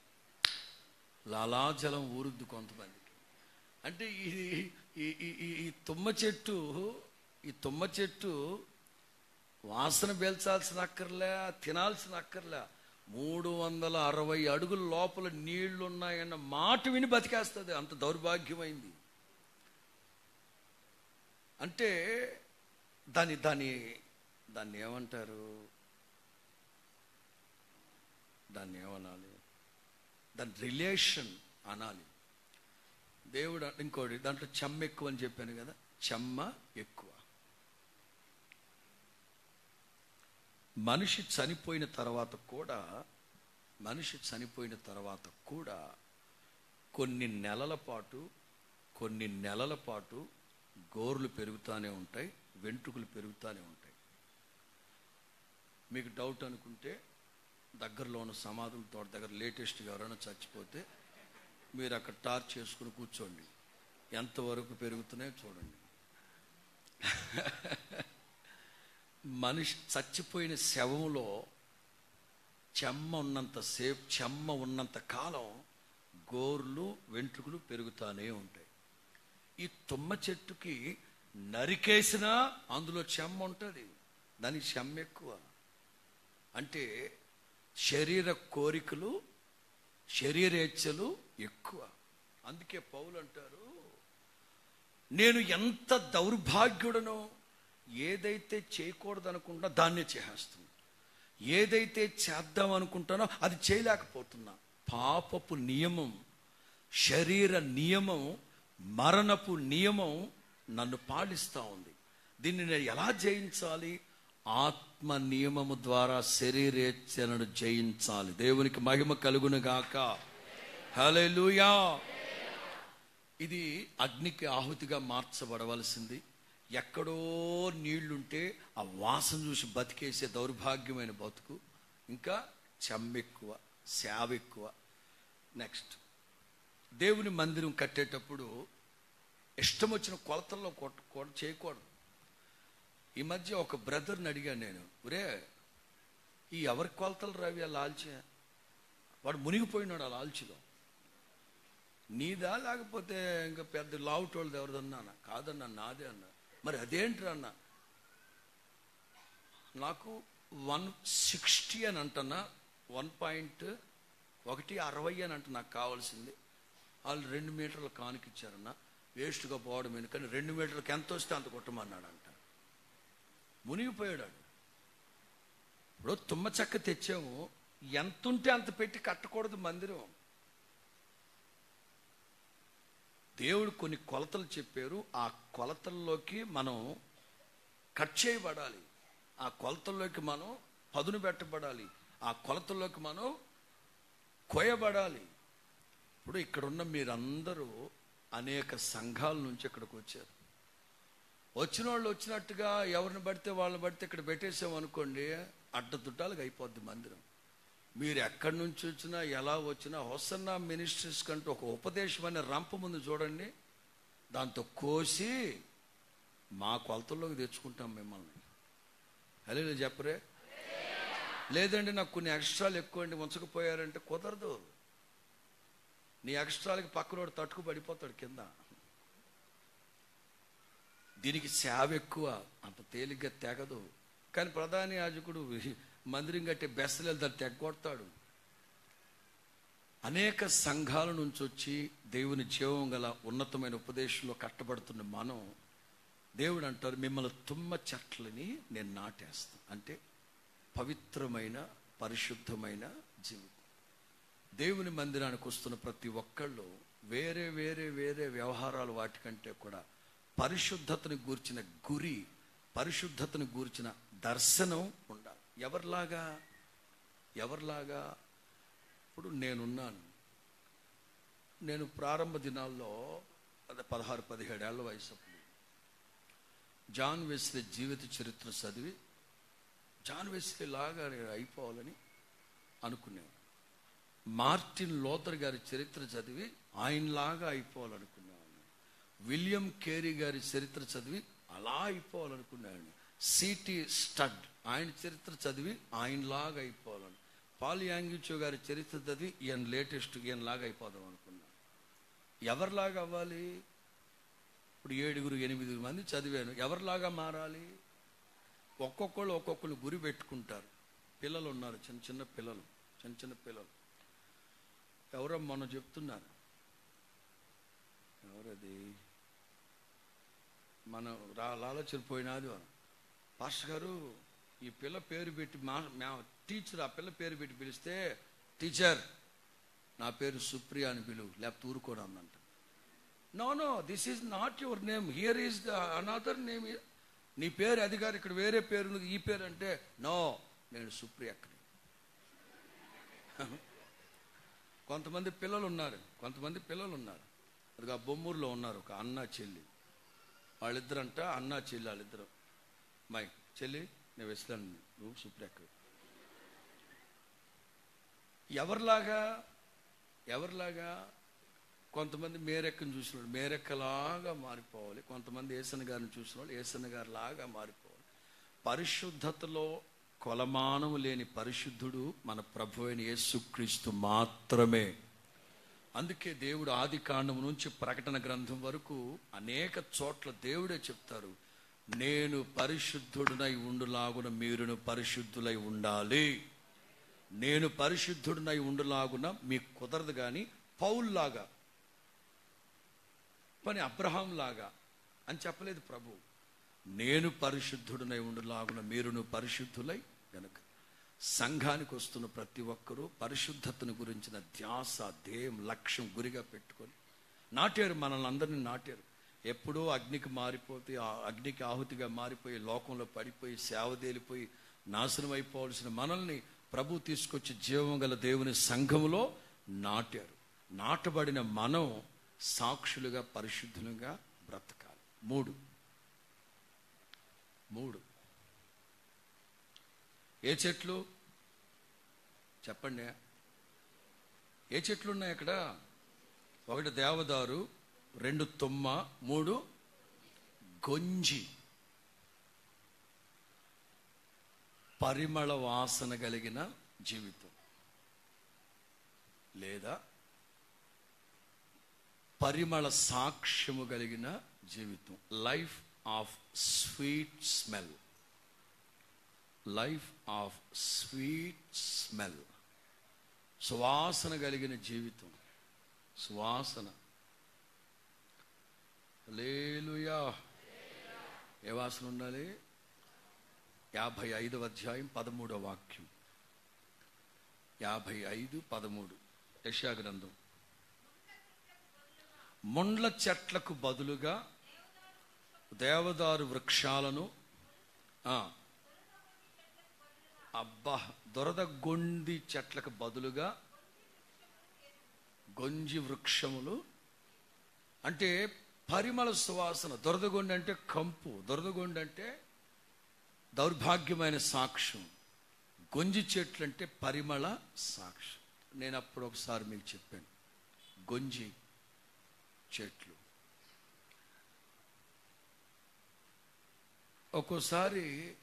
లాలాజలం ఊరుద్ది కొంతమందికి అంటే ఇది ఈ ఈ- ఈ- ఈ తుమ్మ చెట్టు ఈ తుమ్మ చెట్టు వాసన పీల్చాల్సిన అక్కర్లే తినాల్సిన అక్కర్లే మూడు వందల అరవై అడుగుల లోపల నీళ్లు ఉన్నాయన్న మాట విని బతికేస్తుంది అంత దౌర్భాగ్యమైంది అంటే దాని దాని దాన్ని ఏమంటారు దాన్ని ఏమనాలి దాని రిలేషన్ అనాలి దేవుడు అన్- ఇంకోటి దాంట్లో చెమ్మ ఎక్కువ అని చెప్పాను కదా చెమ్మ ఎక్కువ మనిషి చనిపోయిన తర్వాత కూడా మనిషి చనిపోయిన తర్వాత కూడా కొన్ని నెలల పాటు కొన్ని నెలల పాటు గోర్లు పెరుగుతూనే ఉంటాయి వెంట్రుకలు పెరుగుతూనే ఉంటాయి మీకు డౌట్ అనుకుంటే దగ్గరలో ఉన్న సమాధుల తోట దగ్గర లేటెస్ట్గా ఎవరైనా చచ్చిపోతే మీరు అక్కడ టార్చ్ చేసుకుని కూర్చోండి ఎంతవరకు పెరుగుతున్నాయో చూడండి మనిషి చచ్చిపోయిన శవంలో చెమ్మ ఉన్నంత సేపు చెమ్మ ఉన్నంత కాలం గోర్లు వెంట్రుకలు పెరుగుతానే ఉంటాయి ఈ తుమ్మ చెట్టుకి నరికేసినా అందులో చెమ్మ ఉంటుంది దానికి చెమ్మ ఎక్కువ అంటే శరీర కోరికలు శరీరేచ్ఛలు ఎక్కువ అందుకే పౌలు అంటారు నేను ఎంత దౌర్భాగ్యుడనో ఏదైతే చేయకూడదనుకుంటా దాన్నే చేసేస్తున్నా ఏదైతే చేద్దాం అనుకుంటానో అది చేయలేకపోతున్నా పాపపు నియమం శరీర నియమం మరణపు నియమం నన్ను పాలిస్తూ ఉంది దీన్ని నేను ఎలా జయించాలి ఆత్మ నియమము ద్వారా శరీరేచ్ఛలను జయించాలి దేవునికి మహిమ కలుగును గాక హల్లెలూయా ఇది అగ్నికి ఆహుతిగా మార్చబడవలసింది ఎక్కడో నీళ్లుంటే ఆ వాసన చూసి బతికేసే దౌర్భాగ్యమైన బతుకు ఇంకా చెమ్మెక్కువ సేవ ఎక్కువ నెక్స్ట్ దేవుని మందిరం కట్టేటప్పుడు ఇష్టం వచ్చిన కొలతల్లో కొట్ట కొ- చేయకూడదు ఈ మధ్య ఒక బ్రదర్ని అడిగాను నేను ఒరే ఈ ఎవరి కొలతలు రవి ఆ లాల్చి వాడు మునిగిపోయినాడు ఆ లాల్చిలో నీదా లేకపోతే ఇంకా పెద్ద లావుటోళ్ళది ఎవరిదన్నా కాదన్నా నాదే అన్నా మరి అదేంటి అన్న నాకు వన్ సిక్స్టీ అని అంటున్నా వన్ పాయింట్ ఒకటి అరవై అని అంట నాకు కావాల్సింది వాళ్ళు రెండు మీటర్ల కానుకిచ్చారన్న వేస్ట్గా పోవడం ఎందుకని రెండు మీటర్లకు ఎంత వస్తే అంత కొట్టమన్నాడంట మునిగిపోయాడు వాడు. ఇప్పుడు తుమ్మ చెక్క తెచ్చాము ఎంత ఉంటే అంత పెట్టి కట్టకూడదు మందిరం దేవుడు కొన్ని కొలతలు చెప్పారు ఆ కొలతల్లోకి మనం కట్ చేయబడాలి ఆ కొలతల్లోకి మనం పదును పెట్టబడాలి ఆ కొలతల్లోకి మనం కోయబడాలి ఇప్పుడు ఇక్కడున్న మీరందరూ అనేక సంఘాల నుంచి ఇక్కడికి వచ్చారు వచ్చిన వాళ్ళు వచ్చినట్టుగా ఎవరిని పడితే వాళ్ళని పడితే ఇక్కడ పెట్టేసాం అనుకోండి అడ్డదుడ్డాలుగా అయిపోద్ది మందిరం మీరు ఎక్కడి నుంచి వచ్చినా ఎలా వచ్చినా హొసన్న మినిస్ట్రీస్ కంటూ ఒక ఉపదేశం అనే రంప ముందు చూడండి దాంతో కోసి మా కొలతల్లోకి తెచ్చుకుంటాం మిమ్మల్ని హలో చెప్పరే లేదండి నాకు కొన్ని ఎక్స్ట్రాలు ఎక్కువ అండి ఉంచకపోయారంటే కుదరదు నీ ఎక్స్ట్రాలకి పక్కనోడు తట్టుకు పడిపోతాడు కింద దీనికి సేవ ఎక్కువ అంత తేలిగ్గా తెగదు కానీ ప్రధాని యాజకుడు మందిరం కట్టే బెస్తలేదు దాన్ని తెగొడతాడు అనేక సంఘాల నుంచి వచ్చి దేవుని జీవం గల ఉన్నతమైన ఉపదేశంలో కట్టబడుతున్న మనం దేవుడు అంటారు మిమ్మల్ని తుమ్మ చెట్లని నేను నాటేస్తాను అంటే పవిత్రమైన పరిశుద్ధమైన జీవితం దేవుని మందిరానికి వస్తున్న ప్రతి ఒక్కళ్ళు వేరే వేరే వేరే వ్యవహారాలు వాటికంటే కూడా పరిశుద్ధతని గూర్చిన గురి పరిశుద్ధతని గూర్చిన దర్శనం ఉండాలి ఎవరిలాగా ఎవరిలాగా ఇప్పుడు నేనున్నాను నేను ప్రారంభ దినాల్లో అదే పదహారు పదిహేడేళ్ల వయసు అప్పుడు జాన్ వెస్లీ జీవిత చరిత్ర చదివి జాన్ వెస్లీ లాగా నేను అయిపోవాలని అనుకున్నాను మార్టిన్ లోతర్ గారి చరిత్ర చదివి ఆయనలాగా అయిపోవాలనుకున్నాను విలియం కేరీ గారి చరిత్ర చదివి అలా అయిపోవాలనుకున్నాను సిటి స్టడ్ ఆయన చరిత్ర చదివి ఆయనలాగా అయిపోవాలని పాల్ యాంగిచో గారి చరిత్ర చదివి ఈయన లేటెస్ట్ ఈయనలాగా అయిపోదాం అనుకున్నాను ఎవరిలాగా అవ్వాలి ఇప్పుడు ఏడుగురు ఎనిమిది మంది చదివాను ఎవరిలాగా మారాలి ఒక్కొక్కళ్ళు ఒక్కొక్కరు గురి పెట్టుకుంటారు పిల్లలు ఉన్నారు చిన్న చిన్న పిల్లలు చిన్న చిన్న పిల్లలు ఎవరో మొన్న చెప్తున్నారు ఎవరది మనం రా లాలోచన పోయినాది పాస్టర్ గారు ఈ పిల్ల పేరు పెట్టి మా మా టీచర్ ఆ పిల్ల పేరు పెట్టి పిలిస్తే టీచర్ నా పేరు సుప్రియ అని పిలువు లేకపోతే ఊరుకోను అందంట no no this is not your name here is the another name నీ పేరు అది గారు ఇక్కడ వేరే పేరు ఉన్నది ఈ పేరు అంటే నో నేను సుప్రియక్కని కొంతమంది పిల్లలు ఉన్నారు కొంతమంది పిల్లలు ఉన్నారు అది ఆ బొమ్మూరులో ఉన్నారు ఒక అన్న చెల్లి వాళ్ళిద్దరంట అన్న చెల్లి వాళ్ళిద్దరు మై చెల్లి నేను వెస్లాను నువ్వు సుప్రియక్క ఎవరిలాగా ఎవరిలాగా కొంతమంది మేరెక్కను చూసిన వాళ్ళు మేరెక్కలాగా మారిపోవాలి కొంతమంది ఏసన్న గారిని చూసిన వాళ్ళు ఏసన్న గారి లాగా మారిపోవాలి పరిశుద్ధతలో కొలమానం లేని పరిశుద్ధుడు మన ప్రభు అయిన యేసుక్రీస్తు మాత్రమే అందుకే దేవుడు ఆది కాండం నుంచి ప్రకటన గ్రంథం వరకు అనేక చోట్ల దేవుడే చెప్తారు నేను పరిశుద్ధుడినై ఉండులాగున మీరును పరిశుద్ధులై ఉండాలి నేను పరిశుద్ధుడినై ఉండులాగున మీకు కుదరదు కానీ పౌల్లాగా పని అబ్రహాం లాగా అని చెప్పలేదు ప్రభు నేను పరిశుద్ధుడినై ఉండులాగున మీరును పరిశుద్ధులై గనుక సంఘానికి వస్తున్న ప్రతి ఒక్కరూ పరిశుద్ధతను గురించిన ధ్యాస ధ్యేయం లక్ష్యం గురిగా పెట్టుకొని నాటారు మనల్ని అందరినీ నాటారు ఎప్పుడో అగ్నికి మారిపోతే ఆ అగ్నికి ఆహుతిగా మారిపోయి లోకంలో పడిపోయి సేవదేలిపోయి నాశనం అయిపోవాల్సిన మనల్ని ప్రభు తీసుకొచ్చి జీవం గల దేవుని సంఘములో నాటారు నాటబడిన మనం సాక్షులుగా పరిశుద్ధులుగా బ్రతకాలి మూడు మూడు ఏ చెట్లు చెప్పండి ఏ చెట్లు ఉన్నాయి అక్కడ ఒకటి దేవదారు రెండు తుమ్మ మూడు గొంజి పరిమళ వాసన కలిగిన జీవితం లేదా పరిమళ సాక్ష్యము కలిగిన జీవితం life of sweet smell life of sweet smell సువాసన కలిగిన జీవితం సువాసన లేలుయా ఏ వాసన ఉండాలి యాభై ఐదవ అధ్యాయం పదమూడవ వాక్యం యాభై ఐదు పదమూడు యశా గ్రంథం ముండ్ల చెట్లకు బదులుగా దేవదారు వృక్షాలను ఆ, అబ్బా దొరద గొండి చెట్లకు బదులుగా గొంజి వృక్షములు అంటే పరిమళ సువాసన దొరదగొండి అంటే కంపు దొరదగొండి అంటే దౌర్భాగ్యమైన సాక్ష్యం గొంజి చెట్లు అంటే పరిమళ సాక్ష్యం నేను అప్పుడు ఒకసారి మీకు చెప్పాను గొంజి చెట్లు ఒక్కోసారి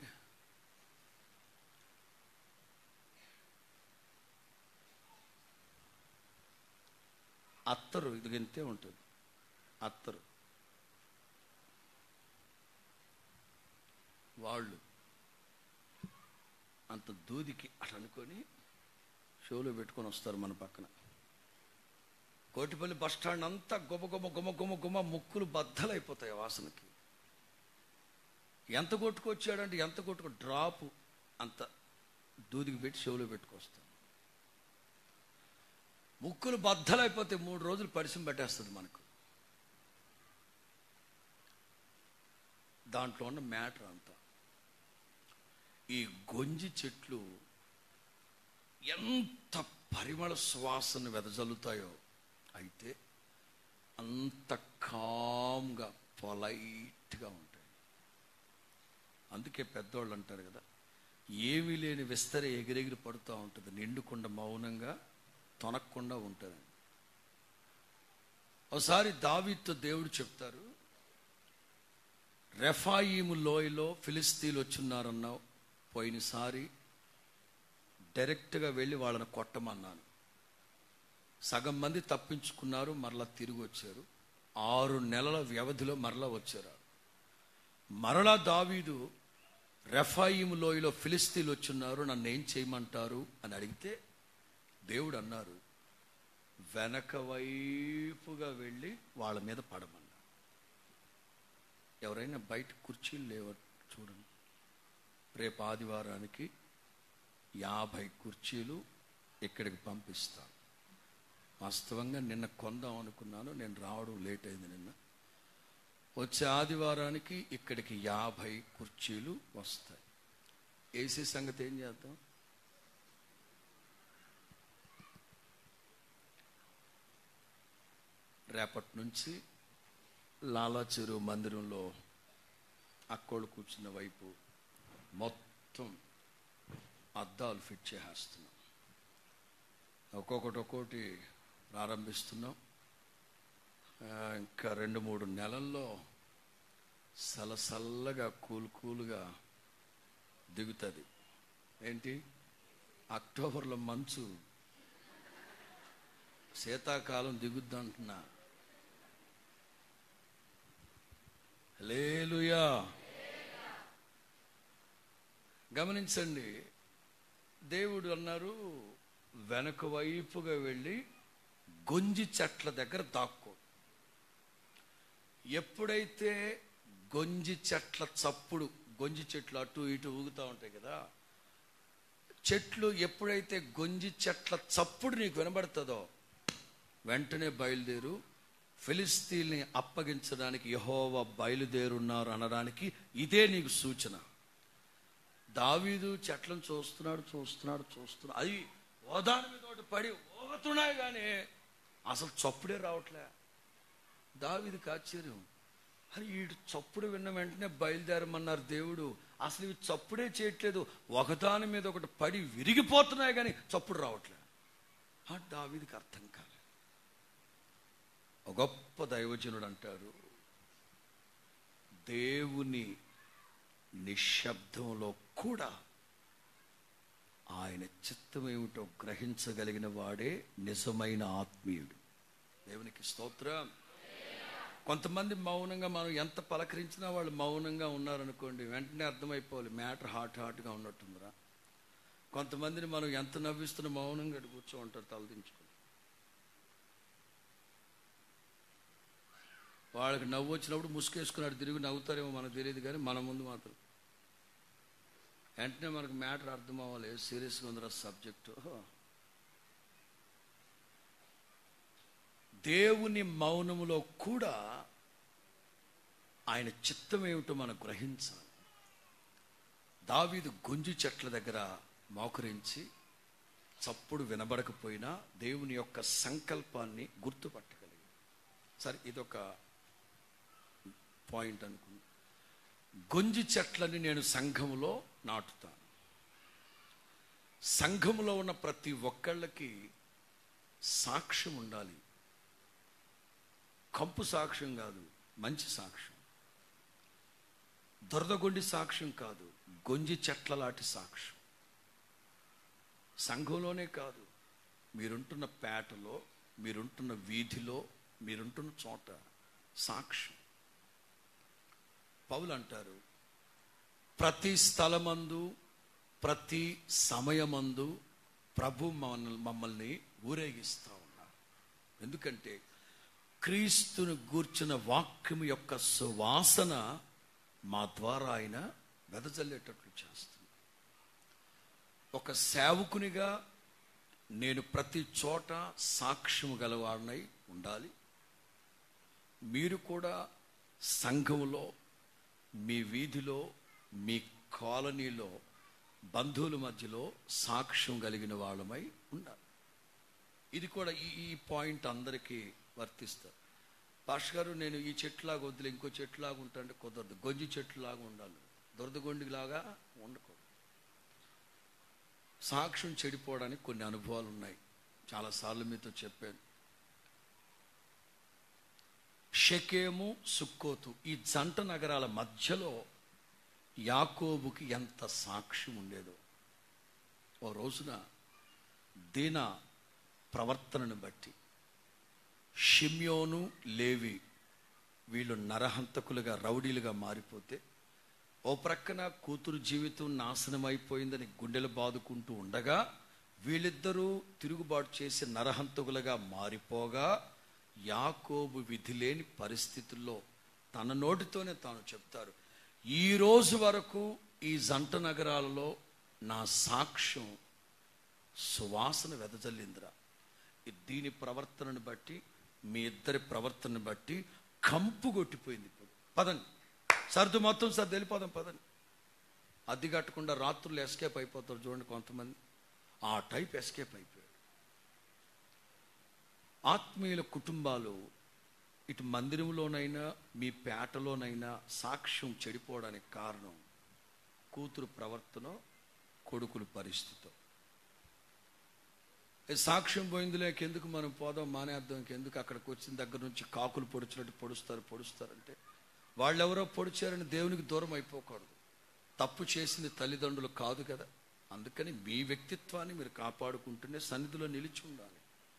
అత్తరు ఇది ఇంతే ఉంటుంది అత్తరు వాళ్ళు అంత దూదికి అట్లా అనుకొని షోలో పెట్టుకొని వస్తారు మన పక్కన కోటిపల్లి బస్ స్టాండ్ అంతా గుమ గుమ గుమ గుమ గుమ ముక్కులు బద్దలైపోతాయి ఆ వాసనకి ఎంత కొట్టుకొచ్చాడంటే ఎంత కొట్టుకో డ్రాపు అంత దూదికి పెట్టి షోలో పెట్టుకొస్తాం ముక్కులు బద్దలైపోతే మూడు రోజులు పరిచయం పెట్టేస్తుంది మనకు దాంట్లో ఉన్న మ్యాటర్ అంతా ఈ గొంజి చెట్లు ఎంత పరిమళ సువాసన వెదజల్లుతాయో అయితే అంత కామ్గా పొలైట్గా ఉంటాయి అందుకే పెద్దవాళ్ళు అంటారు కదా ఏమీ లేని విస్తర ఎగిరెగిరి పడుతూ ఉంటుంది నిండుకుండా మౌనంగా తొనక్కుండా ఉంటుంది ఒకసారి దావీతో దేవుడు చెప్తారు రెఫాయిము లోయలో ఫిలిస్తీన్లు వచ్చున్నారన్నావు పోయినసారి డైరెక్ట్గా వెళ్ళి వాళ్ళని కొట్టమన్నాను సగం మంది తప్పించుకున్నారు మరలా తిరిగి వచ్చారు ఆరు నెలల వ్యవధిలో మరలా వచ్చారు మరలా దావీదు రెఫాయిము లోయలో ఫిలిస్తీన్లు వచ్చున్నారు నన్ను ఏం చేయమంటారు అని అడిగితే దేవుడు అన్నారు వెనక వైపుగా వెళ్ళి వాళ్ళ మీద పడమన్నారు ఎవరైనా బయట కుర్చీలు లేవ చూడండి రేపు ఆదివారానికి యాభై కుర్చీలు ఇక్కడికి పంపిస్తాను వాస్తవంగా నిన్న కొందాం అనుకున్నాను నేను రావడం లేట్ అయింది నిన్న వచ్చే ఆదివారానికి ఇక్కడికి యాభై కుర్చీలు వస్తాయి ఏసీ సంగతి ఏం చేద్దాం రేపటి నుంచి లాలా చెరువు మందిరంలో అక్కోళ్ళు కూర్చున్న వైపు మొత్తం అద్దాలు ఫిట్ చేసేస్తున్నాం ఒక్కొక్కటి ఒక్కొక్కటి ప్రారంభిస్తున్నాం ఆ, ఇంకా రెండు మూడు నెలల్లో సలసల్లగా కూల్ కూల్గా దిగుతుంది ఏంటి అక్టోబర్లో మంచు శీతాకాలం దిగుద్ది అంటున్నా లేలుయా గమనించండి దేవుడు అన్నారు వెనక వైపుగా వెళ్ళి గొంజి చెట్ల దగ్గర దాక్కో ఎప్పుడైతే గొంజి చెట్ల చప్పుడు గొంజి చెట్లు అటు ఇటు ఊగుతూ ఉంటాయి కదా చెట్లు ఎప్పుడైతే గొంజి చెట్ల చప్పుడు నీకు వినబడుతుందో వెంటనే బయలుదేరు ఫిలిస్తీన్ని అప్పగించడానికి యహోవ బయలుదేరున్నారు అనడానికి ఇదే నీకు సూచన దావీదు చెట్లను చూస్తున్నాడు చూస్తున్నాడు చూస్తున్నాడు అది ఓదాని మీద ఒకటి పడి ఊగుతున్నాయి కానీ అసలు చప్పుడే రావట్లే దావీదికి ఆశ్చర్యం అని వీడు చప్పుడు విన్న వెంటనే బయలుదేరమన్నారు దేవుడు అసలు ఇవి చప్పుడే చేయట్లేదు ఒకదాని మీద ఒకటి పడి విరిగిపోతున్నాయి కానీ చప్పుడు రావట్లే ఆ దావీదికి అర్థం కాలే ఒక గొప్ప దైవజనుడు అంటారు దేవుని నిశ్శబ్దంలో కూడా ఆయన చిత్తం ఏమిటో గ్రహించగలిగిన వాడే నిజమైన ఆత్మీయుడు దేవునికి స్తోత్రం కొంతమంది మౌనంగా మనం ఎంత పలకరించినా వాళ్ళు మౌనంగా ఉన్నారనుకోండి వెంటనే అర్థమైపోవాలి మ్యాటర్ హాట్ హాట్గా ఉన్నట్టుందిరా కొంతమందిని మనం ఎంత నవ్విస్తున్న మౌనంగా అటు కూర్చో ఉంటారు తలదించుకుని వాళ్ళకి నవ్వు వచ్చినప్పుడు ముసుకేసుకున్నాడు తిరిగి నవ్వుతారేమో మనకు తెలియదు కానీ మన ముందు మాత్రం వెంటనే మనకు మ్యాటర్ అర్థం అవ్వాలి సీరియస్గా ఉందిరా సబ్జెక్టు దేవుని మౌనములో కూడా ఆయన చిత్తం ఏమిటో మనం గ్రహించాలి దావీదు గుంజు చెట్ల దగ్గర మోకరించి చప్పుడు వినబడకపోయినా దేవుని యొక్క సంకల్పాన్ని గుర్తుపట్టగలిగి సరే ఇదొక పాయింట్ అనుకుంది గొంజి చెట్లని నేను సంఘములో నాటుతాను సంఘములో ఉన్న ప్రతి ఒక్కళ్ళకి సాక్ష్యం ఉండాలి కంపు సాక్ష్యం కాదు మంచి సాక్ష్యం దొరదగొండి సాక్ష్యం కాదు గొంజి చెట్ల లాంటి సాక్ష్యం సంఘంలోనే కాదు మీరుంటున్న పేటలో మీరుంటున్న వీధిలో మీరుంటున్న చోట సాక్ష్యం పౌలు అంటారు ప్రతి స్థలమందు ప్రతి సమయమందు ప్రభు మమ్మల్ని మమ్మల్ని ఊరేగిస్తూ ఉన్నారు ఎందుకంటే క్రీస్తును గూర్చిన వాక్యం యొక్క సువాసన మా ద్వారా ఆయన వెదజల్లేటట్లు చేస్తుంది ఒక సేవకునిగా నేను ప్రతి చోట సాక్ష్యము గలవాడినై ఉండాలి మీరు కూడా సంఘములో మీ వీధిలో మీ కాలనీలో బంధువుల మధ్యలో సాక్ష్యం కలిగిన వాళ్ళమై ఉండాలి ఇది కూడా ఈ ఈ పాయింట్ అందరికీ వర్తిస్తారు పాష్ గారు నేను ఈ చెట్టులాగా వద్దులే ఇంకో చెట్టులాగా ఉంటా అంటే కుదరదు గొంజి చెట్టులాగా ఉండాలి దొరదగొండిలాగా ఉండకూడదు సాక్ష్యం చెడిపోవడానికి కొన్ని అనుభవాలు ఉన్నాయి చాలాసార్లు మీతో చెప్పాను షకేము సుక్కోతు ఈ జంట నగరాల మధ్యలో యాకోబుకి ఎంత సాక్ష్యం ఉండేదో ఓ రోజున దీన ప్రవర్తనను బట్టి షిమ్యోను లేవి వీళ్ళు నరహంతకులుగా రౌడీలుగా మారిపోతే ఓ ప్రక్కన కూతురు జీవితం నాశనం అయిపోయిందని గుండెలు బాదుకుంటూ ఉండగా వీళ్ళిద్దరూ తిరుగుబాటు చేసి నరహంతకులుగా మారిపోగా యాకోబు విధి లేని పరిస్థితుల్లో తన నోటితోనే తాను చెప్తారు ఈ రోజు వరకు ఈ జంట నగరాలలో నా సాక్ష్యం సువాసన వెదజల్లిందిరా ఈ- దీని ప్రవర్తనను బట్టి మీ ఇద్దరి ప్రవర్తనను బట్టి కంపు కొట్టిపోయింది ఇప్పుడు పదండి సర్దు మొత్తం సర్దు వెళ్ళిపోదాం పదండి అద్దె కట్టకుండా రాత్రులు ఎస్కేప్ అయిపోతారు చూడండి కొంతమంది ఆ టైప్ ఎస్కేప్ అయిపోయాడు ఆత్మీయుల కుటుంబాలు ఇటు మందిరంలోనైనా మీ పేటలోనైనా సాక్ష్యం చెడిపోవడానికి కారణం కూతురు ప్రవర్తన కొడుకుల పరిస్థితి ఏ సాక్ష్యం పోయిందిలేక ఎందుకు మనం పోదాం మానేద్దాం ఎందుకు అక్కడికి వచ్చిన దగ్గర నుంచి కాకులు పొడిచినట్టు పొడుస్తారు పొడుస్తారంటే వాళ్ళెవరో పొడిచారని దేవునికి దూరం అయిపోకూడదు తప్పు చేసింది తల్లిదండ్రులు కాదు కదా అందుకని మీ వ్యక్తిత్వాన్ని మీరు కాపాడుకుంటూనే సన్నిధిలో నిలిచి ఉండాలి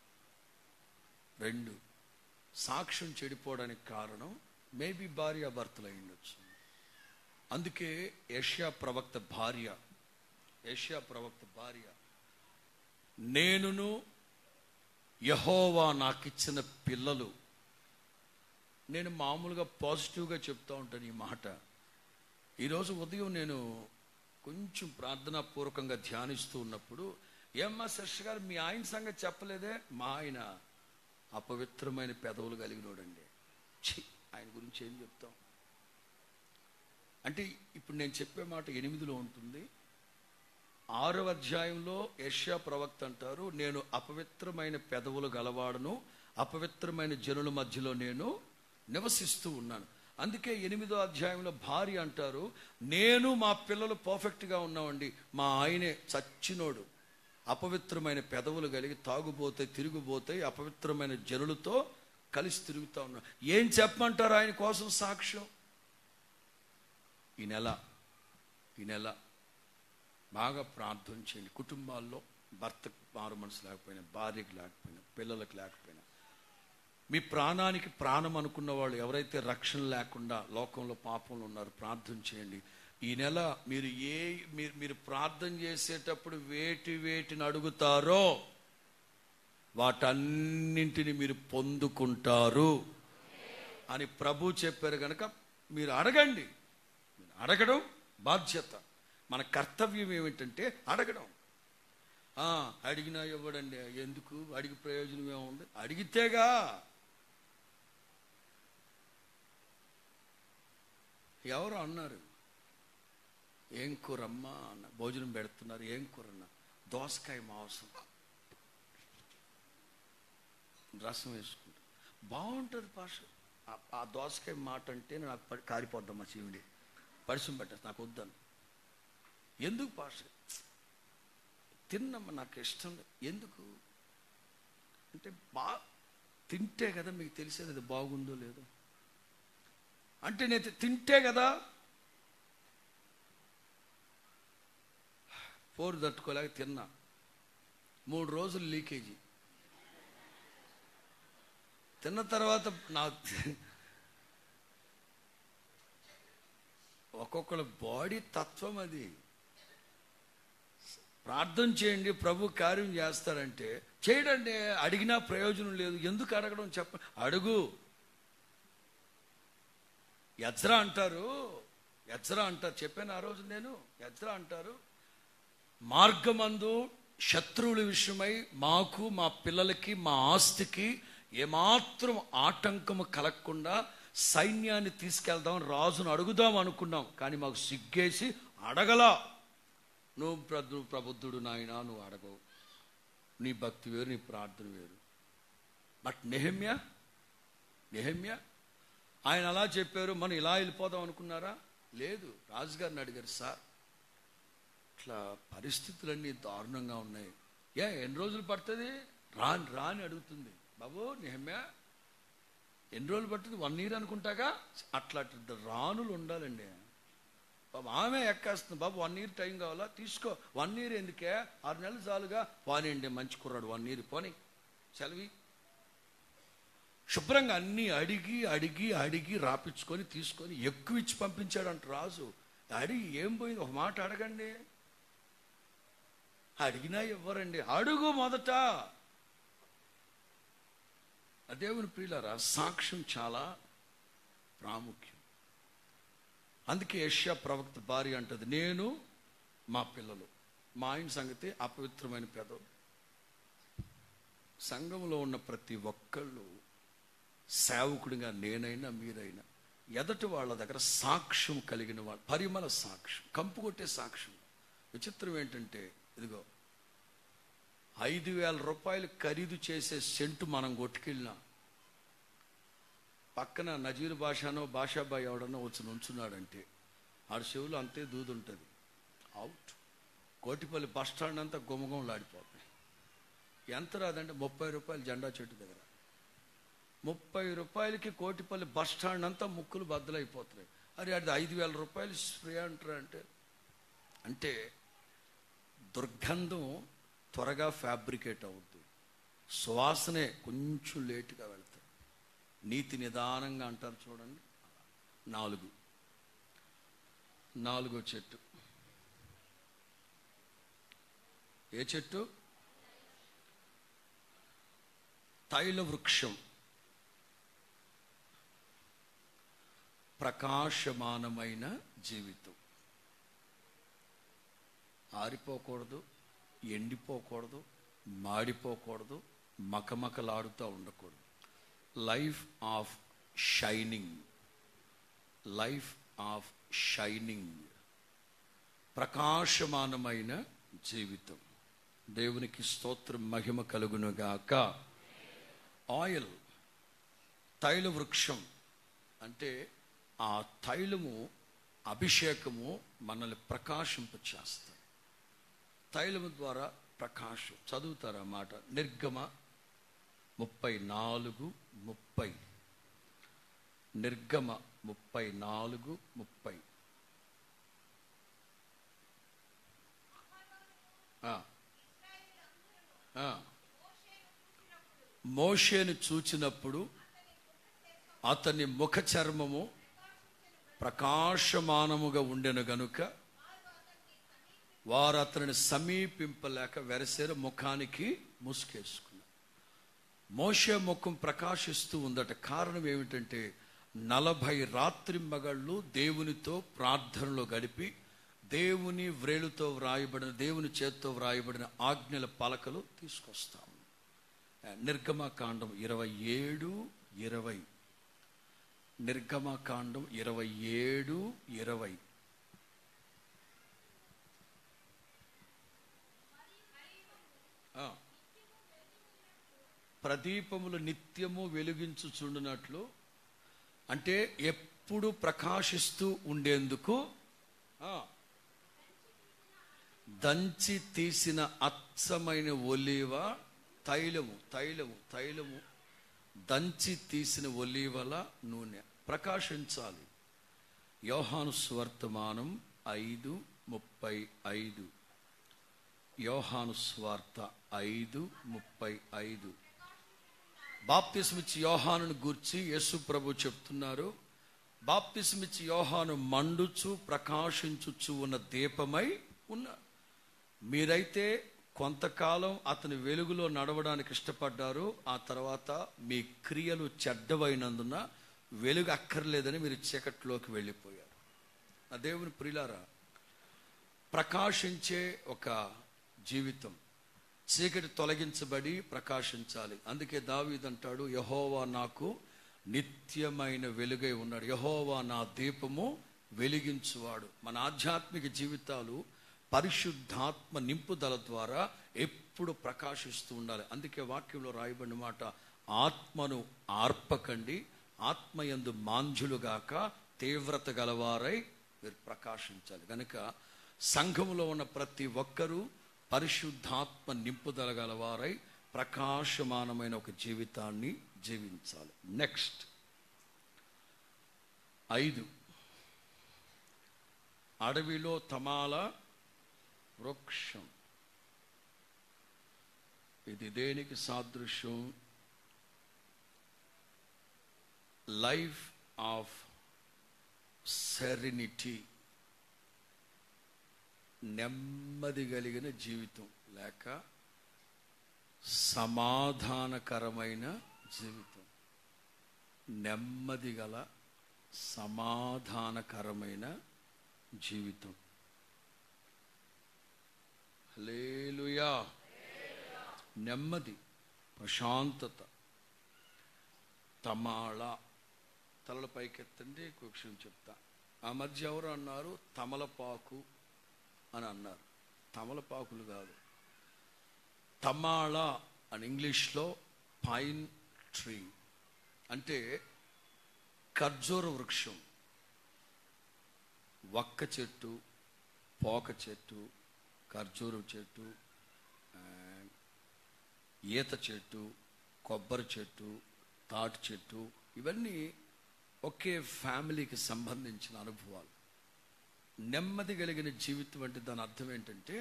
రెండు సాక్ష్యం చెడిపోవడానికి కారణం మేబీ భార్య భర్తలు అయి ఉండొచ్చు అందుకే ఏషియా ప్రవక్త భార్య ఏషియా ప్రవక్త భార్య నేనును యహోవా నాకిచ్చిన పిల్లలు నేను మామూలుగా పాజిటివ్గా చెప్తా ఉంటాను ఈ మాట ఈరోజు ఉదయం నేను కొంచెం ప్రార్థనాపూర్వకంగా ధ్యానిస్తూ ఉన్నప్పుడు ఏమ్మా శర్ష గారు మీ ఆయన సంగతి చెప్పలేదే మా ఆయన అపవిత్రమైన పెదవులు కలిగినోడండి ఛీ ఆయన గురించి ఏం చెప్తాం అంటే ఇప్పుడు నేను చెప్పే మాట ఎనిమిదిలో ఉంటుంది ఆరో అధ్యాయంలో యష్యా ప్రవక్త అంటారు నేను అపవిత్రమైన పెదవులు గలవాడను అపవిత్రమైన జనుల మధ్యలో నేను నివసిస్తూ ఉన్నాను అందుకే ఎనిమిదో అధ్యాయంలో భార్య అంటారు నేను మా పిల్లలు పర్ఫెక్ట్గా ఉన్నామండి మా ఆయనే చచ్చినోడు అపవిత్రమైన పెదవులు కలిగి తాగుబోతే తిరుగుబోతాయి అపవిత్రమైన జనులతో కలిసి తిరుగుతూ ఉన్నాం ఏం చెప్పమంటారు ఆయన కోసం సాక్ష్యం ఈ నెల ఈ నెల బాగా ప్రార్థన చేయండి కుటుంబాల్లో భర్తకు మారు మనసు లేకపోయినా భార్యకి లేకపోయినా పిల్లలకు లేకపోయినా మీ ప్రాణానికి ప్రాణం అనుకున్న వాళ్ళు ఎవరైతే రక్షణ లేకుండా లోకంలో పాపంలో ఉన్నారో ప్రార్థన చేయండి ఈ నెల మీరు ఏ మీరు మీరు ప్రార్థన చేసేటప్పుడు వేటి వేటిని అడుగుతారో వాటన్నింటిని మీరు పొందుకుంటారు అని ప్రభు చెప్పారు కనుక మీరు అడగండి మీరు అడగడం బాధ్యత మన కర్తవ్యం ఏమిటంటే అడగడం ఆ, అడిగినా ఇవ్వడండి ఎందుకు అడిగి ప్రయోజనం ఏముంది అడిగితేగా ఎవరు అన్నారు ఏం కూరమ్మా అన్న భోజనం పెడుతున్నారు ఏం కూరన్న దోసకాయ మాంసం రసం వేసుకుంటా బాగుంటుంది పాష ఆ- ఆ దోసకాయ మాట అంటే నాకు పడి- కారిపోద్దమ్మా శివుడి పరిశ్రమ పెట్టేస్తా నాకు వద్దాను ఎందుకు పాష తిన్నమ్మ నాకు ఇష్టం లేదు ఎందుకు అంటే బా తింటే కదా మీకు తెలిసేది అది బాగుందో లేదో అంటే నేను తింటే కదా పోరు తట్టుకోలేక తిన్నా మూడు రోజులు లీకేజీ తిన్న తర్వాత నా ఒక్కొక్కళ్ళ బాడీ తత్వం అది ప్రార్థన చేయండి ప్రభు కార్యం చేస్తారంటే చేయడండి అడిగినా ప్రయోజనం లేదు ఎందుకు అడగడం చెప్ప అడుగు యజ్రా అంటారు యజ్రా అంటారు చెప్పాను ఆ రోజు నేను యజ్రా అంటారు మార్గమందు శత్రువుల విషయమై మాకు మా పిల్లలకి మా ఆస్తికి ఏమాత్రం ఆటంకము కలగకుండా సైన్యాన్ని తీసుకెళ్దాం రాజును అడుగుదాం అనుకున్నాం కానీ మాకు సిగ్గేసి అడగలా నువ్వు ప్ర- నువ్వు ప్రబుద్ధుడు నాయన నువ్వు అడగవు నీ భక్తి వేరు నీ ప్రార్థన వేరు బట్ నెహమ్య నెహమ్య ఆయన అలా చెప్పారు మనం ఇలా వెళ్ళిపోదాం అనుకున్నారా లేదు రాజుగారిని అడిగారు సార్ ఇట్లా పరిస్థితులన్నీ దారుణంగా ఉన్నాయి ఏ ఎన్ని రోజులు పడుతుంది రాని రాని అడుగుతుంది బాబు నిహమ్య ఎన్ని రోజులు పడుతుంది వన్ ఇయర్ అనుకుంటాగా అట్లాంటి రానులు ఉండాలండి బాబు ఆమె ఎక్కేస్తుంది బాబు వన్ ఇయర్ టైం కావాలా తీసుకో వన్ ఇయర్ ఎందుకే ఆరు నెలలు చాలుగా పోనీయండి మంచి కుర్రాడు వన్ ఇయర్ పోనీ సెలవి శుభ్రంగా అన్నీ అడిగి అడిగి అడిగి రాపించుకొని తీసుకొని ఎక్కువ ఇచ్చి పంపించాడంట రాజు అడిగి ఏం పోయింది ఒక మాట అడగండి అడిగినా ఇవ్వరండి అడుగు మొదట ఆ దేవుని ప్రియులారా సాక్ష్యం చాలా ప్రాముఖ్యం అందుకే యష్యా ప్రవక్త భార్య అంటది నేను మా పిల్లలు మా ఆయన సంగతి అపవిత్రమైన పెదవు సంఘంలో ఉన్న ప్రతి ఒక్కళ్ళు సేవకుడిగా నేనైనా మీరైనా ఎదటి వాళ్ళ దగ్గర సాక్ష్యం కలిగిన వాళ్ళు పరిమళ సాక్ష్యం కంపు కొట్టే సాక్ష్యం విచిత్రం ఏంటంటే ఇదిగో ఐదు వేల రూపాయలు ఖరీదు చేసే సెంటు మనం కొట్టుకెళ్ళినా పక్కన నజీర్ భాషనో భాషాబాయి ఎవడనో వచ్చి నుంచున్నాడంటే ఆడ చెవులు అంతే దూదు ఉంటుంది అవుట్ కోటిపల్లి బస్ స్టాండ్ అంతా గుమగుమలాడిపోతాయి ఎంత రాదంటే ముప్పై రూపాయలు జెండా చెట్టు దగ్గర ముప్పై రూపాయలకి కోటిపల్లి బస్ స్టాండ్ అంతా ముక్కులు బద్దలైపోతున్నాయి అరే అది ఐదు వేల రూపాయలు స్ప్రే అంటారా అంటే అంటే దుర్గంధం త్వరగా ఫ్యాబ్రికేట్ అవుద్ది సువాసనే కొంచెం లేటుగా వెళ్తాయి నీతి నిదానంగా అంటారు చూడండి నాలుగు నాలుగో చెట్టు ఏ చెట్టు తైల వృక్షం ప్రకాశమానమైన జీవితం ఆరిపోకూడదు ఎండిపోకూడదు మాడిపోకూడదు మకమకలాడుతూ ఉండకూడదు life of shining life of shining ప్రకాశమానమైన జీవితం దేవునికి స్తోత్రం మహిమ కలుగునుగాక ఆయిల్ తైల వృక్షం అంటే ఆ తైలము అభిషేకము మనల్ని ప్రకాశింపచేస్తాయి తైలము ద్వారా ప్రకాశం చదువుతారా మాట నిర్గమ ముప్పై నాలుగు ముప్పై నిర్గమ ముప్పై నాలుగు ముప్పై ఆ. ఆ. మోషేను చూచినప్పుడు అతని ముఖ చర్మము ప్రకాశమానముగా ఉండెను గనుక వారు అతనిని సమీపింపలేక వెరసేరు ముఖానికి ముసుకేసుకున్నారు మోషే ముఖం ప్రకాశిస్తూ ఉందట కారణం ఏమిటంటే నలభై రాత్రి మగళ్ళు దేవునితో ప్రార్థనలో గడిపి దేవుని వ్రేలుతో వ్రాయబడిన దేవుని చేత్తో వ్రాయబడిన ఆజ్ఞల పలకలు తీసుకొస్తాం నిర్గమకాండం ఇరవై ఏడు ఇరవై నిర్గమకాండం ఇరవై ఏడు ఇరవై ఆ. ప్రదీపములు నిత్యము వెలిగించుచుండునట్లు అంటే ఎప్పుడు ప్రకాశిస్తూ ఉండేందుకు ఆ, దంచి తీసిన అచ్చమైన ఒలీవ తైలము తైలము తైలము దంచి తీసిన ఒలీవల నూనె ప్రకాశించాలి యోహాను స్వర్తమానం ఐదు ముప్పై ఐదు యోహాను స్వార్త ఐదు ముప్పై ఐదు బాప్తిస్మిచ్చి యోహానును గూర్చి యేసు ప్రభు చెప్తున్నారు బాప్తిస్మిచ్చి యోహాను మండుచు ప్రకాశించుచు ఉన్న దీపమై ఉన్న మీరైతే కొంతకాలం అతని వెలుగులో నడవడానికి ఇష్టపడ్డారు ఆ తర్వాత మీ క్రియలు చెడ్డవైనందున వెలుగు అక్కర్లేదని మీరు చీకట్లోకి వెళ్ళిపోయారు నా దేవుని ప్రియులారా ప్రకాశించే ఒక జీవితం చీకటి తొలగించబడి ప్రకాశించాలి అందుకే దావీదంటాడు యహోవా నాకు నిత్యమైన వెలుగై ఉన్నాడు యహోవా నా దీపము వెలిగించువాడు మన ఆధ్యాత్మిక జీవితాలు పరిశుద్ధాత్మ నింపుదల ద్వారా ఎప్పుడు ప్రకాశిస్తూ ఉండాలి అందుకే వాక్యంలో రాయబడిన మాట ఆత్మను ఆర్పకండి ఆత్మయందు మాంజులుగాక తీవ్రత గలవారై మీరు ప్రకాశించాలి కనుక సంఘములో ఉన్న ప్రతి ఒక్కరూ పరిశుద్ధాత్మ నింపుదల గలవారై ప్రకాశమానమైన ఒక జీవితాన్ని జీవించాలి నెక్స్ట్ ఐదు అడవిలో తమాల వృక్షం ఇది దేనికి సాదృశ్యం లైఫ్ ఆఫ్ సెరినిటీ నెమ్మది కలిగిన జీవితం లేక సమాధానకరమైన జీవితం నెమ్మది గల సమాధానకరమైన జీవితం హల్లెలూయా నెమ్మది ప్రశాంతత తమాళ తలల పైకెత్తండి ఒక విషయం చెప్తా ఆ మధ్య ఎవరు అన్నారు తమలపాకు అని అన్నారు తమలపాకులు కాదు తమాళ అని ఇంగ్లీష్లో పైన్ ట్రీ అంటే ఖర్జూర వృక్షం వక్క చెట్టు పోక చెట్టు ఖర్జూరం చెట్టు ఆ, ఈత చెట్టు కొబ్బరి చెట్టు తాటి చెట్టు ఇవన్నీ ఒకే ఫ్యామిలీకి సంబంధించిన అనుభవాలు నెమ్మది కలిగిన జీవితం అంటే దాని అర్థం ఏంటంటే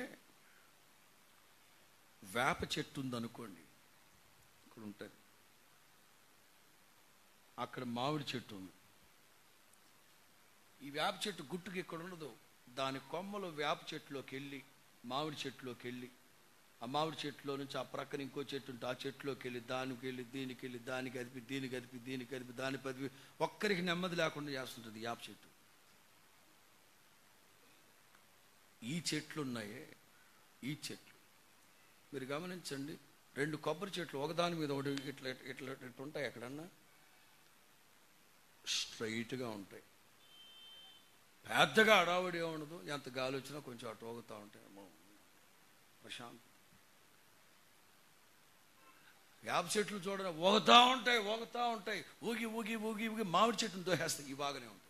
వేప చెట్టు ఉందనుకోండి ఇక్కడ ఉంటుంది అక్కడ మామిడి చెట్టు ఉంది ఈ వేప చెట్టు గుట్టుకి ఇక్కడ ఉండదు దాని కొమ్మలు వేప చెట్టులోకి వెళ్ళి మామిడి చెట్టులోకి వెళ్ళి ఆ మామిడి చెట్టులో నుంచి ఆ ప్రక్కన ఇంకో చెట్టు ఉంటే ఆ చెట్టులోకి వెళ్ళి దానికి వెళ్ళి దీనికి వెళ్ళి దానికి అదిపి దీనికి అదిపి దీనికి అదిపి దాని పదిపి ఒక్కరికి నెమ్మది లేకుండా చేస్తుంటుంది ఈ వేప చెట్టు ఈ చెట్లు ఉన్నాయే ఈ చెట్లు మీరు గమనించండి రెండు కొబ్బరి చెట్లు ఒకదాని మీద ఒకటి ఇట్లా ఇట్లా ఇట్లా ఉంటాయి ఎక్కడన్నా స్ట్రైట్గా ఉంటాయి పెద్దగా అడావుడి ఉండదు ఎంత గాలి వచ్చినా కొంచెం అటు ఊగుతూ ఉంటాయి అమ్మో, ప్రశాంతం వేప చెట్లు చూడండి ఊగుతూ ఉంటాయి ఊగుతూ ఉంటాయి ఊగి ఊగి ఊగి ఊగి మామిడి చెట్టును దోహేస్తాయి ఈ బాగానే ఉంటాయి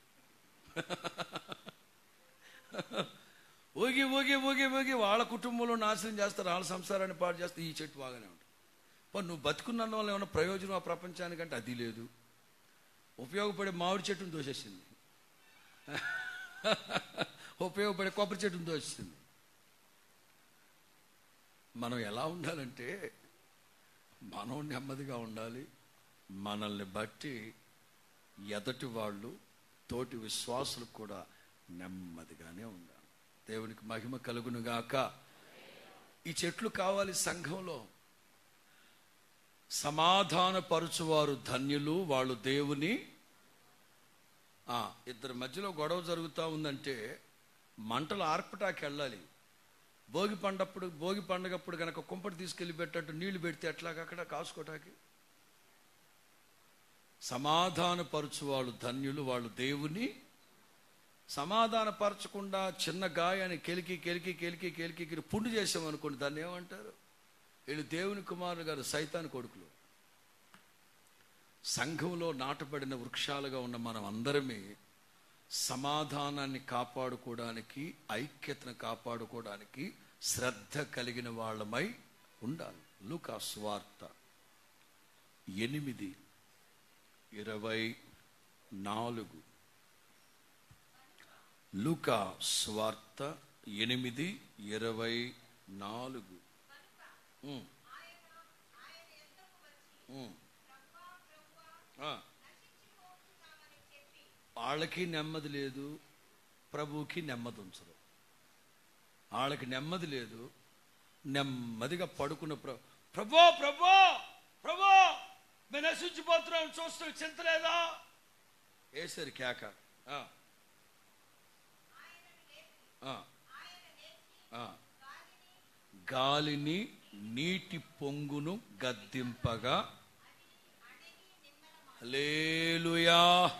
ఊగి ఊగి ఊగి ఊగి వాళ్ళ కుటుంబంలో నాశనం చేస్తారు వాళ్ళ సంసారాన్ని పాడు చేస్తారు ఈ చెట్టు బాగానే ఉంటుంది పో నువ్వు బతుకున్నందు వల్ల ఏమైనా ప్రయోజనం ఆ ప్రపంచానికంటే అది లేదు ఉపయోగపడే మామిడి చెట్టును దోసేసింది ఉపయోగపడే కొబ్బరి చెట్టును దోసేసింది మనం ఎలా ఉండాలంటే మనం నెమ్మదిగా ఉండాలి మనల్ని బట్టి ఎదటి వాళ్ళు తోటి విశ్వాసులు కూడా నెమ్మదిగానే ఉండాలి దేవునికి మహిమ కలుగునుగాక ఈ చెట్లు కావాలి సంఘంలో సమాధానపరుచువారు ధన్యులు వాళ్ళు దేవుని ఆ, ఇద్దరి మధ్యలో గొడవ జరుగుతూ ఉందంటే మంటలు ఆర్పటాకి వెళ్ళాలి భోగి పండప్పుడు భోగి పండగప్పుడు కనుక కుంపటి తీసుకెళ్లి పెట్టట్టు నీళ్లు పెడితే ఎట్లాగ అక్కడ కాసుకోటాకి సమాధానపరచు వాళ్ళు ధన్యులు వాళ్ళు దేవుని సమాధానపరచకుండా చిన్న గాయాన్ని కెలికి కెలికి కెలికి కెలికి కెలికి పుండు చేసామనుకోండి దాన్ని ఏమంటారు వీళ్ళు దేవుని కుమారులు గారు సైతాన్ కొడుకులు సంఘంలో నాటబడిన వృక్షాలుగా ఉన్న మనం అందరమే సమాధానాన్ని కాపాడుకోవడానికి ఐక్యతను కాపాడుకోవడానికి శ్రద్ధ కలిగిన వాళ్ళమై ఉండాలి లూకా స్వార్త ఎనిమిది ఇరవై నాలుగు లూకా స్వార్త ఎనిమిది ఇరవై నాలుగు ఉమ్. ఉమ్. ఆ. వాళ్ళకి నెమ్మది లేదు ప్రభువుకి నెమ్మది ఉంచరు వాళ్ళకి నెమ్మది లేదు నెమ్మదిగా పడుకున్న ప్ర ప్రభో ప్రభో ప్రభో మేము నశించిపోతున్నాం చూస్తూ చింత లేదా వేసారు కేక ఆ. ఆ. ఆ. గాలిని నీటి పొంగును గద్దింపగా హల్లెలూయా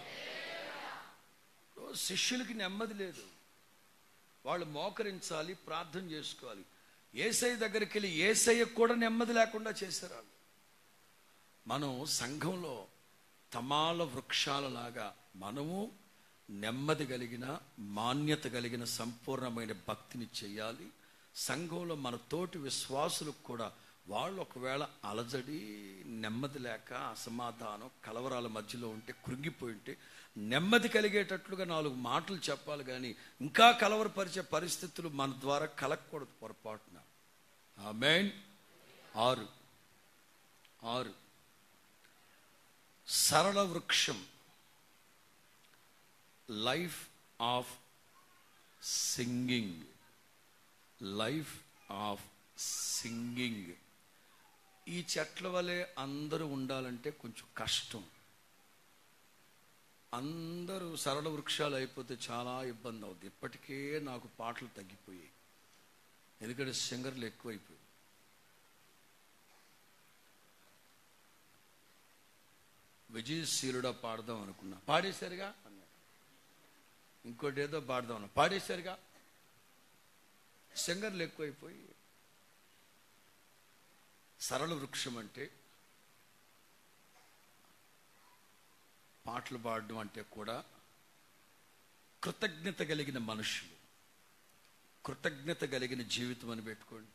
శిష్యులకి నెమ్మది లేదు వాళ్ళు మోకరించాలి ప్రార్థన చేసుకోవాలి ఏసయ్య దగ్గరికి వెళ్ళి ఏసయ్యకు కూడా నెమ్మది లేకుండా చేశారు వాళ్ళు మనం సంఘంలో తమాల వృక్షాలలాగా మనము నెమ్మది కలిగిన మాన్యత కలిగిన సంపూర్ణమైన భక్తిని చేయాలి సంఘంలో మన తోటి విశ్వాసులకు కూడా వాళ్ళు ఒకవేళ అలజడి నెమ్మది లేక అసమాధానం కలవరాల మధ్యలో ఉంటే కృంగిపోయి ఉంటే నెమ్మది కలిగేటట్లుగా నాలుగు మాటలు చెప్పాలి కానీ ఇంకా కలవరపరిచే పరిస్థితులు మన ద్వారా కలగకూడదు పొరపాటున ఆమెన్ ఆరు ఆరు సరళ వృక్షం life of singing life of singing ఈ చెట్ల వలె అందరూ ఉండాలంటే కొంచెం కష్టం అందరూ సరళ వృక్షాలు అయిపోతే చాలా ఇబ్బంది అవుతుంది ఇప్పటికే నాకు పాటలు తగ్గిపోయాయి ఎందుకంటే సింగర్లు ఎక్కువైపోయాయి విజయశీలుడా పాడదాం అనుకున్నా పాడేశారుగా అన్నాడు ఇంకోటి ఏదో పాడదాం అన్నా పాడేశారుగా సింగర్లు ఎక్కువైపోయి సరళ వృక్షం అంటే పాటలు పాడడం అంటే కూడా కృతజ్ఞత కలిగిన మనుషులు కృతజ్ఞత కలిగిన జీవితం అని పెట్టుకోండి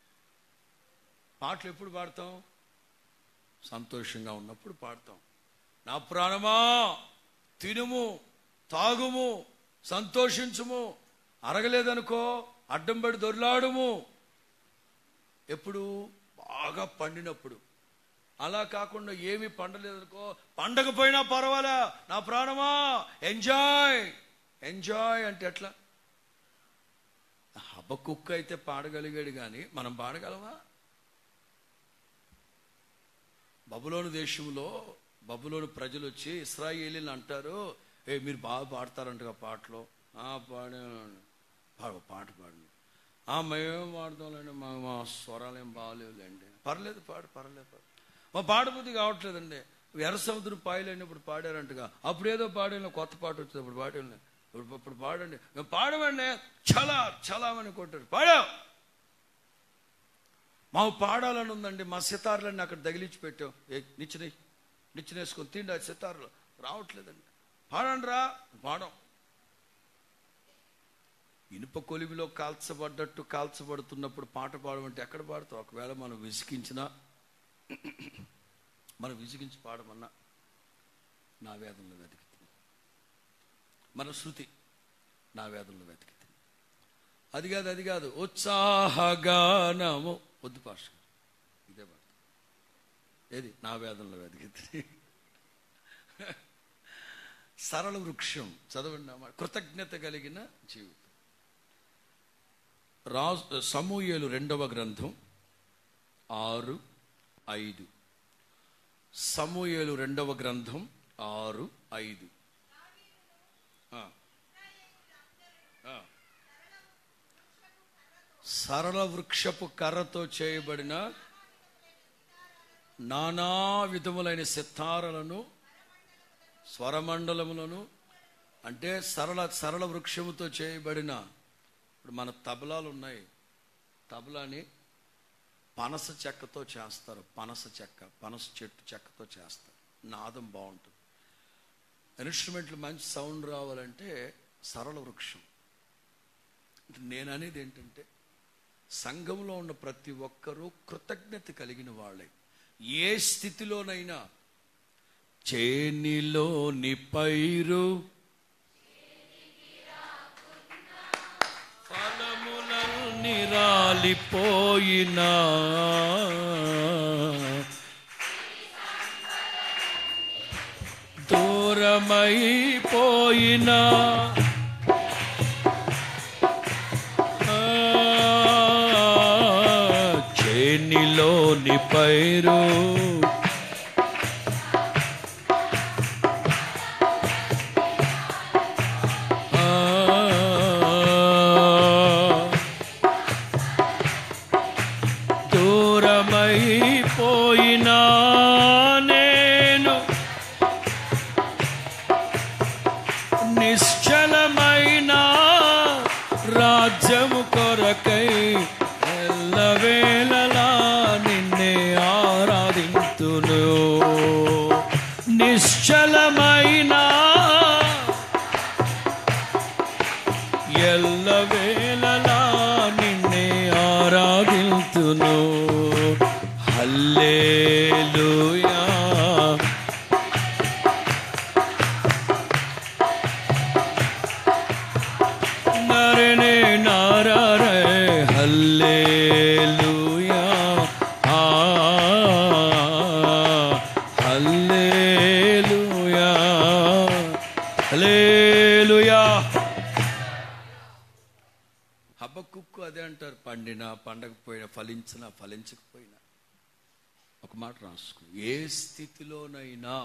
పాటలు ఎప్పుడు పాడతాం సంతోషంగా ఉన్నప్పుడు పాడతాం నా ప్రాణమా తినుము తాగుము సంతోషించుము అరగలేదనుకో అడ్డం పడి దొర్లాడుము ఎప్పుడు బాగా పండినప్పుడు అలా కాకుండా ఏమీ పండలేదనుకో పండకపోయినా పర్వాలే నా ప్రాణమా ఎంజాయ్ ఎంజాయ్ అంటే ఎట్లా హబ్బ కుక్క అయితే పాడగలిగాడు కానీ మనం పాడగలమా బబులోను దేశంలో బబులోను ప్రజలు వచ్చి ఇస్రాయేలీలు అంటారు ఏ మీరు బాగా పాడతారంటగా పాటలు ఆ పాడే పాడు పాట పాడండి ఆ మేమేం పాడతాంలేండి మా మా స్వరాలు ఏం బాగాలేవులేండి పర్లేదు పాడు పర్లేదు పాడు మా పాడబుద్ధి కావట్లేదండి ఎర్ర సముద్రం పాయలేని ఇప్పుడు పాడారంటగా అప్పుడు ఏదో పాడేలా కొత్త పాట వచ్చింది అప్పుడు పాడేలా ఇప్పుడు ఇప్పుడు పాడండి మేము పాడమండి చలా చలామని కొట్టారు పాడావు మాకు పాడాలని ఉందండి మా సితారులన్నీ అక్కడ తగిలించి పెట్టాం ఏ నిచ్చిన నిచ్చినేసుకొని తిండి ఆ సితారులు రావట్లేదండి పాడండి రా పాడం ఇనుప కొలిమిలో కాల్చబడ్డట్టు కాల్చబడుతున్నప్పుడు పాట పాడమంటే ఎక్కడ పాడతాం ఒకవేళ మనం విసిగించినా మనం విసిగించి పాడమన్నా నా వేదంలో వెతికింది మన శృతి నా వేదంలో వెతికింది అది కాదు అది కాదు ఉత్సాహగానము వద్దు పాష ఇదే పాట ఏది నా వేదంలో వెతికింది సరళ వృక్షం చదవండి అమ్మా కృతజ్ఞత కలిగిన జీవితం రా సమూయేలు రెండవ గ్రంథం ఆరు ఐదు సమూయేలు రెండవ గ్రంథం ఆరు ఐదు ఆ. ఆ. సరళ వృక్షపు కర్రతో చేయబడిన నానా విధములైన సితారలను స్వరమండలములను అంటే సరళ సరళ వృక్షముతో చేయబడిన ఇప్పుడు మన తబలాలు ఉన్నాయి తబలాని పనస చెక్కతో చేస్తారు పనస చెక్క పనస చెట్టు చెక్కతో చేస్తారు నాదం బాగుంటుంది ఇన్స్ట్రుమెంట్లు మంచి సౌండ్ రావాలంటే సరళ వృక్షం అంటే నేను అనేది ఏంటంటే సంఘంలో ఉన్న ప్రతి ఒక్కరూ కృతజ్ఞత కలిగిన వాళ్ళే ఏ స్థితిలోనైనా చేనిలోని పైరు ఫలములన్నీ రాలిపోయినా దూరమైపోయినా ఆ, చేనిలోని పైరు ఆ, దూరమైపోయినా నేను నిశ్చలమైన రాజ్యము కొరకై ఎల్లవేళలా నిన్నే ఆరాధింతును నిశ్చలమైన ఎల్లవేళలా నిన్నే ఆరాధింతును హల్లేలూయా నరనే నారే హల్లేలూయా ఆ హల్లేలూయా హల్లేలూయా హబ్బకుక్కు అదే అంటారు పండినా పండకపోయినా ఫలించినా ఫలించకపోయినా ఒక మాట రాసుకో ఏ స్థితిలోనైనా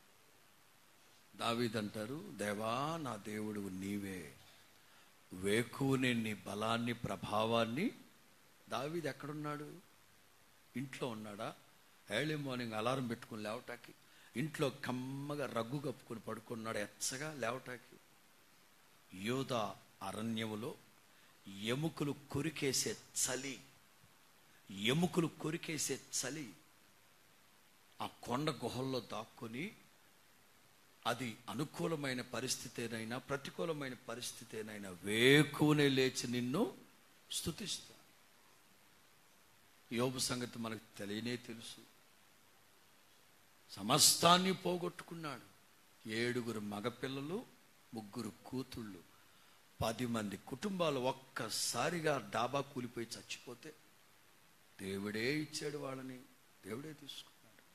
దావీదంటారు దేవా నా దేవుడు నీవే వేకువనే నీ బలాన్ని ప్రభావాన్ని దావీద్ ఎక్కడున్నాడు ఇంట్లో ఉన్నాడా ఎర్లీ మార్నింగ్ అలారం పెట్టుకుని లేవటానికి ఇంట్లో కమ్మగా రగ్గు కప్పుకొని పడుకున్నాడు ఎచ్చగా లేవటానికి యోధ అరణ్యములో ఎముకలు కొరికేసే చలి ఎముకలు కొరికేసే చలి ఆ కొండ గుహల్లో దాక్కుని అది అనుకూలమైన పరిస్థితేనైనా ప్రతికూలమైన పరిస్థితేనైనా వేకువనే లేచి నిన్ను స్థుతిస్తా యోబు సంగతి మనకు తెలియనే తెలుసు సమస్తాన్ని పోగొట్టుకున్నాడు ఏడుగురు మగపిల్లలు ముగ్గురు కూతుళ్ళు పది మంది కుటుంబాలు ఒక్కసారిగా డాబా కూలిపోయి చచ్చిపోతే దేవుడే ఇచ్చాడు వాళ్ళని దేవుడే తీసుకున్నాడు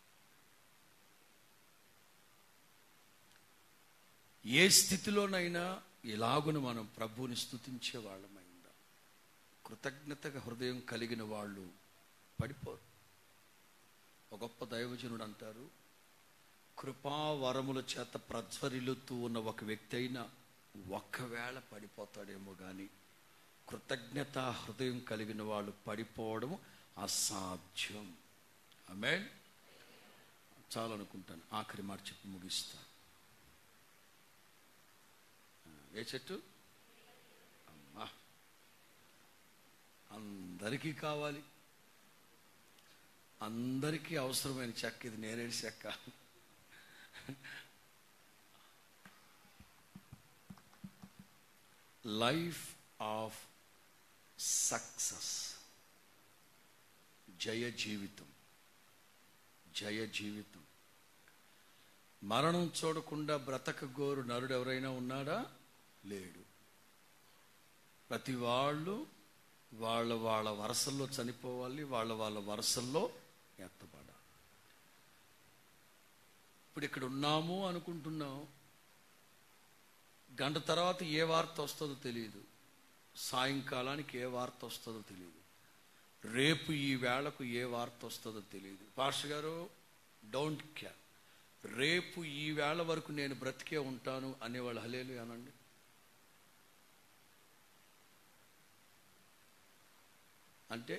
ఏ స్థితిలోనైనా ఇలాగును మనం ప్రభువుని స్థుతించే వాళ్ళమైందా కృతజ్ఞతగా హృదయం కలిగిన వాళ్ళు పడిపోరు ఒక గొప్ప దైవజనుడు అంటారు కృపావరముల చేత ప్రజ్వరిల్లుతూ ఉన్న ఒక వ్యక్తి అయినా ఒక్కవేళ పడిపోతాడేమో కానీ కృతజ్ఞత హృదయం కలిగిన వాళ్ళు పడిపోవడం అసాధ్యం ఆమె చాలనుకుంటాను ఆఖరి మాట చెప్పి ముగిస్తా ఏ చెట్టు అమ్మా అందరికీ కావాలి అందరికీ అవసరమైన చెక్క ఇది నేరేడు చెక్క లైఫ్ ఆఫ్ సక్సెస్ జయ జీవితం జయ జీవితం మరణం చూడకుండా బ్రతకగోరు నరుడు ఎవరైనా ఉన్నాడా లేడు ప్రతి వాళ్ళు వాళ్ళ వాళ్ళ వరసల్లో చనిపోవాలి వాళ్ళ వాళ్ళ వరసల్లో ఎత్తబడాలి ఇప్పుడు ఇక్కడ ఉన్నాము అనుకుంటున్నాం గంట తర్వాత ఏ వార్త వస్తుందో తెలియదు సాయంకాలానికి ఏ వార్త వస్తుందో తెలియదు రేపు ఈ వేళకు ఏ వార్త వస్తుందో తెలియదు పాస్టర్ గారు డోంట్ కేర్ రేపు ఈ వేళ వరకు నేను బ్రతికే ఉంటాను అనేవాళ్ళు హలేలు అనండి అంటే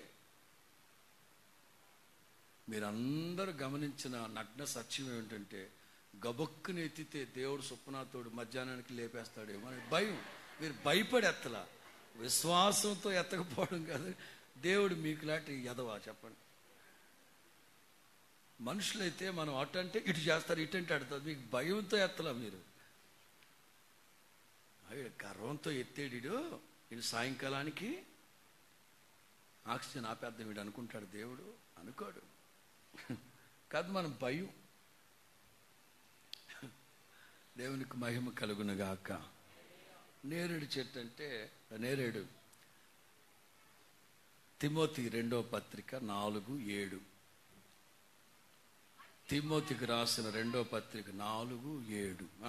మీరందరూ గమనించిన నగ్న సత్యం ఏమిటంటే గబుక్కుని ఎత్తితే దేవుడు సుప్నాథుడు మధ్యాహ్నానికి లేపేస్తాడేమో అని భయం మీరు భయపడి ఎత్తలా విశ్వాసంతో ఎత్తకపోవడం కాదు దేవుడు మీకు లాంటి ఎదవా చెప్పండి మనుషులైతే మనం అటు అంటే ఇటు చేస్తారు ఇటు అంటే అడుగుతారు మీకు భయంతో ఎత్తలా మీరు అయ్యో గర్వంతో ఎత్తేడిడు నేను సాయంకాలానికి ఆక్సిజన్ ఆపేద్దాం వీడు అనుకుంటాడు దేవుడు అనుకోడు కాదు మనం భయం దేవునికి మహిమ కలుగునుగాక నేరేడు చెట్టు అంటే నేరేడు తిమోతి రెండో పత్రిక నాలుగు ఏడు తిమోతికి రాసిన రెండో పత్రిక నాలుగు ఏడు ఆ.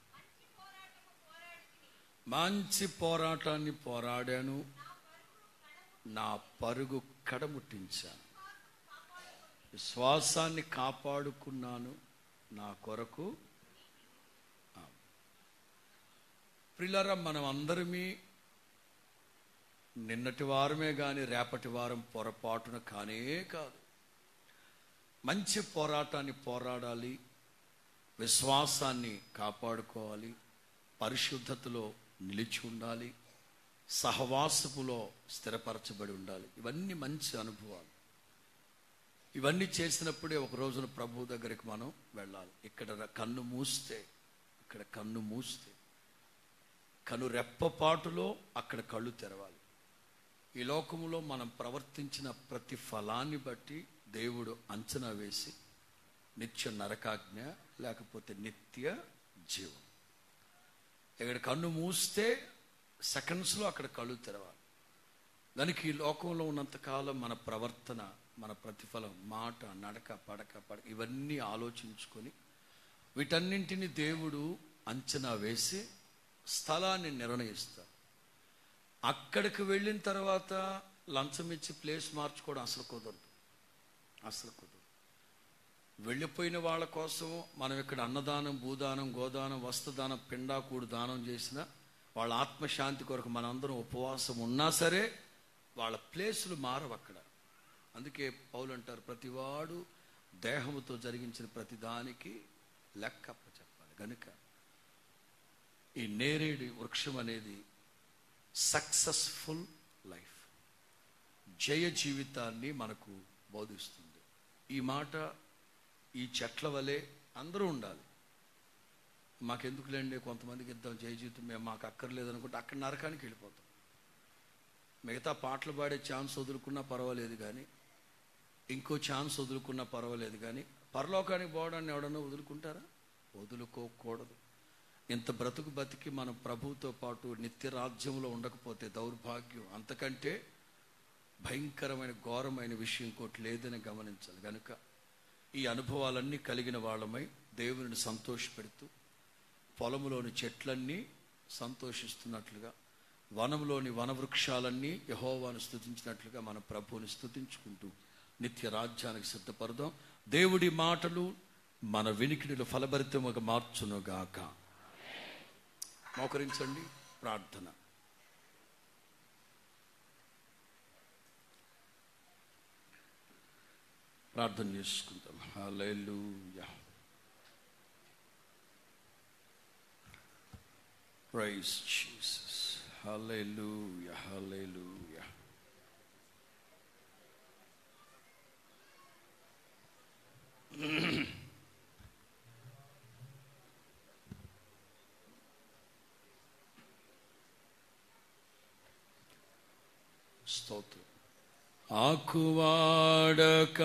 మంచి పోరాటాన్ని పోరాడాను నా పరుగు కడముట్టించాను విశ్వాసాన్ని కాపాడుకున్నాను నా కొరకు ప్రిలరా మనం అందరమీ నిన్నటి వారమే కానీ రేపటి వారం పొరపాటున కానే కాదు మంచి పోరాటాన్ని పోరాడాలి విశ్వాసాన్ని కాపాడుకోవాలి పరిశుద్ధతలో నిలిచి ఉండాలి సహవాసపులో స్థిరపరచబడి ఉండాలి ఇవన్నీ మంచి అనుభవాలు ఇవన్నీ చేసినప్పుడే ఒక రోజున ప్రభు దగ్గరికి మనం వెళ్ళాలి ఇక్కడ కన్ను మూస్తే ఇక్కడ కన్ను మూస్తే కను రెప్పపాటులో అక్కడ కళ్ళు తెరవాలి ఈ లోకములో మనం ప్రవర్తించిన ప్రతి ఫలాన్ని బట్టి దేవుడు అంచనా వేసి నిత్య నరకాజ్ఞ లేకపోతే నిత్య జీవం ఇక్కడ కన్ను మూస్తే సెకండ్స్లో అక్కడ కళ్ళు తెరవాలి దానికి ఈ లోకంలో ఉన్నంతకాలం మన ప్రవర్తన మన ప్రతిఫలం మాట నడక పడక పడక ఇవన్నీ ఆలోచించుకొని వీటన్నింటిని దేవుడు అంచనా వేసి స్థలాన్ని నిర్ణయిస్తారు అక్కడికి వెళ్ళిన తర్వాత లంచం ఇచ్చి ప్లేస్ మార్చుకోవడం అసలు కుదరదు అసలు కుదరదు వెళ్ళిపోయిన వాళ్ళ కోసం మనం ఇక్కడ అన్నదానం భూదానం గోదానం వస్త్రదానం పిండాకూడు దానం చేసిన వాళ్ళ ఆత్మశాంతి కొరకు మనందరం ఉపవాసం ఉన్నా సరే వాళ్ళ ప్లేసులు మారవు అక్కడ అందుకే పౌలు అంటారు ప్రతివాడు దేహముతో జరిగించిన ప్రతి దానికి లెక్క చెప్పాలి కనుక ఈ నేరేడు వృక్షం అనేది సక్సెస్ఫుల్ లైఫ్ జయ జీవితాన్ని మనకు బోధిస్తుంది ఈ మాట ఈ చెట్ల వలె అందరూ ఉండాలి మాకెందుకులేండి కొంతమందికి ఇద్దాం జయ జీవితం మేము మాకు అక్కర్లేదు అనుకుంటే అక్కడ నరకానికి వెళ్ళిపోతాం మిగతా పాటలు పాడే ఛాన్స్ వదులుకున్నా పర్వాలేదు కానీ ఇంకో ఛాన్స్ వదులుకున్నా పర్వాలేదు కానీ పరలోకానికి పోవడాన్ని ఎవడన్నా వదులుకుంటారా వదులుకోకూడదు ఇంత బ్రతుకు బతికి మనం ప్రభువుతో పాటు నిత్య రాజ్యంలో ఉండకపోతే దౌర్భాగ్యం అంతకంటే భయంకరమైన ఘోరమైన విషయం ఇంకోటి లేదని గమనించాలి కనుక ఈ అనుభవాలన్నీ కలిగిన వాళ్ళమై దేవుని సంతోషపెడుతూ పొలములోని చెట్లన్నీ సంతోషిస్తున్నట్లుగా వనంలోని వనవృక్షాలన్నీ యహోవాను స్తుతించినట్లుగా మన ప్రభువుని స్తుతించుకుంటూ నిత్య రాజ్యానికి సిద్ధపడదాం దేవుడి మాటలు మన వినికిడిలో ఫలభరితముగా మార్చునుగాక మోకరించండి ప్రార్థన ప్రార్థన చేసుకుందాం హల్లెలూయా ప్రైజ్ జీసస్ హల్లెలూయా హల్లెలూయా స్తోత్రం ఆకువాడక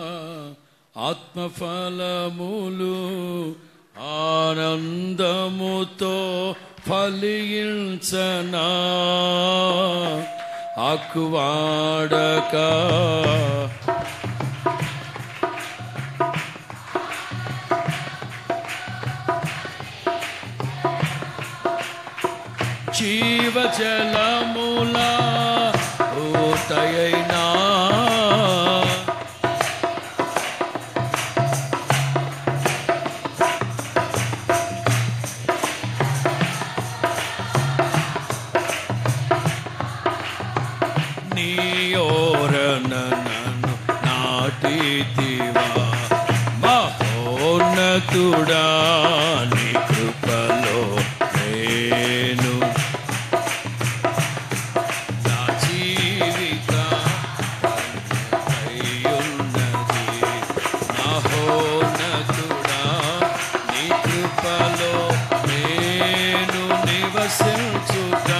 ఆత్మఫలములు ఆనందముతో ఫలించనా ఆకువాడక జీవజలముల ఊతయైనా నీయోరనను నాటితివా మహోన్నతుడా నీ కృపలో నేను నా జీవిత అయ్యున్నది మహోన్నతుడా నీ కృపలో నేను నివసించుగా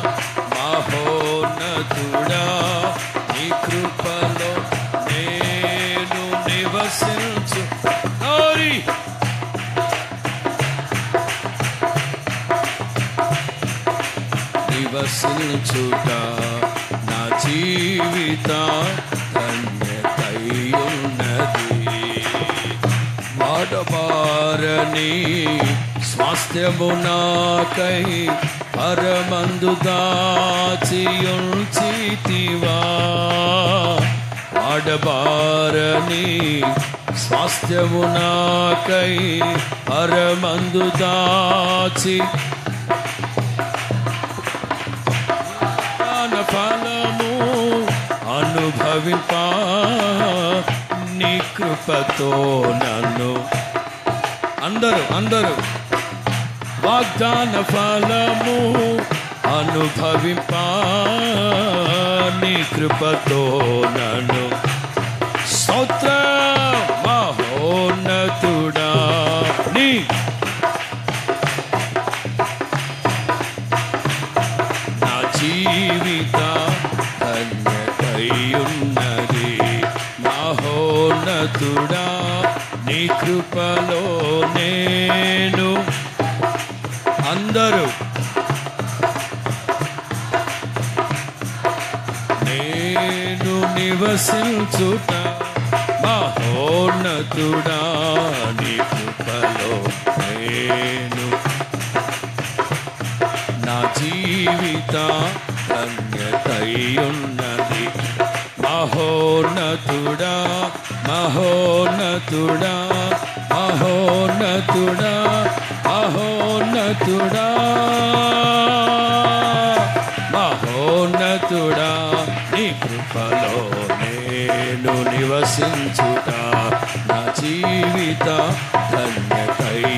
మహోన్నతుడా నీ కృపలో నేను నివసించు Glory! నివసించుట నా జీవిత ధన్యతయున్నది మాడబారని స్వాస్థ్యము నాకై పరమందు దాచియుంచితివా వాడబారని స్వాస్థ్యము నాకై పరమందు దాచి వాగ్దాన ఫలము అనుభవింప నీ కృపతో నన్ను అందరూ అందరూ వాగ్దాన ఫలము అనుభవింప నీ కృపతో నన్ను స్తోత్ర మహోన్నతుడా నీ నా జీవిత ధన్యతయున్నది మహోన్నతుడా నీ కృపలో నేను అందరూ నేను నివసించుట మహోన్నతుడా నీ కృపలో నేను నా జీవిత ధన్యతయున్నది మహోన్నతుడా మహోన్నతుడా మహోన్నతుడా మహోన్నతుడా మహోన్నతుడా నీ కృపలో నేను నివసించుట నా జీవిత ధన్యతై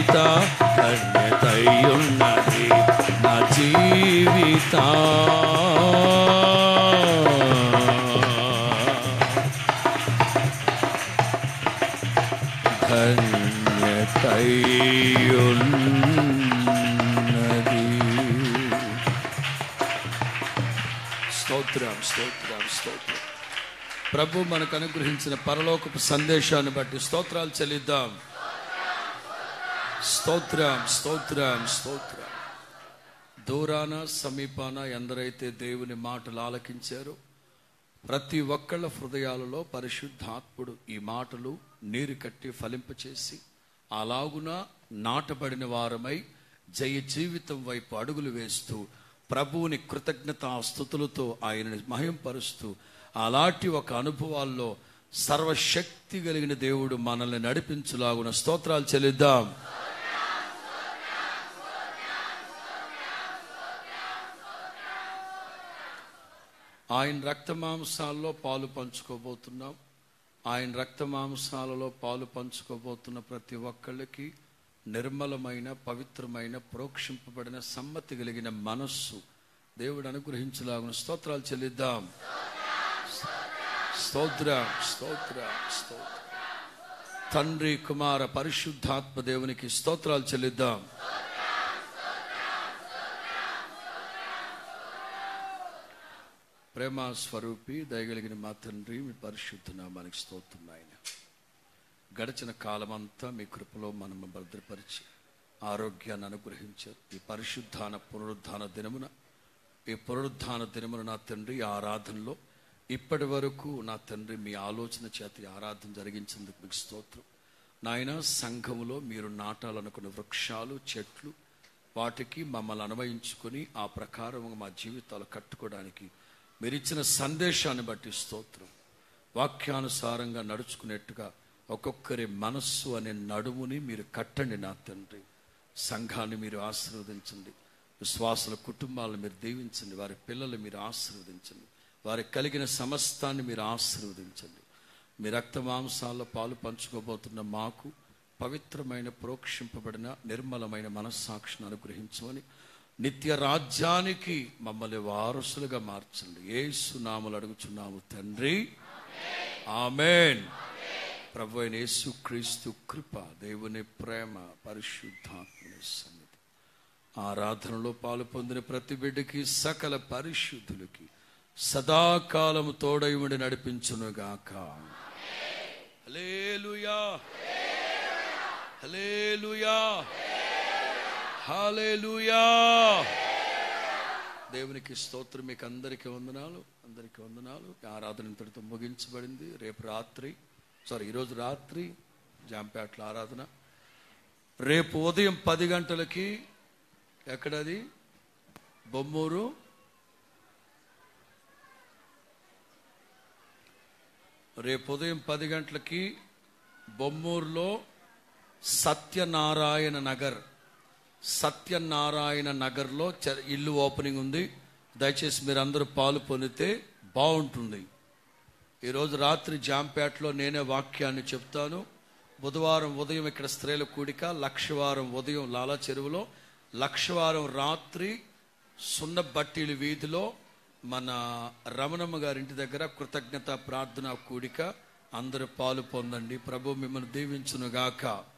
జీవిత ధన్యతయున్నది నా జీవిత ధన్యతయున్నది స్తోత్రం స్తోత్రం స్తోత్రం ప్రభు మనకు అనుగ్రహించిన పరలోకపు సందేశాన్ని బట్టి స్తోత్రాలు చెల్లిద్దాం స్తోత్రం స్తోత్రం స్తోత్రం దూరాన సమీపాన ఎందరైతే దేవుని మాటలు ఆలకించారో ప్రతి ఒక్కళ్ళ హృదయాలలో పరిశుద్ధాత్ముడు ఈ మాటలు నీరు కట్టి ఫలింపచేసి అలాగున నాటబడిన వారమై జయ జీవితం వైపు అడుగులు వేస్తూ ప్రభువుని కృతజ్ఞత స్థుతులతో ఆయనని మహింపరుస్తూ అలాంటి ఒక అనుభవాల్లో సర్వశక్తి కలిగిన దేవుడు మనల్ని నడిపించులాగున స్తోత్రాలు చెల్లిద్దాం ఆయన రక్తమాంసాల్లో పాలు పంచుకోబోతున్నాం ఆయన రక్తమాంసాలలో పాలు పంచుకోబోతున్న ప్రతి ఒక్కళ్ళకి నిర్మలమైన పవిత్రమైన ప్రోక్షింపబడిన సమ్మతి కలిగిన మనస్సు దేవుడు అనుగ్రహించలాగున స్తోత్రాలు చెల్లిద్దాం స్తోత్ర స్తోత్ర స్తోత్ర తండ్రి కుమార పరిశుద్ధాత్మ దేవునికి స్తోత్రాలు చెల్లిద్దాం ప్రేమ స్వరూపి దయగలిగిన మా తండ్రి మీ పరిశుద్ధ నామానికి స్తోత్రం ఆయన గడిచిన కాలమంతా మీ కృపలో మనం భద్రపరిచి ఆరోగ్యాన్ని అనుగ్రహించారు ఈ పరిశుద్ధాన పునరుద్ధాన దినమున ఈ పునరుద్ధాన దినమున నా తండ్రి ఈ ఆరాధనలో ఇప్పటి వరకు నా తండ్రి మీ ఆలోచన చేత ఈ ఆరాధన జరిగించేందుకు మీకు స్తోత్రం నాయన సంఘములో మీరు నాటాలనుకున్న వృక్షాలు చెట్లు వాటికి మమ్మల్ని అన్వయించుకొని ఆ ప్రకారం మా జీవితాలు కట్టుకోవడానికి మీరు ఇచ్చిన సందేశాన్ని బట్టి స్తోత్రం వాక్యానుసారంగా నడుచుకునేట్టుగా ఒక్కొక్కరి మనస్సు అనే నడుముని మీరు కట్టండి నా తండ్రి సంఘాన్ని మీరు ఆశీర్వదించండి విశ్వాసుల కుటుంబాలను మీరు దీవించండి వారి పిల్లలు మీరు ఆశీర్వదించండి వారికి కలిగిన సమస్తాన్ని మీరు ఆశీర్వదించండి మీ రక్త మాంసాల్లో పాలు పంచుకోబోతున్న మాకు పవిత్రమైన ప్రోక్షింపబడిన నిర్మలమైన మనస్సాక్షిని అనుగ్రహించమని నిత్య రాజ్యానికి మమ్మల్ని వారసులుగా మార్చండి ఏసు నామలు అడుగుచున్నాము తండ్రి ఆమెన్ ప్రభు అయిన యేసు క్రీస్తు కృప దేవుని ప్రేమ పరిశుద్ధాత్మని సన్నిధి ఆరాధనలో పాలు పొందిన ప్రతి బిడ్డకి సకల పరిశుద్ధులకి సదాకాలము తోడై ఉండి నడిపించునుగాక హల్లెలూయా హల్లెలూయా హల్లెలూయా దేవునికి స్తోత్రం మీకు అందరికీ వందనాలు అందరికీ వందనాలు ఈ ఆరాధన ఇంతటితో ముగించబడింది రేపు రాత్రి సారీ ఈరోజు రాత్రి జాంపేట్ల ఆరాధన రేపు ఉదయం పది గంటలకి ఎక్కడది బొమ్మూరు రేపు ఉదయం పది గంటలకి బొమ్మూరులో సత్యనారాయణ నగర్ సత్యనారాయణ నగర్లో చ- ఇల్లు ఓపెనింగ్ ఉంది దయచేసి మీరు అందరూ పాలు పొందితే బాగుంటుంది ఈరోజు రాత్రి జాంపేటలో నేనే వాక్యాన్ని చెప్తాను బుధవారం ఉదయం ఇక్కడ స్త్రీల కూడిక లక్షవారం ఉదయం లాలా చెరువులో లక్షవారం రాత్రి సున్న బట్టీలు వీధిలో మన రమణమ్మ గారింటి దగ్గర కృతజ్ఞత ప్రార్థన కూడిక అందరూ పాలు పొందండి ప్రభు మిమ్మల్ని దీవించునుగాక